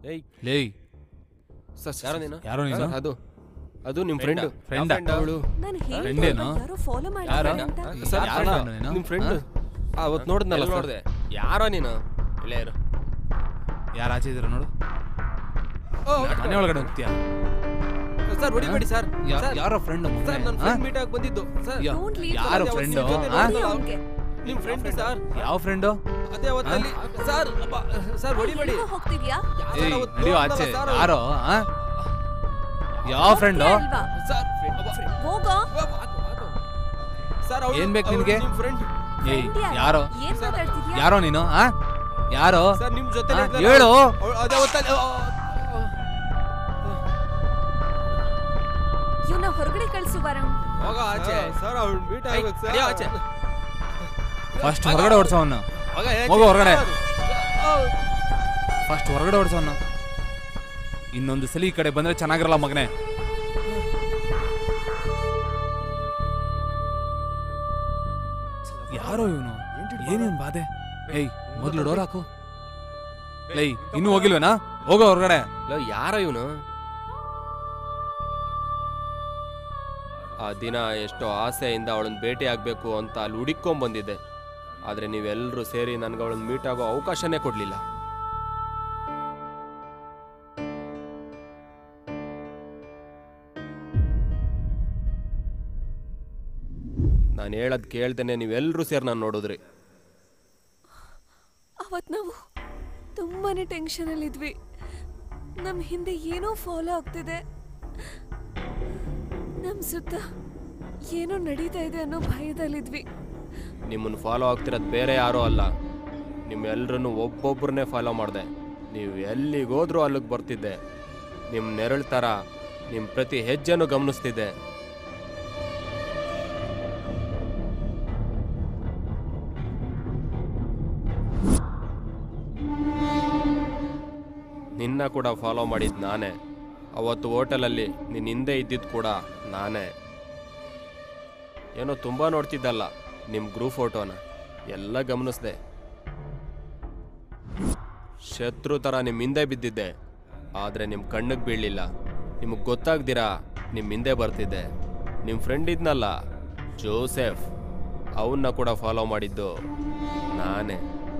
ಏಯ್ ಲೇಯ್ ಸರ್ ಯಾರೋ ನೀನು ಯಾರೋ ನೀನು? ಸರ್, ಅದು ಅದು ನಿಮ್ಮ ಫ್ರೆಂಡ್ Friend ಆ? ಅವಳು ನಾನು Friend ಹೇಳಿದೆ ಏನೋ? ಯಾರೋ ಫಾಲೋ ಯಾರು ಮಾಡ್ತಾರೆ ಅಂತ ಸರ್ ಯಾರ್ ಅಲ್ಲ, friend ನೀನು? ನಿಮ್ ಫ್ರೆಂಡ್ ಅವತ್ತು ನೋಡಿದ್ನಲ್ಲ ನೋಡಿದೆ ಯಾರೋ ನೀನು ಇಲ್ಲೇ ಇರು ಯಾರು ಆಚೆ ಇದ್ರು ನೋಡು ಮನೆ ಒಳಗಡೆ ಹೋಗ್ತೀಯಾ ಸರ್ ಹೊಡಿಬೇಡಿ ಸರ್ ಯಾ- ಸರ್, ಯಾರೋ ಫ್ರೆಂಡ್ ಸರ್ ನನ್ನ ಫ್ರೆಂಡ್ ಮೀಟ್ ಆಗಿ ಬಂದಿದ್ದು ಸರ್ ಯಾ- Don't leave ಯಾರು ಅವತ್ತು ಫ್ರೆಂಡು ಜೊತೆ ನೋಡಿ ಅವ್ನ್ಗೆ. ನಿಮ್ ಫ್ರೆಂಡ್ ಸರ್ ಯಾವ ಫ್ರೆಂಡು ಅದೇ ಅವತ್ತಲ್ಲಿ ಸರ್ ಅಪ್ಪ, ಸರ್ ಹೊಡಿಬೇಡಿ ಎಲ್ಲಿಗೋ ಹೋಗ್ತಿದ್ಯಾ ಯಾರು ಏಯ್ ಅವತ್ತು ನಡಿಯೋ ನೋಡ್ದಲ್ಲ ಆಚೆ ಸರ್? ಯಾರೋ ಆ? ಯಾವ ಫ್ರೆಂಡು ಅಲ್ವಾ ಸರ್ friend, ಅಪ್ಪ, friend. ಹೋಗೋ ಅಪ್ಪ, ಅದು, ಅದು. ಸರ್ ಅವ್ಳು- ಏನ್ ಬೇಕು ಅವ್ಳು ನಿನ್ಗೆ? ನಿಮ್ ಫ್ರೆಂಡ್ ಏಯ್ Friend ಯಾರು? ಯಾರೋ ಏನ್ ಮಾತಾಡ್ತಿದ್ಯಾ ಯಾರೋ ನೀನು ಆ ಯಾರೋ ಸರ್ ನಿಮ್ ಜೊತೆ ಆ, ಹೇಳು ಅದೇ ಅವತ್ತಲ್ಲಿ ಇವನ್ನ ಹೊರಗಡೆ ಕಳ್ಸು ಬರಂ ಹೋಗ ಆಚೆ ಸರ್ ಅವ್ಳು ಮೀಟ್ ಆಗ್ಬೇಕು ಸರ್ ಆಚೆ ಫಸ್ಟ್ ಹೊರಗಡೆ ಓಡಿಸೋವನ್ನ ಹೋಗ ಹೋಗು ಹೊರಗಡೆ. ಫಸ್ಟ್ ಹೊರಗಡೆ ಓಡಿಸೋವನ್ನ ಇನ್ನೊಂದು ಸಲ ಈ ಕಡೆ ಬಂದ್ರೆ ಚೆನ್ನಾಗಿರಲ್ಲ ಮಗನೇ ಯಾರೋ ಇವನು ಏನೇನ್ ಬಾಧೆ ಏಯ್ ಮೊದ್ಲು ಡೋರ್ ಹಾಕು ಲೈ ಇನ್ನೂ ಹೋಗಿಲ್ವೇನಾ ಹೋಗೋ ಹೊರಗಡೆ ಲೋ ಯಾರ ಇವನು ಆ ದಿನ ಎಷ್ಟೋ ಆಸೆಯಿಂದ ಅವಳನ್ನ ಭೇಟಿ ಆಗಬೇಕು ಅಂತ ಅಲ್ಲಿ ಹುಡುಕೊಂಡ್ ಬಂದಿದ್ದೆ ಆದರೆ ನೀವೆಲ್ಲರೂ ಸೇರಿ ನನಗೆ ಅವಳನ್ನ ಮೀಟ್ ಆಗೋ ಅವಕಾಶನೇ ಕೊಡಲಿಲ್ಲ ನಾನು ಹೇಳೋದು ಕೇಳ್ತೇನೆ ನೀವೆಲ್ಲರೂ ಸೇರಿ ನಾನು ನೋಡಿದ್ರಿ ಅವತ್ ನಾವು ತುಂಬಾನೇ ಟೆನ್ಷನ್ ಅಲ್ಲಿ ಇದ್ವಿ ನಮ್ ಹಿಂದೆ ಏನೋ ಫಾಲೋ ಆಗ್ತಿದೆ ನಮ್ ಸುತ್ತ ಏನೋ ನಡೀತಾ ಇದೆ ಅನ್ನೋ ಭಯದಲ್ಲಿದ್ವಿ ನಿಮ್ಮನ್ನು ಫಾಲೋ ಆಗ್ತಿರೋದು ಬೇರೆ ಯಾರೂ ಅಲ್ಲ ನಿಮ್ಮೆಲ್ಲರನ್ನು ಒಬ್ಬೊಬ್ಬರನ್ನೇ ಫಾಲೋ ಮಾಡಿದೆ ನೀವು ಎಲ್ಲಿಗೋದ್ರೂ ಅಲ್ಲಿಗೆ ಬರ್ತಿದ್ದೆ ನಿಮ್ಮ ನೆರಳು ಥರ ನಿಮ್ಮ ಪ್ರತಿ ಹೆಜ್ಜೆನೂ ಗಮನಿಸ್ತಿದ್ದೆ ನಿನ್ನ ಕೂಡ ಫಾಲೋ ಮಾಡಿದ್ದು ನಾನೇ ಅವತ್ತು ಹೋಟೆಲಲ್ಲಿ ನಿನ್ನ ಹಿಂದೆ ಇದ್ದಿದ್ದು ಕೂಡ ನಾನೇ ಏನೋ ತುಂಬ ನೋಡ್ತಿದ್ದಲ್ಲ ನಿಮ್ಮ ಗ್ರೂಪ್ ಫೋಟೋನ ಎಲ್ಲ ಗಮನಿಸ್ದೆ ಶತ್ರು ಥರ ನಿಮ್ಮ ಹಿಂದೆ ಬಿದ್ದಿದ್ದೆ ಆದರೆ ನಿಮ್ಮ ಕಣ್ಣಿಗೆ ಬೀಳಲಿಲ್ಲ ನಿಮಗೆ ಗೊತ್ತಾಗ್ದಿರಾ ನಿಮ್ಮ ಹಿಂದೆ ಬರ್ತಿದ್ದೆ ನಿಮ್ಮ ಫ್ರೆಂಡ್ ಇದ್ನಲ್ಲ ಜೋಸೆಫ್ ಅವನ್ನ ಕೂಡ ಫಾಲೋ ಮಾಡಿದ್ದು ನಾನೇ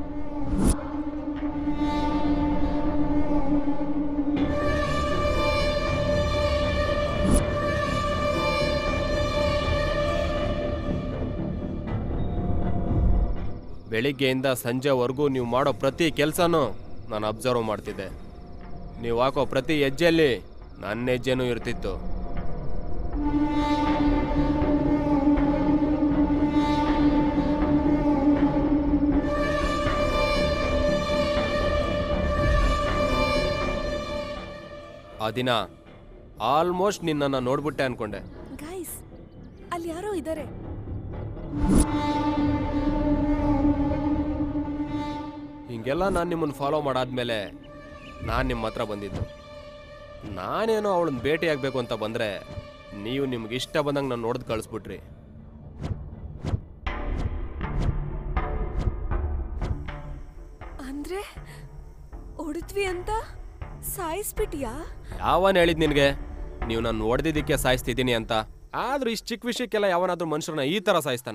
ಬೆಳಿಗ್ಗೆಯಿಂದ ಸಂಜೆವರೆಗೂ ನೀವು ಮಾಡೋ ಪ್ರತಿ ಕೆಲಸನೂ ನಾನು ಅಬ್ಸರ್ವ್ ಮಾಡ್ತಿದ್ದೆ ನೀವು ಹಾಕೋ ಪ್ರತಿ ಹೆಜ್ಜೆಯಲ್ಲಿ ನನ್ನ ಹೆಜ್ಜೆನೂ ಇರ್ತಿತ್ತು ಆ ದಿನ ಆಲ್ಮೋಸ್ಟ್ ನಿನ್ನನ್ನು ನೋಡ್ಬಿಟ್ಟೆ ಅನ್ಕೊಂಡೆ ಗೈಸ್ ಅಲ್ಲಿ ಯಾರೋ ಇದ್ದಾರೆ ಹಿಂಗೆಲ್ಲ ನಾನು ನಿಮ್ಮನ್ನು ಫಾಲೋ ಮಾಡಾದ್ಮೇಲೆ ನಾನು ನಿಮ್ಮ ಹತ್ರ ಬಂದಿದ್ದು ನಾನೇನೋ ಅವಳನ್ನ ಭೇಟಿ ಆಗಬೇಕು ಅಂತ ಬಂದರೆ ನೀವು ನಿಮ್ಗೆ ಇಷ್ಟ ಬಂದಂಗೆ ನಾನು ನೋಡ್ದು ಕಳಿಸ್ಬಿಟ್ರಿ ಅಂದ್ರೆ ಹೊಡಿದ್ವಿ ಅಂತ ಸಾಯಿಸ್ಬಿಟ್ಯಾ ಯಾವನ್ ಹೇಳಿದ್ ನಿನಗೆ ನೀವು ನಾನು ಹೊಡೆದಿದ್ದಕ್ಕೆ ಸಾಯಿಸ್ತಿದ್ದೀನಿ ಅಂತ ಆದ್ರೂ ಇಷ್ಟು ಚಿಕ್ಕ ವಿಷಯಕ್ಕೆಲ್ಲ ಯಾವನಾದ್ರೂ ಮನುಷ್ಯರನ್ನ ಈ ಥರ ಸಾಯಿಸ್ತಾನ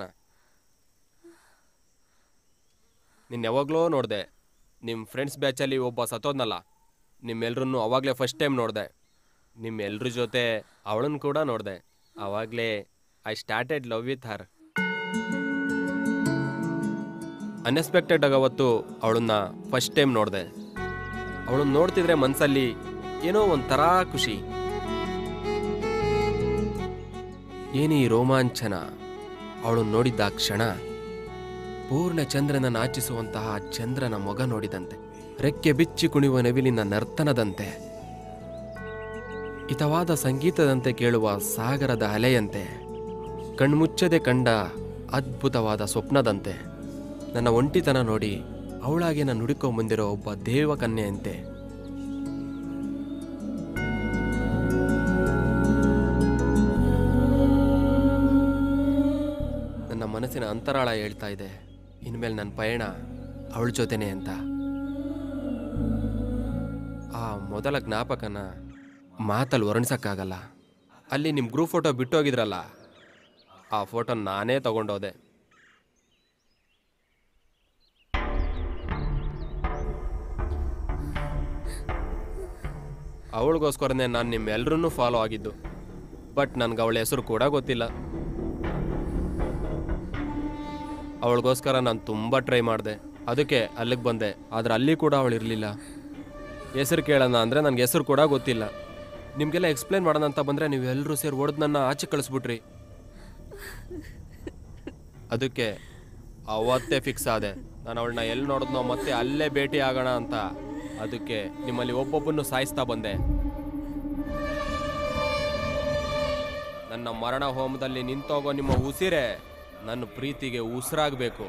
ನಿನ್ನ ಯಾವಾಗಲೂ ನೋಡಿದೆ ನಿಮ್ಮ ಫ್ರೆಂಡ್ಸ್ ಬ್ಯಾಚಲ್ಲಿ ಒಬ್ಬ ಸತ್ತೋದ್ನಲ್ಲ ನಿಮ್ಮೆಲ್ರನ್ನೂ ಅವಾಗಲೇ ಫಸ್ಟ್ ಟೈಮ್ ನೋಡಿದೆ ನಿಮ್ಮೆಲ್ರ ಜೊತೆ ಅವಳನ್ನು ಕೂಡ ನೋಡಿದೆ ಆವಾಗಲೇ I started love with her unexpected ಆಗಿ ಅವತ್ತು ಅವಳನ್ನ ಫಸ್ಟ್ ಟೈಮ್ ನೋಡಿದೆ ಅವಳನ್ನ ನೋಡ್ತಿದ್ರೆ ಮನಸ್ಸಲ್ಲಿ ಏನೋ ಒಂಥರ ಖುಷಿ ಏನೀ ರೋಮಾಂಚನ ಅವಳನ್ನು ನೋಡಿದ್ದ ಆ ಕ್ಷಣ ಪೂರ್ಣ ಚಂದ್ರನ ನಾಚಿಸುವಂತಹ ಚಂದ್ರನ ಮೊಗ ನೋಡಿದಂತೆ ರೆಕ್ಕೆ ಬಿಚ್ಚಿ ಕುಣಿಯುವ ನವಿಲಿನ ನರ್ತನದಂತೆ ಹಿತವಾದ ಸಂಗೀತದಂತೆ ಕೇಳುವ ಸಾಗರದ ಅಲೆಯಂತೆ ಕಣ್ಮುಚ್ಚದೆ ಕಂಡ ಅದ್ಭುತವಾದ ಸ್ವಪ್ನದಂತೆ ನನ್ನ ಒಂಟಿತನ ನೋಡಿ ಅವಳಾಗೆ ನಾನು ನುಡಿಕೊಂಬಂದಿರೋ ಒಬ್ಬ ದೇವಕನ್ಯೆಯಂತೆ ನನ್ನ ಮನಸ್ಸಿನ ಅಂತರಾಳ ಹೇಳ್ತಾ ಇದೆ ಇನ್ಮೇಲೆ ನನ್ನ ಪಯಣ ಅವಳ ಜೊತೆನೆ ಅಂತ ಆ ಮೊದಲ ಜ್ಞಾಪಕನ ಮಾತಲ್ಲಿ ವರ್ಣಿಸೋಕ್ಕಾಗಲ್ಲ ಅಲ್ಲಿ ನಿಮ್ಮ ಗ್ರೂಪ್ ಫೋಟೋ ಬಿಟ್ಟೋಗಿದ್ರಲ್ಲ ಆ ಫೋಟೋ ನಾನೇ ತಗೊಂಡೋದೆ ಅವಳಿಗೋಸ್ಕರನೇ ನಾನು ನಿಮ್ಮೆಲ್ಲರನ್ನೂ ಫಾಲೋ ಆಗಿದ್ದು ಬಟ್ ನನಗೆ ಅವಳ ಹೆಸರು ಕೂಡ ಗೊತ್ತಿಲ್ಲ ಅವಳಿಗೋಸ್ಕರ ನಾನು ತುಂಬ ಟ್ರೈ ಮಾಡಿದೆ ಅದಕ್ಕೆ ಅಲ್ಲಿಗೆ ಬಂದೆ ಆದರೆ ಅಲ್ಲಿ ಕೂಡ ಅವಳು ಇರಲಿಲ್ಲ ಹೆಸರು ಕೇಳೋಣ ಅಂದರೆ ನನಗೆ ಹೆಸರು ಕೂಡ ಗೊತ್ತಿಲ್ಲ ನಿಮಗೆಲ್ಲ ಎಕ್ಸ್ಪ್ಲೇನ್ ಮಾಡೋಣ ಅಂತ ಬಂದರೆ ನೀವೆಲ್ಲರೂ ಸೇರಿ ಹೊಡೆದು ನನ್ನ ಆಚೆ ಕಳಿಸ್ಬಿಟ್ರಿ ಅದಕ್ಕೆ ಅವತ್ತೇ ಫಿಕ್ಸ್ ಆದೆ ನಾನು ಅವಳನ್ನ ಎಲ್ಲಿ ನೋಡಿದ್ನೋ ಮತ್ತೆ ಅಲ್ಲೇ ಭೇಟಿ ಆಗೋಣ ಅಂತ ಅದಕ್ಕೆ ನಿಮ್ಮಲ್ಲಿ ಒಬ್ಬೊಬ್ಬನ್ನು ಸಾಯಿಸ್ತಾ ಬಂದೆ ನನ್ನ ಮರಣ ಹೋಮದಲ್ಲಿ ನಿಂತೋಗೋ ನಿಮ್ಮ ಉಸಿರೇ ನನ್ನ ಪ್ರೀತಿಗೆ ಉಸಿರಾಗಬೇಕು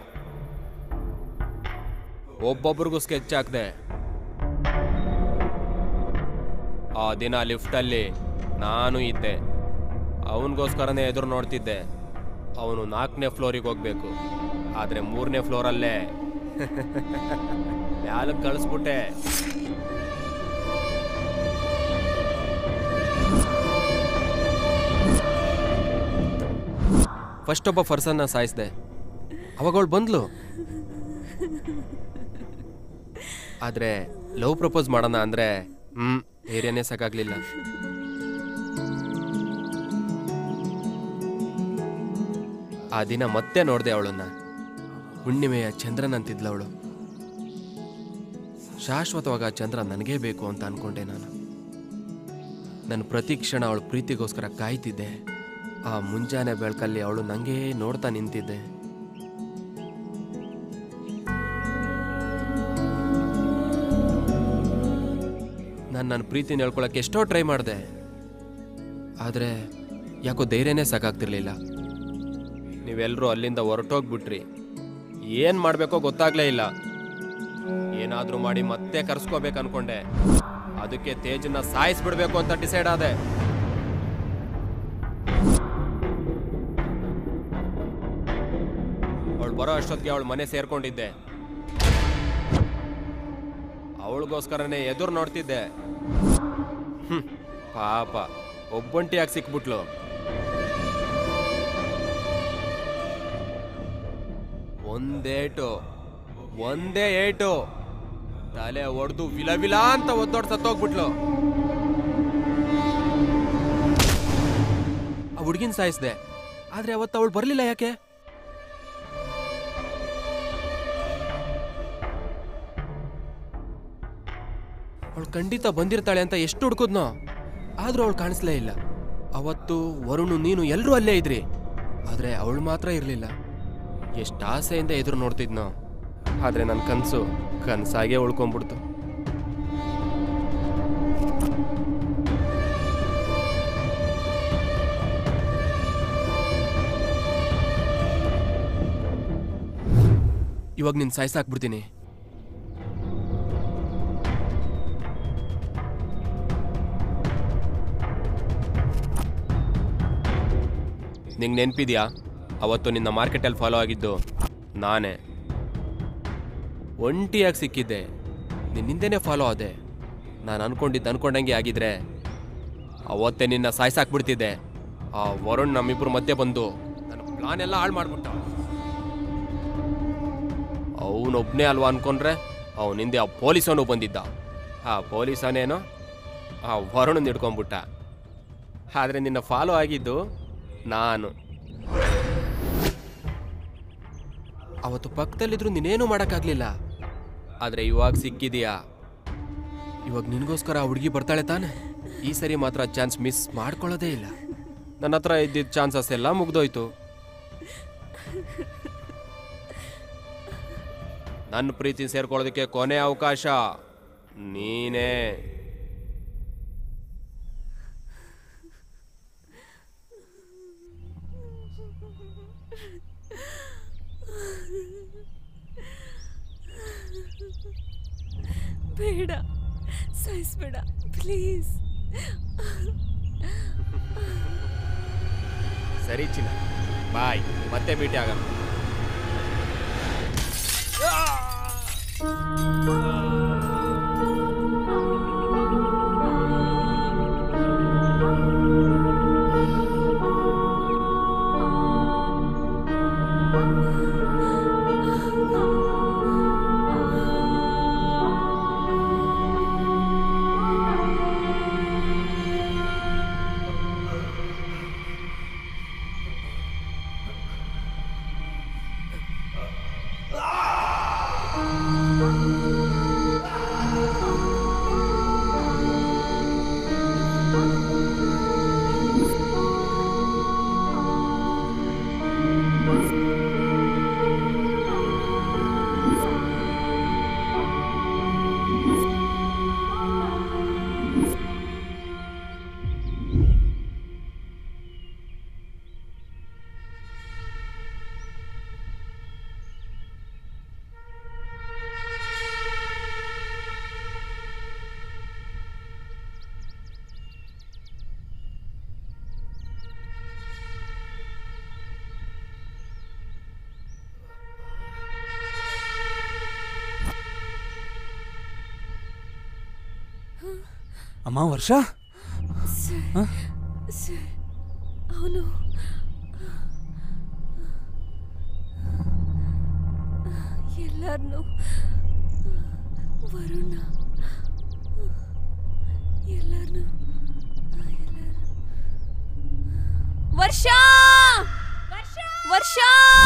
ಒಬ್ಬೊಬ್ರಿಗೂ ಸ್ಕೆಚ್ ಹಾಕ್ದೆ ಆ ದಿನ ಲಿಫ್ಟಲ್ಲಿ ನಾನು ಇದ್ದೆ ಅವನಿಗೋಸ್ಕರನೇ ಎದುರು ನೋಡ್ತಿದ್ದೆ ಅವನು ನಾಲ್ಕನೇ ಫ್ಲೋರಿಗೆ ಹೋಗ್ಬೇಕು ಆದರೆ ಮೂರನೇ ಫ್ಲೋರಲ್ಲೇ ಮ್ಯಾಲಕ್ಕೆ ಕಳಿಸ್ಬಿಟ್ಟೆ ಫಸ್ಟ್ ಒಬ್ಬ ಪರ್ಸನ್ನ ಸಾಯಿಸಿದೆ ಅವಾಗ ಅವಳು ಬಂದ್ಲು ಆದರೆ ಲವ್ ಪ್ರಪೋಸ್ ಮಾಡೋಣ ಅಂದರೆ ಹ್ಞೂ ಏರಿಯಾನೇ ಸಾಕಾಗಲಿಲ್ಲ ಆ ದಿನ ಮತ್ತೆ ನೋಡಿದೆ ಅವಳನ್ನ ಹುಣ್ಣಿಮೆಯ ಚಂದ್ರನಂತಿದ್ಲು ಅವಳು ಶಾಶ್ವತವಾಗ ಆ ಚಂದ್ರ ನನಗೇ ಬೇಕು ಅಂತ ಅನ್ಕೊಂಡೆ ನಾನು ನನ್ನ ಪ್ರತಿ ಕ್ಷಣ ಅವಳು ಪ್ರೀತಿಗೋಸ್ಕರ ಕಾಯ್ತಿದ್ದೆ ಆ ಮುಂಜಾನೆ ಬೆಳಕಲ್ಲಿ ಅವಳು ನನಗೇ ನೋಡ್ತಾ ನಿಂತಿದ್ದೆ ನಾನು ನನ್ನ ಪ್ರೀತಿನ ಹೇಳ್ಕೊಳಕ್ಕೆ ಎಷ್ಟೋ ಟ್ರೈ ಮಾಡಿದೆ ಆದರೆ ಯಾಕೋ ಧೈರ್ಯನೇ ಸಾಕಾಗ್ತಿರ್ಲಿಲ್ಲ ನೀವೆಲ್ಲರೂ ಅಲ್ಲಿಂದ ಹೊರಟೋಗ್ಬಿಟ್ರಿ ಏನು ಮಾಡಬೇಕೋ ಗೊತ್ತಾಗ್ಲೇ ಇಲ್ಲ ಏನಾದರೂ ಮಾಡಿ ಮತ್ತೆ ಕರ್ಸ್ಕೋಬೇಕು ಅನ್ಕೊಂಡೆ ಅದಕ್ಕೆ ತೇಜನ್ನ ಸಾಯಿಸ್ಬಿಡ್ಬೇಕು ಅಂತ ಡಿಸೈಡ್ ಆದೆ ಅವಳು ಬರೋ ಅಷ್ಟೊತ್ತಿಗೆ ಅವಳ ಮನೆ ಸೇರ್ಕೊಂಡಿದ್ದೆ ಅವಳಿಗೋಸ್ಕರನೇ ಎದುರು ನೋಡ್ತಿದ್ದೆ ಹ್ಮ್, ಪಾಪ ಒಬ್ಬಂಟಿಯಾಗಿ ಸಿಕ್ಬಿಟ್ಲು ಒಂದೇಟು ಒಂದೇ ಏಟು ತಲೆ ಒಡೆದು ವಿಲ ವಿಲ ಅಂತ ಒದ್ದೊಡ್ ಸತ್ತೋಗ್ಬಿಟ್ಲು ಆ ಹುಡುಗಿನ ಸಾಯಿಸ್ದೆ ಆದ್ರೆ ಅವತ್ತು ಅವಳು ಬರಲಿಲ್ಲ ಯಾಕೆ ಅವಳು ಖಂಡಿತ ಬಂದಿರ್ತಾಳೆ ಅಂತ ಎಷ್ಟು ಹುಡ್ಕುದ್ನೋ ಆದ್ರೂ ಅವಳು ಕಾಣಿಸ್ಲೇ ಇಲ್ಲ ಅವತ್ತು ವರುಣು ನೀನು ಎಲ್ಲರೂ ಅಲ್ಲೇ ಇದ್ರಿ ಆದ್ರೆ ಅವಳು ಮಾತ್ರ ಇರಲಿಲ್ಲ ಎಷ್ಟು ಆಸೆಯಿಂದ ಎದುರು ನೋಡ್ತಿದ್ನೋ ಆದ್ರೆ ನನ್ನ ಕನಸು ಕನಸಾಗೆ ಉಳ್ಕೊಂಡ್ಬಿಡ್ತು ಇವಾಗ ನಿನ್ನ ಸಾಯ್ಸಾಕ್ಬಿಡ್ತೀನಿ ನಿಂಗೆ ನೆನಪಿದ್ಯಾ ಅವತ್ತು ನಿನ್ನ ಮಾರ್ಕೆಟಲ್ಲಿ ಫಾಲೋ ಆಗಿದ್ದು ನಾನೇ ಒಂಟಿಯಾಗಿ ಸಿಕ್ಕಿದ್ದೆ ನಿನ್ನಿಂದನೇ ಫಾಲೋ ಆದೆ ನಾನು ಅನ್ಕೊಂಡಿದ್ದು ಅನ್ಕೊಂಡಂಗೆ ಆಗಿದ್ರೆ ಅವತ್ತೇ ನಿನ್ನ ಸಾಯ್ಸಾಕ್ಬಿಡ್ತಿದ್ದೆ ಆ ವರುಣ್ ನಮ್ಮಿಬ್ರು ಮಧ್ಯೆ ಬಂದು ನನ್ನ ಪ್ಲಾನ್ ಎಲ್ಲ ಹಾಳು ಮಾಡ್ಬಿಟ್ಟ ಅವನೊಬ್ಬನೇ ಅಲ್ವಾ ಅನ್ಕೊಂಡ್ರೆ ಅವನಿಂದೆ ಆ ಪೊಲೀಸವನು ಬಂದಿದ್ದ ಆ ಪೊಲೀಸನೇನೋ ಆ ವರುಣ್ ಹಿಡ್ಕೊಂಡ್ಬಿಟ್ಟ ಆದರೆ ನಿನ್ನ ಫಾಲೋ ಆಗಿದ್ದು ನಾನು ಅವತ್ತು ಪಕ್ಕದಲ್ಲಿದ್ರು ನೀನೇನು ಮಾಡೋಕ್ಕಾಗಲಿಲ್ಲ ಆದರೆ ಇವಾಗ ಸಿಕ್ಕಿದೀಯಾ ಇವಾಗ ನಿನಗೋಸ್ಕರ ಆ ಹುಡುಗಿ ಬರ್ತಾಳೆ ತಾನೆ ಈ ಸರಿ ಮಾತ್ರ ಚಾನ್ಸ್ ಮಿಸ್ ಮಾಡ್ಕೊಳ್ಳೋದೇ ಇಲ್ಲ ನನ್ನ ಹತ್ರ ಇದ್ದಿದ್ದ ಚಾನ್ಸಸ್ ಎಲ್ಲ ಮುಗ್ದೋಯ್ತು ನನ್ನ ಪ್ರೀತಿ ಸೇರ್ಕೊಳ್ಳೋದಕ್ಕೆ ಕೊನೆ ಅವಕಾಶ ನೀನೇ ಬೇಡ ಸಾಯಿಸ್ಬೇಡ ಪ್ಲೀಸ್ ಸರಿ ಚಿನ್ನ ಬಾಯ್ ಮತ್ತೆ ಭೇಟಿ ಆಗೋಣ ಅಮ್ಮ ವರ್ಷ ಅವನು ಎಲ್ಲರನ್ನು ವರುಣ ಎಲ್ಲರನ್ನು ವರ್ಷ ವರ್ಷ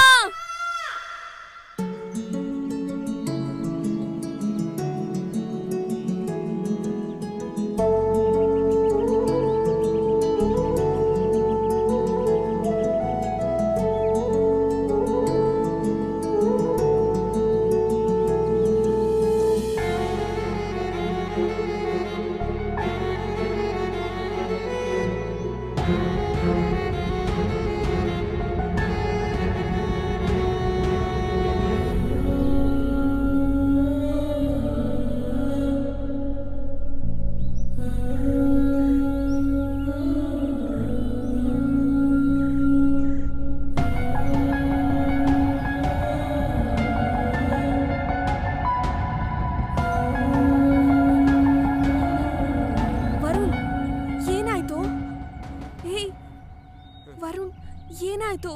ವರುಣ್ ಏನಾಯ್ತು ಏಯ್ ವರುಣ್ ಏನಾಯ್ತು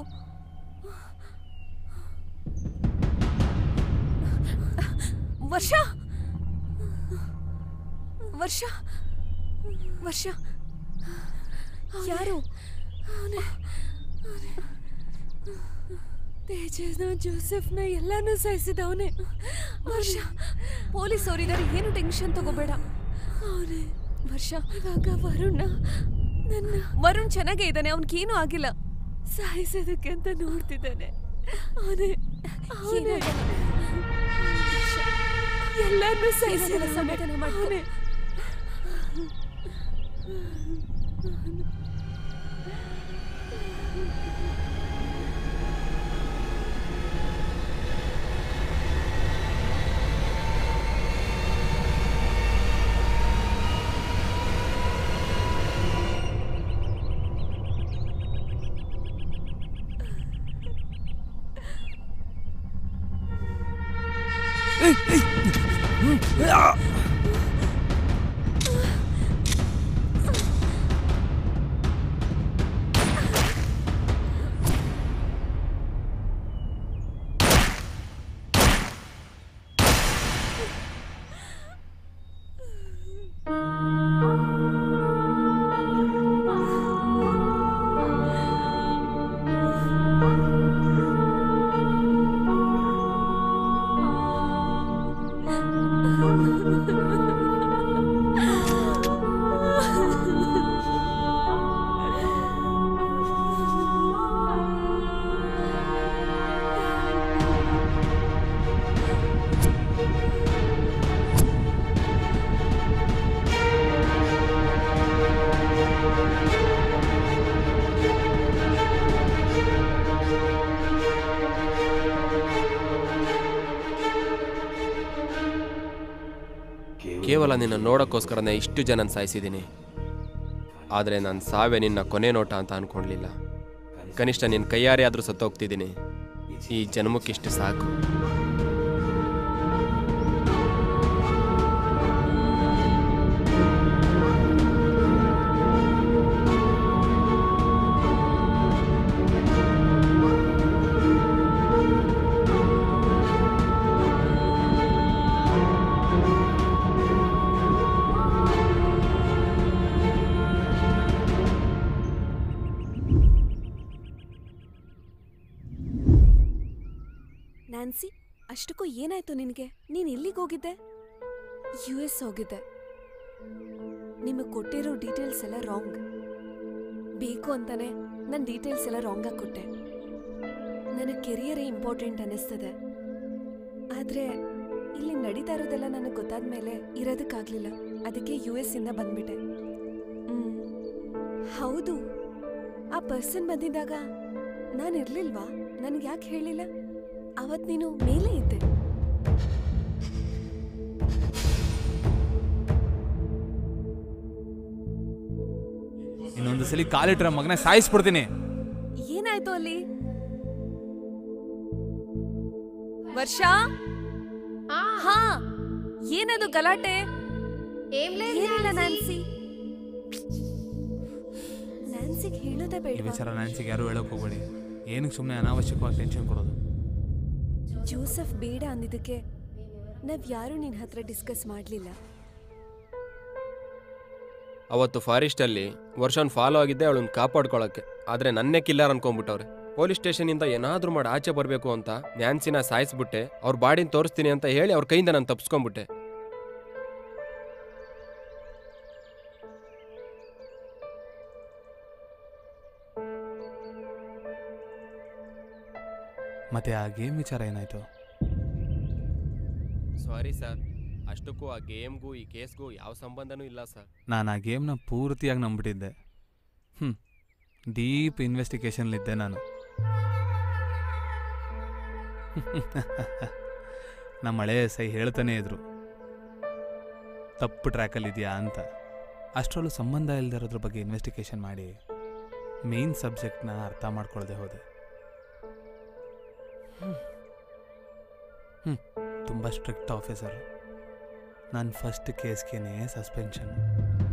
ವರ್ಷ ವರ್ಷ ವರ್ಷ ಯಾರು ತೇಜಸ್ನ ಜೋಸೆಫ್ನ ಎಲ್ಲಾನು ಸಾಯಿಸಿದವನೇ ವರ್ಷ ಪೊಲೀಸ್ ಅವರಿದ್ದಾರೆ ಏನು ಟೆನ್ಷನ್ ತಗೋಬೇಡ ಅವನೇ ವರ್ಷ ಇವಾಗ ವರುಣ ನನ್ನ ವರುಣ್ ಚೆನ್ನಾಗೇ ಇದ್ದಾನೆ ಅವನಿಗೇನು ಆಗಿಲ್ಲ ಸಾಯಿಸೋದಕ್ಕೆ ಅಂತ ನೋಡ್ತಿದ್ದಾನೆ ಅವನೇ ಅವನೇ ಎಲ್ಲಾನು ಸಾಯಿಸಿದ ಸಮಾಧಾನ ಮಾಡ್ತಾನೆ ಕೇವಲ ನಿನ್ನ ನೋಡೋಕ್ಕೋಸ್ಕರನೇ ಇಷ್ಟು ಜನ ಸಾಯಿಸಿದ್ದೀನಿ ಆದರೆ ನನ್ನ ಸಾವೇ ನಿನ್ನ ಕೊನೆ ನೋಟ ಅಂತ ಅನ್ಕೊಳ್ಲಿಲ್ಲ ಕನಿಷ್ಠ ನಿನ್ನ ಕೈಯಾರೆ ಆದರೂ ಸತ್ತೋಗ್ತಿದ್ದೀನಿ ಈ ಜನ್ಮಕ್ಕಿಷ್ಟು ಸಾಕು ನ್ಯಾನ್ಸಿ ಅಷ್ಟಕ್ಕೂ ಏನಾಯ್ತು ನಿನಗೆ ನೀನು ಎಲ್ಲಿಗೆ ಹೋಗಿದ್ದೆ ಯು ಎಸ್ ಹೋಗಿದ್ದೆ ನಿಮಗೆ ಕೊಟ್ಟಿರೋ ಡೀಟೇಲ್ಸ್ ಎಲ್ಲ ರಾಂಗ್ ಬೇಕು ಅಂತಾನೆ ನನ್ನ ಡೀಟೇಲ್ಸ್ ಎಲ್ಲ ರಾಂಗಾಗಿ ಕೊಟ್ಟೆ ನನಗೆ ಕೆರಿಯರೇ ಇಂಪಾರ್ಟೆಂಟ್ ಅನ್ನಿಸ್ತದೆ ಆದರೆ ಇಲ್ಲಿ ನಡೀತಾ ಇರೋದೆಲ್ಲ ನನಗೆ ಗೊತ್ತಾದ ಮೇಲೆ ಇರೋದಕ್ಕಾಗಲಿಲ್ಲ ಅದಕ್ಕೆ ಯು ಎಸ್ ಇಂದ ಬಂದ್ಬಿಟ್ಟೆ ಹ್ಮ್. ಹೌದು ಆ ಪರ್ಸನ್ ಬಂದಿದ್ದಾಗ ನಾನು ಇರ್ಲಿಲ್ವಾ ನನಗೆ ಯಾಕೆ ಹೇಳಿಲ್ಲ ಅವತ್ ನೀನು ಮೇಲೆ ಇದ್ದೆ ಇನ್ನೊಂದು ಸಲ ಕಾಲಿಟ್ರೆ ಮಗನ ಸಾಯಿಸ್ಬಿಡ್ತೀನಿ ಏನಾಯ್ತು ಅಲ್ಲಿ ವರ್ಷ ಹಾ ಏನದು ಗಲಾಟೆ ಏನಿಲ್ಲ ನ್ಯಾನ್ಸಿ ನ್ಯಾನ್ಸಿಗೆ ಹೇಳೋದೇ ಈ ಬೇಡ ವಿಚಾರ ನ್ಯಾನ್ಸಿಗೆ ಯಾರು ಹೇಳೋಕೆ ಹೋಗ್ಬೇಡಿ ಏನಕ್ಕೆ ಸುಮ್ಮನೆ ಅನಾವಶ್ಯಕವಾಗಿ ಟೆನ್ಷನ್ ಕೊಡೋದು ಜೋಸೆಫ್ ಬೇಡ ಅಂದಿದ್ದಕ್ಕೆ ನಾವ್ ಯಾರು ನಿನ್ನ ಹತ್ರ ಡಿಸ್ಕಸ್ ಮಾಡಲಿಲ್ಲ ಅವತ್ತು ಫಾರೆಸ್ಟಲ್ಲಿ ವರ್ಷನ್ ಫಾಲೋ ಆಗಿದ್ದೆ ಅವಳನ್ನ ಕಾಪಾಡ್ಕೊಳಕ್ಕೆ ಆದರೆ ನನ್ನೇ ಕಿಲ್ಲರ್ ಅನ್ಕೊಂಡ್ಬಿಟ್ಟವ್ರೆ ಪೊಲೀಸ್ ಸ್ಟೇಷನಿಂದ ಏನಾದರೂ ಮಾಡಿ ಆಚೆ ಬರಬೇಕು ಅಂತ ನ್ಯಾನ್ಸಿನ ಸಾಯಿಸ್ಬಿಟ್ಟೆ ಅವ್ರ ಬಾಡಿನ ತೋರಿಸ್ತೀನಿ ಅಂತ ಹೇಳಿ ಅವ್ರ ಕೈಯಿಂದ ನಾನು ತಪ್ಸ್ಕೊಂಡ್ಬಿಟ್ಟೆ ಮತ್ತೆ ಆ ಗೇಮ್ ವಿಚಾರ ಏನಾಯಿತು ಸಾರಿ ಸರ್ ಅಷ್ಟಕ್ಕೂ ಆ ಗೇಮ್ಗೂ ಈ ಕೇಸ್ಗೂ ಯಾವ ಸಂಬಂಧನೂ ಇಲ್ಲ ಸರ್ ನಾನು ಆ ಗೇಮ್ನ ಪೂರ್ತಿಯಾಗಿ ನಂಬಿಟ್ಟಿದ್ದೆ ಹ್ಞೂ ಡೀಪ್ ಇನ್ವೆಸ್ಟಿಗೇಷನ್ಲಿದ್ದೆ ನಾನು ನಮ್ಮ ಹಳೆಯ ಸೈ ಹೇಳ್ತಾನೆ ಇದ್ರು ತಪ್ಪು ಟ್ರ್ಯಾಕಲ್ಲಿದೆಯಾ ಅಂತ ಅಷ್ಟರಲ್ಲೂ ಸಂಬಂಧ ಇಲ್ದಿರೋದ್ರ ಬಗ್ಗೆ ಇನ್ವೆಸ್ಟಿಗೇಷನ್ ಮಾಡಿ ಮೇನ್ ಸಬ್ಜೆಕ್ಟ್ನ ಅರ್ಥ ಮಾಡ್ಕೊಳ್ಳದೆ ಹೋದೆ ಹ್ಞೂ ತುಂಬ ಸ್ಟ್ರಿಕ್ಟ್ ಆಫೀಸರ್ ನನ್ನ ಫಸ್ಟ್ ಕೇಸ್ಗೇನೆ ಸಸ್ಪೆನ್ಷನ್